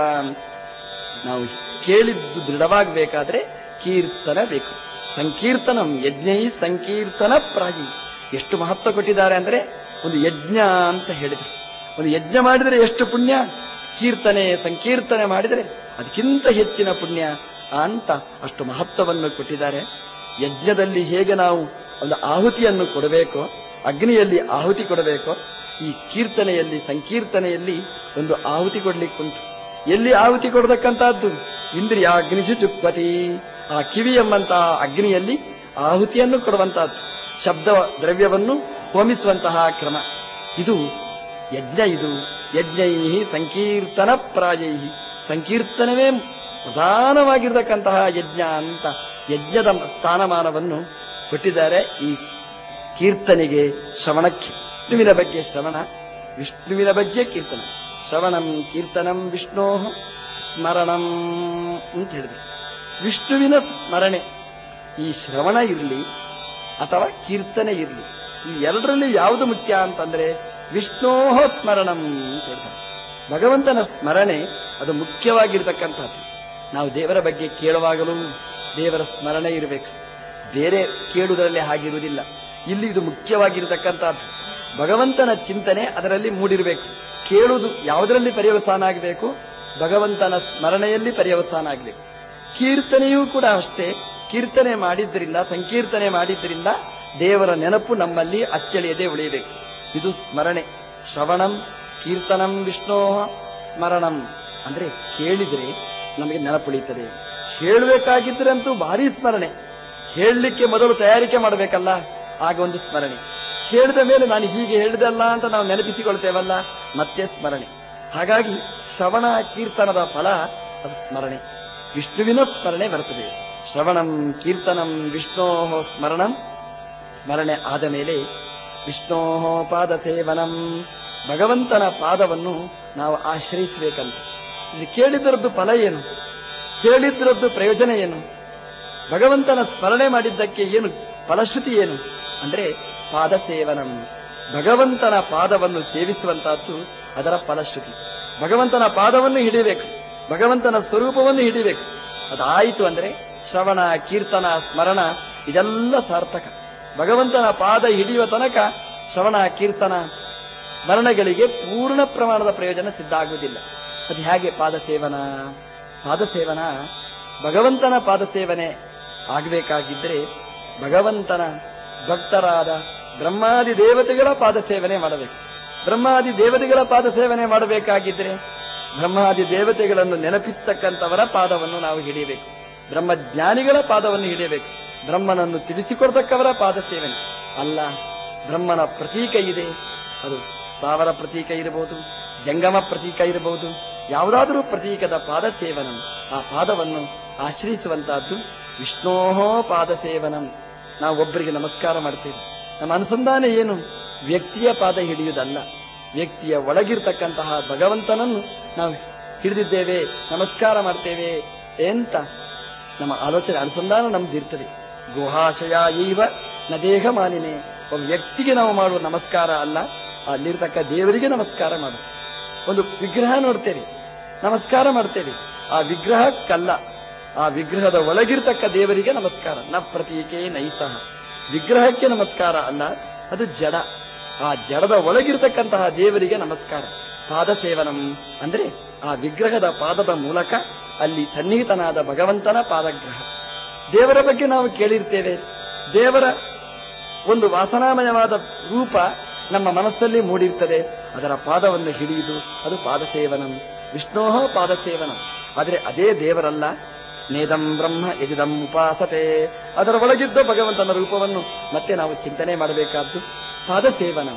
ನಾವು ಕೇಳಿದ್ದು ದೃಢವಾಗಬೇಕಾದ್ರೆ ಕೀರ್ತನ ಬೇಕು ಸಂಕೀರ್ತನಂ ಯಜ್ಞೈ ಸಂಕೀರ್ತನ ಪ್ರಾಯಿ ಎಷ್ಟು ಮಹತ್ವ ಕೊಟ್ಟಿದ್ದಾರೆ ಅಂದ್ರೆ ಒಂದು ಯಜ್ಞ ಅಂತ ಹೇಳಿದ್ರು ಒಂದು ಯಜ್ಞ ಮಾಡಿದರೆ ಎಷ್ಟು ಪುಣ್ಯ ಕೀರ್ತನೆ ಸಂಕೀರ್ತನೆ ಮಾಡಿದರೆ ಅದಕ್ಕಿಂತ ಹೆಚ್ಚಿನ ಪುಣ್ಯ ಅಂತ ಅಷ್ಟು ಮಹತ್ವವನ್ನು ಕೊಟ್ಟಿದ್ದಾರೆ ಯಜ್ಞದಲ್ಲಿ ಹೇಗೆ ನಾವು ಒಂದು ಆಹುತಿಯನ್ನು ಕೊಡಬೇಕೋ ಅಗ್ನಿಯಲ್ಲಿ ಆಹುತಿ ಕೊಡಬೇಕೋ ಈ ಕೀರ್ತನೆಯಲ್ಲಿ ಸಂಕೀರ್ತನೆಯಲ್ಲಿ ಒಂದು ಆಹುತಿ ಕೊಡ್ಲಿಕ್ಕುಂಟು ಎಲ್ಲಿ ಆಹುತಿ ಕೊಡತಕ್ಕಂತಹದ್ದು ಇಂದ್ರಿಯ ಅಗ್ನಿಜುಜುಕ್ಪತಿ ಆ ಕಿವಿ ಎಂಬಂತಹ ಅಗ್ನಿಯಲ್ಲಿ ಆಹುತಿಯನ್ನು ಕೊಡುವಂತಹದ್ದು ಶಬ್ದ ದ್ರವ್ಯವನ್ನು ಹೋಮಿಸುವಂತಹ ಕ್ರಮ ಇದು ಯಜ್ಞ ಇದು ಯಜ್ಞೈ ಸಂಕೀರ್ತನ ಪ್ರಾಯೈ ಸಂಕೀರ್ತನವೇ ಪ್ರಧಾನವಾಗಿರತಕ್ಕಂತಹ ಯಜ್ಞ ಅಂತ ಯಜ್ಞದ ಸ್ಥಾನಮಾನವನ್ನು ಕೊಟ್ಟಿದ್ದಾರೆ ಈ ಕೀರ್ತನೆಗೆ ಶ್ರವಣಕ್ಕೆ ವಿಷ್ಣುವಿನ ಬಗ್ಗೆ ಶ್ರವಣ ವಿಷ್ಣುವಿನ ಬಗ್ಗೆ ಕೀರ್ತನ ಶ್ರವಣಂ ಕೀರ್ತನಂ ವಿಷ್ಣೋ ಸ್ಮರಣಂ ಅಂತ ಹೇಳಿದ್ರು ವಿಷ್ಣುವಿನ ಸ್ಮರಣೆ ಈ ಶ್ರವಣ ಇರಲಿ ಅಥವಾ ಕೀರ್ತನೆ ಇರಲಿ ಈ ಎರಡರಲ್ಲಿ ಯಾವುದು ಮುಖ್ಯ ಅಂತಂದ್ರೆ ವಿಷ್ಣೋಹ ಸ್ಮರಣಂ ಅಂತ ಹೇಳ್ತಾರೆ ಭಗವಂತನ ಸ್ಮರಣೆ ಅದು ಮುಖ್ಯವಾಗಿರ್ತಕ್ಕಂಥದ್ದು ನಾವು ದೇವರ ಬಗ್ಗೆ ಕೇಳುವಾಗಲೂ ದೇವರ ಸ್ಮರಣೆ ಇರಬೇಕು ಬೇರೆ ಕೇಳುವುದರಲ್ಲಿ ಹಾಗಿರುವುದಿಲ್ಲ ಇಲ್ಲಿ ಇದು ಮುಖ್ಯವಾಗಿರತಕ್ಕಂಥದ್ದು ಭಗವಂತನ ಚಿಂತನೆ ಅದರಲ್ಲಿ ಮೂಡಿರಬೇಕು ಕೇಳುವುದು ಯಾವುದರಲ್ಲಿ ಪರ್ಯವಸಾನ ಆಗಬೇಕು ಭಗವಂತನ ಸ್ಮರಣೆಯಲ್ಲಿ ಪರ್ಯವಸಾನ ಆಗಬೇಕು ಕೀರ್ತನೆಯೂ ಕೂಡ ಅಷ್ಟೇ ಕೀರ್ತನೆ ಮಾಡಿದ್ರಿಂದ ಸಂಕೀರ್ತನೆ ಮಾಡಿದ್ರಿಂದ ದೇವರ ನೆನಪು ನಮ್ಮಲ್ಲಿ ಅಚ್ಚಳಿಯದೆ ಉಳಿಯಬೇಕು ಇದು ಸ್ಮರಣೆ ಶ್ರವಣಂ ಕೀರ್ತನಂ ವಿಷ್ಣೋ ಸ್ಮರಣಂ ಅಂದ್ರೆ ಕೇಳಿದ್ರೆ ನಮಗೆ ನೆನಪುಳಿಯುತ್ತದೆ ಹೇಳಬೇಕಾಗಿದ್ರಂತೂ ಭಾರಿ ಸ್ಮರಣೆ ಹೇಳಲಿಕ್ಕೆ ಮೊದಲು ತಯಾರಿಕೆ ಮಾಡಬೇಕಲ್ಲ ಆಗ ಒಂದು ಸ್ಮರಣೆ ಹೇಳಿದ ಮೇಲೆ ನಾನು ಹೀಗೆ ಹೇಳಿದಲ್ಲ ಅಂತ ನಾವು ನೆನಪಿಸಿಕೊಳ್ತೇವಲ್ಲ ಮತ್ತೆ ಸ್ಮರಣೆ ಹಾಗಾಗಿ ಶ್ರವಣ ಕೀರ್ತನದ ಫಲ ಅದು ಸ್ಮರಣೆ ವಿಷ್ಣುವಿನ ಸ್ಮರಣೆ ಬರುತ್ತದೆ ಶ್ರವಣಂ ಕೀರ್ತನಂ ವಿಷ್ಣೋ ಸ್ಮರಣಂ ಸ್ಮರಣೆ ಆದ ಮೇಲೆ ವಿಷ್ಣೋ ಪಾದ ಸೇವನಂ ಭಗವಂತನ ಪಾದವನ್ನು ನಾವು ಆಶ್ರಯಿಸಬೇಕಂತ ಇದು ಕೇಳಿದ್ರದ್ದು ಫಲ ಏನು ಕೇಳಿದ್ರದ್ದು ಪ್ರಯೋಜನ ಏನು ಭಗವಂತನ ಸ್ಮರಣೆ ಮಾಡಿದ್ದಕ್ಕೆ ಏನು ಫಲಶ್ರುತಿ ಏನು ಅಂದ್ರೆ ಪಾದ ಸೇವನಂ ಭಗವಂತನ ಪಾದವನ್ನು ಸೇವಿಸುವಂತಹದ್ದು ಅದರ ಫಲಶ್ರುತಿ ಭಗವಂತನ ಪಾದವನ್ನು ಹಿಡಿಬೇಕು ಭಗವಂತನ ಸ್ವರೂಪವನ್ನು ಹಿಡಿಬೇಕು ಅದಾಯಿತು ಅಂದ್ರೆ ಶ್ರವಣ ಕೀರ್ತನ ಸ್ಮರಣ ಇದೆಲ್ಲ ಸಾರ್ಥಕ ಭಗವಂತನ ಪಾದ ಹಿಡಿಯುವ ತನಕ ಶ್ರವಣ ಕೀರ್ತನ ಸ್ಮರಣಗಳಿಗೆ ಪೂರ್ಣ ಪ್ರಮಾಣದ ಪ್ರಯೋಜನ ಸಿದ್ಧ ಆಗುವುದಿಲ್ಲ ಅದು ಹೇಗೆ ಪಾದ ಸೇವನ ಪಾದ ಸೇವನ ಭಗವಂತನ ಪಾದ ಸೇವನೆ ಆಗಬೇಕಾಗಿದ್ರೆ ಭಗವಂತನ ಭಕ್ತರಾದ ಬ್ರಹ್ಮಾದಿ ದೇವತೆಗಳ ಪಾದ ಸೇವನೆ ಮಾಡಬೇಕು ಬ್ರಹ್ಮಾದಿ ದೇವತೆಗಳ ಪಾದ ಸೇವನೆ ಮಾಡಬೇಕಾಗಿದ್ರೆ ಬ್ರಹ್ಮಾದಿ ದೇವತೆಗಳನ್ನು ನೆನಪಿಸ್ತಕ್ಕಂಥವರ ಪಾದವನ್ನು ನಾವು ಹಿಡಿಯಬೇಕು ಬ್ರಹ್ಮಜ್ಞಾನಿಗಳ ಪಾದವನ್ನು ಹಿಡಿಯಬೇಕು ಬ್ರಹ್ಮನನ್ನು ತಿಳಿಸಿಕೊಡ್ತಕ್ಕವರ ಪಾದ ಸೇವನೆ ಅಲ್ಲ ಬ್ರಹ್ಮನ ಪ್ರತೀಕ ಇದೆ ಅದು ಸ್ಥಾವರ ಪ್ರತೀಕ ಇರಬಹುದು ಜಂಗಮ ಪ್ರತೀಕ ಇರಬಹುದು ಯಾವುದಾದರೂ ಪ್ರತೀಕದ ಪಾದ ಸೇವನಂ ಆ ಪಾದವನ್ನು ಆಶ್ರಯಿಸುವಂತಹದ್ದು ವಿಷ್ಣೋಹೋ ಪಾದ ಸೇವನಂ ನಾವು ಒಬ್ಬರಿಗೆ ನಮಸ್ಕಾರ ಮಾಡ್ತೇವೆ ನಮ್ಮ ಅನುಸಂಧಾನ ಏನು ವ್ಯಕ್ತಿಯ ಪಾದ ಹಿಡಿಯುವುದಲ್ಲ ವ್ಯಕ್ತಿಯ ಒಳಗಿರ್ತಕ್ಕಂತಹ ಭಗವಂತನನ್ನು ನಾವು ಹಿಡಿದಿದ್ದೇವೆ ನಮಸ್ಕಾರ ಮಾಡ್ತೇವೆ ಎಂತ ನಮ್ಮ ಆಲೋಚನೆ ಅನುಸಂಧಾನ ನಮ್ದಿರ್ತದೆ ಗುಹಾಶಯ ಈವ ನ ದೇಹ ಮಾನಿನೇ ಒಬ್ಬ ವ್ಯಕ್ತಿಗೆ ನಾವು ಮಾಡುವ ನಮಸ್ಕಾರ ಅಲ್ಲ ಅಲ್ಲಿರ್ತಕ್ಕ ದೇವರಿಗೆ ನಮಸ್ಕಾರ ಮಾಡು ಒಂದು ವಿಗ್ರಹ ನೋಡ್ತೇವೆ ನಮಸ್ಕಾರ ಮಾಡ್ತೇವೆ ಆ ವಿಗ್ರಹಕ್ಕಲ್ಲ ಆ ವಿಗ್ರಹದ ಒಳಗಿರ್ತಕ್ಕ ದೇವರಿಗೆ ನಮಸ್ಕಾರ ನ ಪ್ರತೀಕೆ ನೈಸಹ ವಿಗ್ರಹಕ್ಕೆ ನಮಸ್ಕಾರ ಅಲ್ಲ ಅದು ಜಡ ಆ ಜಡದ ಒಳಗಿರ್ತಕ್ಕಂತಹ ದೇವರಿಗೆ ನಮಸ್ಕಾರ ಪಾದ ಸೇವನಂ ಅಂದ್ರೆ ಆ ವಿಗ್ರಹದ ಪಾದದ ಮೂಲಕ ಅಲ್ಲಿ ಸನ್ನಿಹಿತನಾದ ಭಗವಂತನ ಪಾದಗ್ರಹ ದೇವರ ಬಗ್ಗೆ ನಾವು ಕೇಳಿರ್ತೇವೆ ದೇವರ ಒಂದು ವಾಸನಾಮಯವಾದ ರೂಪ ನಮ್ಮ ಮನಸ್ಸಲ್ಲಿ ಮೂಡಿರ್ತದೆ ಅದರ ಪಾದವನ್ನು ಹಿಡಿಯುವುದು ಅದು ಪಾದ ಸೇವನಂ ವಿಷ್ಣೋಹ ಪಾದ ಸೇವನಂ ಆದರೆ ಅದೇ ದೇವರಲ್ಲ ನೇದಂ ಬ್ರಹ್ಮ ಯಜಿದಂ ಉಪಾಸತೆ ಅದರ ಒಳಗಿದ್ದ ಭಗವಂತನ ರೂಪವನ್ನು ಮತ್ತೆ ನಾವು ಚಿಂತನೆ ಮಾಡಬೇಕಾದ್ದು ಪಾದ ಸೇವನಂ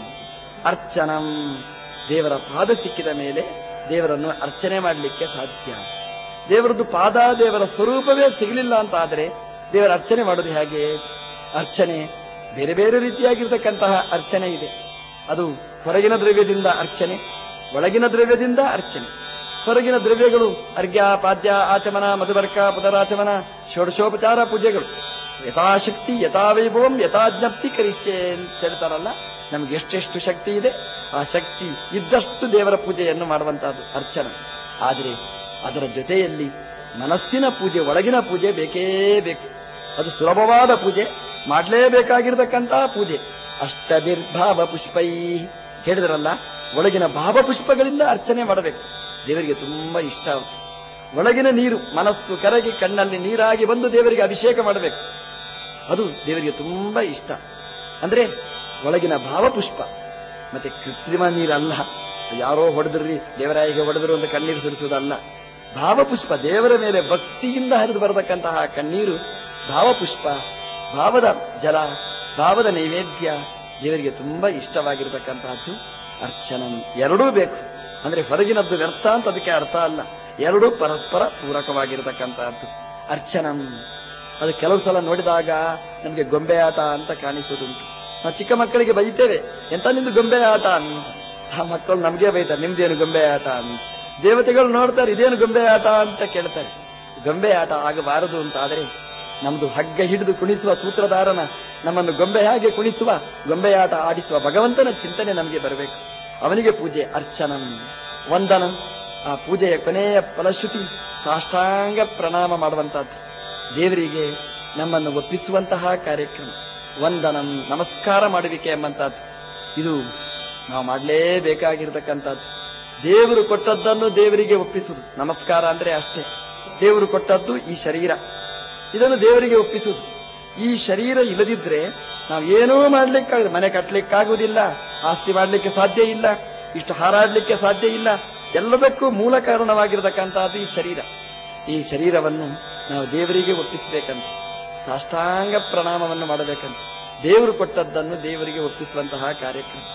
ಅರ್ಚನಂ ದೇವರ ಪಾದ ಸಿಕ್ಕಿದ ಮೇಲೆ ದೇವರನ್ನು ಅರ್ಚನೆ ಮಾಡಲಿಕ್ಕೆ ಸಾಧ್ಯ ದೇವರದ್ದು ಪಾದ ದೇವರ ಸ್ವರೂಪವೇ ಸಿಗಲಿಲ್ಲ ಅಂತ ಆದರೆ ದೇವರ ಅರ್ಚನೆ ಮಾಡೋದು ಹೇಗೆ ಅರ್ಚನೆ ಬೇರೆ ಬೇರೆ ರೀತಿಯಾಗಿರ್ತಕ್ಕಂತಹ ಅರ್ಚನೆ ಇದೆ ಅದು ಹೊರಗಿನ ದ್ರವ್ಯದಿಂದ ಅರ್ಚನೆ ಒಳಗಿನ ದ್ರವ್ಯದಿಂದ ಅರ್ಚನೆ ಹೊರಗಿನ ದ್ರವ್ಯಗಳು ಅರ್ಘ್ಯ ಪಾದ್ಯ ಆಚಮನ ಮಧುಬರ್ಕ ಪುನರಾಚಮನ ಷೋಡಶೋಪಚಾರ ಪೂಜೆಗಳು ಯಥಾಶಕ್ತಿ ಯಥಾವೈಭವಂ ಯಥಾಜ್ಞಪ್ತಿ ಕರಿಷ್ಯೆ ಅಂತ ಹೇಳ್ತಾರಲ್ಲ ನಮ್ಗೆ ಎಷ್ಟೆಷ್ಟು ಶಕ್ತಿ ಇದೆ ಆ ಶಕ್ತಿ ಇದ್ದಷ್ಟು ದೇವರ ಪೂಜೆಯನ್ನು ಮಾಡುವಂತಹದ್ದು ಅರ್ಚನೆ ಆದರೆ ಅದರ ಜೊತೆಯಲ್ಲಿ ಮನಸ್ಸಿನ ಪೂಜೆ ಒಳಗಿನ ಪೂಜೆ ಬೇಕೇ ಬೇಕು ಅದು ಸುಲಭವಾದ ಪೂಜೆ ಮಾಡಲೇಬೇಕಾಗಿರತಕ್ಕಂತಹ ಪೂಜೆ ಅಷ್ಟಭಿರ್ಭಾವ ಪುಷ್ಪೈ ಹೇಳಿದ್ರಲ್ಲ ಒಳಗಿನ ಭಾವ ಪುಷ್ಪಗಳಿಂದ ಅರ್ಚನೆ ಮಾಡಬೇಕು ದೇವರಿಗೆ ತುಂಬಾ ಇಷ್ಟ ಅದು ಒಳಗಿನ ನೀರು ಮನಸ್ಸು ಕರಗಿ ಕಣ್ಣಲ್ಲಿ ನೀರಾಗಿ ಬಂದು ದೇವರಿಗೆ ಅಭಿಷೇಕ ಮಾಡಬೇಕು ಅದು ದೇವರಿಗೆ ತುಂಬಾ ಇಷ್ಟ ಅಂದ್ರೆ ಒಳಗಿನ ಭಾವಪುಷ್ಪ ಮತ್ತೆ ಕೃತ್ರಿಮ ನೀರಲ್ಲ ಯಾರೋ ಹೊಡೆದ್ರಿ ದೇವರಾಯಿಗೆ ಹೊಡೆದ್ರು ಅಂತ ಕಣ್ಣೀರು ಸುರಿಸುವುದಲ್ಲ ಭಾವಪುಷ್ಪ ದೇವರ ಮೇಲೆ ಭಕ್ತಿಯಿಂದ ಹರಿದು ಬರತಕ್ಕಂತಹ ಕಣ್ಣೀರು ಭಾವಪುಷ್ಪ ಭಾವದ ಜಲ ಭಾವದ ನೈವೇದ್ಯ ದೇವರಿಗೆ ತುಂಬಾ ಇಷ್ಟವಾಗಿರತಕ್ಕಂತಹದ್ದು ಅರ್ಚನಂ ಎರಡೂ ಬೇಕು ಅಂದ್ರೆ ಹೊರಗಿನದ್ದು ವ್ಯರ್ಥ ಅಂತ ಅದಕ್ಕೆ ಅರ್ಥ ಅಲ್ಲ ಎರಡೂ ಪರಸ್ಪರ ಪೂರಕವಾಗಿರತಕ್ಕಂತಹದ್ದು ಅರ್ಚನಂ ಅದು ಕೆಲವು ಸಲ ನೋಡಿದಾಗ ನಮಗೆ ಗೊಂಬೆ ಆಟ ಅಂತ ಕಾಣಿಸುವುದುಂಟು ನಾವು ಚಿಕ್ಕ ಮಕ್ಕಳಿಗೆ ಬೈತೇವೆ ಎಂತ ನಿಂದು ಗೊಂಬೆ ಆಟ ಅಂತ ಆ ಮಕ್ಕಳು ನಮ್ಗೆ ಬೈತಾರೆ ನಿಮ್ದೇನು ಗೊಂಬೆ ಆಟ ಅಂತ ದೇವತೆಗಳು ನೋಡ್ತಾರೆ ಇದೇನು ಗೊಂಬೆ ಆಟ ಅಂತ ಕೇಳ್ತಾರೆ ಗೊಂಬೆ ಆಟ ಆಗಬಾರದು ಅಂತ ಆದರೆ ನಮ್ದು ಹಗ್ಗ ಹಿಡಿದು ಕುಣಿಸುವ ಸೂತ್ರಧಾರನ ನಮ್ಮನ್ನು ಗೊಂಬೆ ಹಾಗೆ ಕುಣಿಸುವ ಗೊಂಬೆ ಆಟ ಆಡಿಸುವ ಭಗವಂತನ ಚಿಂತನೆ ನಮಗೆ ಬರಬೇಕು ಅವನಿಗೆ ಪೂಜೆ ಅರ್ಚನಂ ವಂದನಂ ಆ ಪೂಜೆಯ ಕೊನೆಯ ಫಲಶ್ರುತಿ ಸಾಷ್ಟಾಂಗ ಪ್ರಣಾಮ ಮಾಡುವಂತಹದ್ದು ದೇವರಿಗೆ ನಮ್ಮನ್ನು ಒಪ್ಪಿಸುವಂತಹ ಕಾರ್ಯಕ್ರಮ ವಂದನಂ ನಮಸ್ಕಾರ ಮಾಡುವಿಕೆ ಎಂಬಂತಹದ್ದು ಇದು ನಾವು ಮಾಡಲೇಬೇಕಾಗಿರ್ತಕ್ಕಂಥದ್ದು ದೇವರು ಕೊಟ್ಟದ್ದನ್ನು ದೇವರಿಗೆ ಒಪ್ಪಿಸುವುದು ನಮಸ್ಕಾರ ಅಂದ್ರೆ ಅಷ್ಟೇ ದೇವರು ಕೊಟ್ಟದ್ದು ಈ ಶರೀರ ಇದನ್ನು ದೇವರಿಗೆ ಒಪ್ಪಿಸುವುದು ಈ ಶರೀರ ಇಲ್ಲದಿದ್ರೆ ನಾವು ಏನೂ ಮಾಡ್ಲಿಕ್ಕಾಗ ಮನೆ ಕಟ್ಟಲಿಕ್ಕಾಗುವುದಿಲ್ಲ ಆಸ್ತಿ ಮಾಡಲಿಕ್ಕೆ ಸಾಧ್ಯ ಇಲ್ಲ ಇಷ್ಟು ಹಾರಾಡ್ಲಿಕ್ಕೆ ಸಾಧ್ಯ ಇಲ್ಲ ಎಲ್ಲದಕ್ಕೂ ಮೂಲ ಕಾರಣವಾಗಿರತಕ್ಕಂತಹದ್ದು ಈ ಶರೀರ ಈ ಶರೀರವನ್ನು ನಾವು ದೇವರಿಗೆ ಒಪ್ಪಿಸಬೇಕಂತ ಸಾಷ್ಟಾಂಗ ಪ್ರಣಾಮವನ್ನು ಮಾಡಬೇಕಂತ ದೇವರು ಕೊಟ್ಟದ್ದನ್ನು ದೇವರಿಗೆ ಒಪ್ಪಿಸುವಂತಹ ಕಾರ್ಯಕ್ರಮ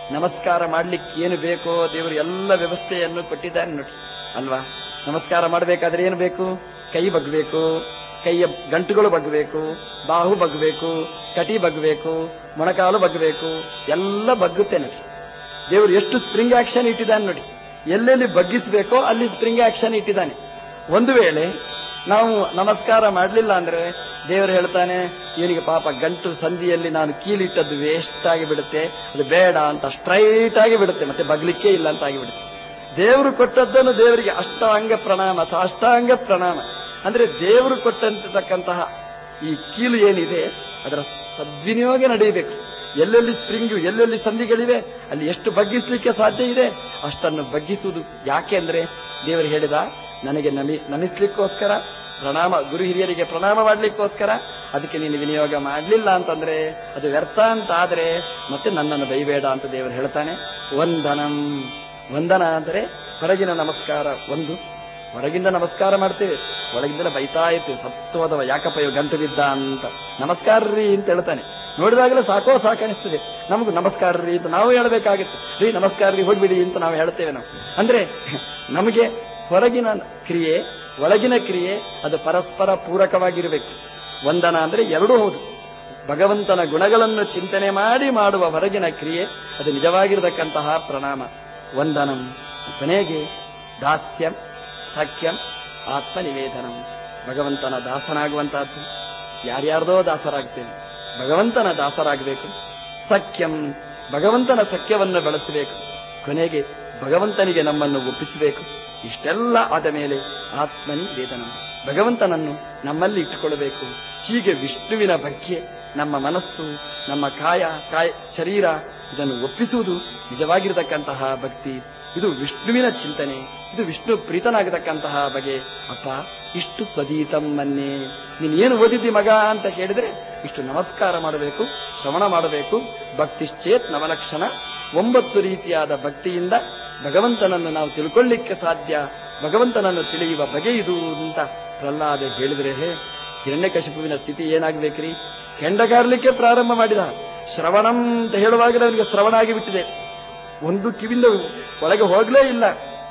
ನಮಸ್ಕಾರ ಮಾಡ್ಲಿಕ್ಕೆ ಏನು ಬೇಕೋ ದೇವರು ಎಲ್ಲ ವ್ಯವಸ್ಥೆಯನ್ನು ಕೊಟ್ಟಿದ್ದಾನೆ ನೋಡಿ ಅಲ್ವಾ ನಮಸ್ಕಾರ ಮಾಡಬೇಕಾದ್ರೆ ಏನು ಬೇಕು ಕೈ ಬಗ್ಬೇಕು ಕೈಯ ಗಂಟುಗಳು ಬಗ್ಬೇಕು ಬಾಹು ಬಗ್ಬೇಕು ಕಟಿ ಬಗ್ಬೇಕು ಮೊಣಕಾಲು ಬಗ್ಬೇಕು ಎಲ್ಲ ಬಗ್ಗುತ್ತೆ ನೋಡಿ ದೇವರು ಎಷ್ಟು ಸ್ಪ್ರಿಂಗ್ ಆಕ್ಷನ್ ಇಟ್ಟಿದ್ದಾನೆ ನೋಡಿ ಎಲ್ಲೆಲ್ಲಿ ಬಗ್ಗಿಸ್ಬೇಕೋ ಅಲ್ಲಿ ಸ್ಪ್ರಿಂಗ್ ಆಕ್ಷನ್ ಇಟ್ಟಿದ್ದಾನೆ ಒಂದು ವೇಳೆ ನಾವು ನಮಸ್ಕಾರ ಮಾಡಲಿಲ್ಲ ಅಂದ್ರೆ ದೇವರು ಹೇಳ್ತಾನೆ ಇವನಿಗೆ ಪಾಪ ಗಂಟು ಸಂಧಿಯಲ್ಲಿ ನಾನು ಕೀಲಿಟ್ಟದ್ದು ವೇಸ್ಟ್ ಆಗಿ ಬಿಡುತ್ತೆ ಅದು ಬೇಡ ಅಂತ ಸ್ಟ್ರೈಟ್ ಆಗಿ ಬಿಡುತ್ತೆ ಮತ್ತೆ ಬಗ್ಲಿಕ್ಕೆ ಇಲ್ಲ ಅಂತ ಆಗಿಬಿಡುತ್ತೆ ದೇವರು ಕೊಟ್ಟದ್ದನ್ನು ದೇವರಿಗೆ ಅಷ್ಟಾಂಗ ಪ್ರಣಾಮ ಸಾಷ್ಟಾಂಗ ಪ್ರಣಾಮ ಅಂದ್ರೆ ದೇವರು ಕೊಟ್ಟಂತಕ್ಕಂತಹ ಈ ಕೀಲು ಏನಿದೆ ಅದರ ಸದ್ವಿನಿಯೋಗ ನಡೆಯಬೇಕು ಎಲ್ಲೆಲ್ಲಿ ಸ್ಪ್ರಿಂಗು ಎಲ್ಲೆಲ್ಲಿ ಸಂಧಿಗಳಿವೆ ಅಲ್ಲಿ ಎಷ್ಟು ಬಗ್ಗಿಸ್ಲಿಕ್ಕೆ ಸಾಧ್ಯ ಇದೆ ಅಷ್ಟನ್ನು ಬಗ್ಗಿಸುವುದು ಯಾಕೆ ಅಂದ್ರೆ ದೇವರು ಹೇಳಿದ ನನಗೆ ನಮಿ ನಮಿಸ್ಲಿಕ್ಕೋಸ್ಕರ ಪ್ರಣಾಮ ಗುರು ಹಿರಿಯರಿಗೆ ಪ್ರಣಾಮ ಮಾಡ್ಲಿಕ್ಕೋಸ್ಕರ ಅದಕ್ಕೆ ನೀನು ವಿನಿಯೋಗ ಮಾಡಲಿಲ್ಲ ಅಂತಂದ್ರೆ ಅದು ವ್ಯರ್ಥ ಅಂತ ಆದ್ರೆ ಮತ್ತೆ ನನ್ನನ್ನು ಬೈಬೇಡ ಅಂತ ದೇವರು ಹೇಳ್ತಾನೆ ವಂದನಂ ವಂದನ ಅಂದರೆ ಹೊರಗಿನ ನಮಸ್ಕಾರ ಒಂದು ಹೊರಗಿಂದ ನಮಸ್ಕಾರ ಮಾಡ್ತೇವೆ ಒಳಗಿಂದಲೇ ಬೈತಾ ಇರ್ತೀವಿ ಸತ್ವದವ ಯಾಕಪ್ಪ ಇವ್ ಗಂಟು ಬಿದ್ದ ಅಂತ ನಮಸ್ಕಾರ ರೀ ಅಂತ ಹೇಳ್ತಾನೆ ನೋಡಿದಾಗಲೇ ಸಾಕೋ ಸಾಕನಿಸ್ತದೆ ನಮಗೂ ನಮಸ್ಕಾರ ರೀ ಅಂತ ನಾವು ಹೇಳಬೇಕಾಗುತ್ತೆ ರೀ ನಮಸ್ಕಾರ ರೀ ಹೋಗ್ಬಿಡಿ ಅಂತ ನಾವು ಹೇಳ್ತೇವೆ ನಾವು ಅಂದ್ರೆ ನಮಗೆ ಹೊರಗಿನ ಕ್ರಿಯೆ ಒಳಗಿನ ಕ್ರಿಯೆ ಅದು ಪರಸ್ಪರ ಪೂರಕವಾಗಿರಬೇಕು ವಂದನ ಅಂದ್ರೆ ಎರಡೂ ಹೌದು ಭಗವಂತನ ಗುಣಗಳನ್ನು ಚಿಂತನೆ ಮಾಡಿ ಮಾಡುವ ಹೊರಗಿನ ಕ್ರಿಯೆ ಅದು ನಿಜವಾಗಿರತಕ್ಕಂತಹ ಪ್ರಣಾಮ ವಂದನಂ ಕೊನೆಗೆ ದಾಸ್ಯಂ ಸಖ್ಯಂ ಆತ್ಮನಿವೇದನಂ ಭಗವಂತನ ದಾಸನಾಗುವಂತಹದ್ದು ಯಾರ್ಯಾರ್ದೋ ದಾಸರಾಗ್ತೇವೆ ಭಗವಂತನ ದಾಸರಾಗಬೇಕು ಸಖ್ಯಂ ಭಗವಂತನ ಸಖ್ಯವನ್ನು ಬೆಳೆಸಬೇಕು ಕೊನೆಗೆ ಭಗವಂತನಿಗೆ ನಮ್ಮನ್ನು ಒಪ್ಪಿಸಬೇಕು ಇಷ್ಟೆಲ್ಲ ಆದ ಮೇಲೆ ಆತ್ಮನಿ ವೇದನಂ ಭಗವಂತನನ್ನು ನಮ್ಮಲ್ಲಿ ಇಟ್ಟುಕೊಳ್ಳಬೇಕು ಹೀಗೆ ವಿಷ್ಣುವಿನ ಬಗ್ಗೆ ನಮ್ಮ ಮನಸ್ಸು ನಮ್ಮ ಕಾಯ ಕಾಯ ಶರೀರ ಇದನ್ನು ಒಪ್ಪಿಸುವುದು ನಿಜವಾಗಿರತಕ್ಕಂತಹ ಭಕ್ತಿ ಇದು ವಿಷ್ಣುವಿನ ಚಿಂತನೆ ಇದು ವಿಷ್ಣು ಪ್ರೀತನಾಗತಕ್ಕಂತಹ ಬಗೆ ಅಪ್ಪ ಇಷ್ಟು ಸ್ವದೀತಂ ಮನ್ನೆ ನೀನು ಏನು ಓದಿದ್ದಿ ಮಗ ಅಂತ ಕೇಳಿದ್ರೆ ಇಷ್ಟು ನಮಸ್ಕಾರ ಮಾಡಬೇಕು ಶ್ರವಣ ಮಾಡಬೇಕು ಭಕ್ತಿಶ್ಚೇತ್ ನವಲಕ್ಷಣ ಒಂಬತ್ತು ರೀತಿಯಾದ ಭಕ್ತಿಯಿಂದ ಭಗವಂತನನ್ನು ನಾವು ತಿಳ್ಕೊಳ್ಳಿಕ್ಕೆ ಸಾಧ್ಯ ಭಗವಂತನನ್ನು ತಿಳಿಯುವ ಬಗೆ ಇದು ಅಂತ ಪ್ರಹ್ಲಾದ ಹೇಳಿದ್ರೆ ಹಿರಣ್ಯಕಶಿಪುವಿನ ಸ್ಥಿತಿ ಏನಾಗ್ಬೇಕ್ರಿ ಕೆಂಡಗಾರ್ಲಿಕ್ಕೆ ಪ್ರಾರಂಭ ಮಾಡಿದ ಶ್ರವಣಂ ಅಂತ ಹೇಳುವಾಗಲೇ ಅವನಿಗೆ ಶ್ರವಣ ಆಗಿಬಿಟ್ಟಿದೆ ಒಂದು ಕಿವಿಂದ ಒಳಗೆ ಹೋಗ್ಲೇ ಇಲ್ಲ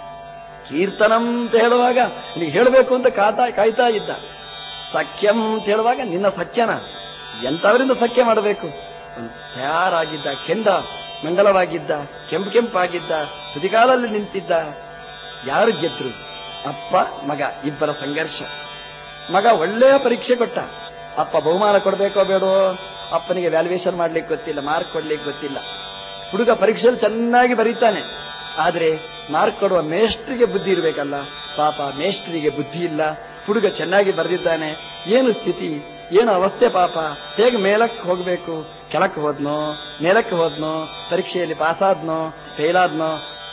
ಕೀರ್ತನಂ ಅಂತ ಹೇಳುವಾಗ ನಿನಗೆ ಹೇಳಬೇಕು ಅಂತ ಕಾತಾ ಕಾಯ್ತಾ ಇದ್ದ ಸಖ್ಯಂ ಅಂತ ಹೇಳುವಾಗ ನಿನ್ನ ಸಖ್ಯನ ಎಂತವರಿಂದ ಸಖ್ಯ ಮಾಡಬೇಕು ಅವನು ತಯಾರಾಗಿದ್ದ ಕೆಂದ ಮಂಡಲವಾಗಿದ್ದ ಕೆಂಪು ಕೆಂಪಾಗಿದ್ದ ತುದಿಗಾಲಲ್ಲಿ ನಿಂತಿದ್ದ ಯಾರು ಗೆದ್ರು ಅಪ್ಪ ಮಗ ಇಬ್ಬರ ಸಂಘರ್ಷ ಮಗ ಒಳ್ಳೆಯ ಪರೀಕ್ಷೆ ಕೊಟ್ಟ ಅಪ್ಪ ಬಹುಮಾನ ಕೊಡಬೇಕೋ ಬೇಡೋ ಅಪ್ಪನಿಗೆ ವ್ಯಾಲ್ಯೂಯೇಷನ್ ಮಾಡ್ಲಿಕ್ಕೆ ಗೊತ್ತಿಲ್ಲ ಮಾರ್ಕ್ ಕೊಡ್ಲಿಕ್ಕೆ ಗೊತ್ತಿಲ್ಲ ಹುಡುಗ ಪರೀಕ್ಷೆಯಲ್ಲಿ ಚೆನ್ನಾಗಿ ಬರೀತಾನೆ ಆದ್ರೆ ಮಾರ್ಕ್ ಕೊಡುವ ಮೇಷ್ಟ್ರಿಗೆ ಬುದ್ಧಿ ಇರಬೇಕಲ್ಲ ಪಾಪ ಮೇಷ್ಟ್ರಿಗೆ ಬುದ್ಧಿ ಇಲ್ಲ ಹುಡುಗ ಚೆನ್ನಾಗಿ ಬರೆದಿದ್ದಾನೆ ಏನು ಸ್ಥಿತಿ ಏನು ಅವಸ್ಥೆ ಪಾಪ ಹೇಗೆ ಮೇಲಕ್ಕೆ ಹೋಗ್ಬೇಕು ಕೆಳಕ್ಕೆ ಹೋದ್ನೋ ಮೇಲಕ್ಕೆ ಹೋದ್ನೋ ಪರೀಕ್ಷೆಯಲ್ಲಿ ಪಾಸಾದ್ನೋ ಫೇಲ್ ಆದ್ನೋ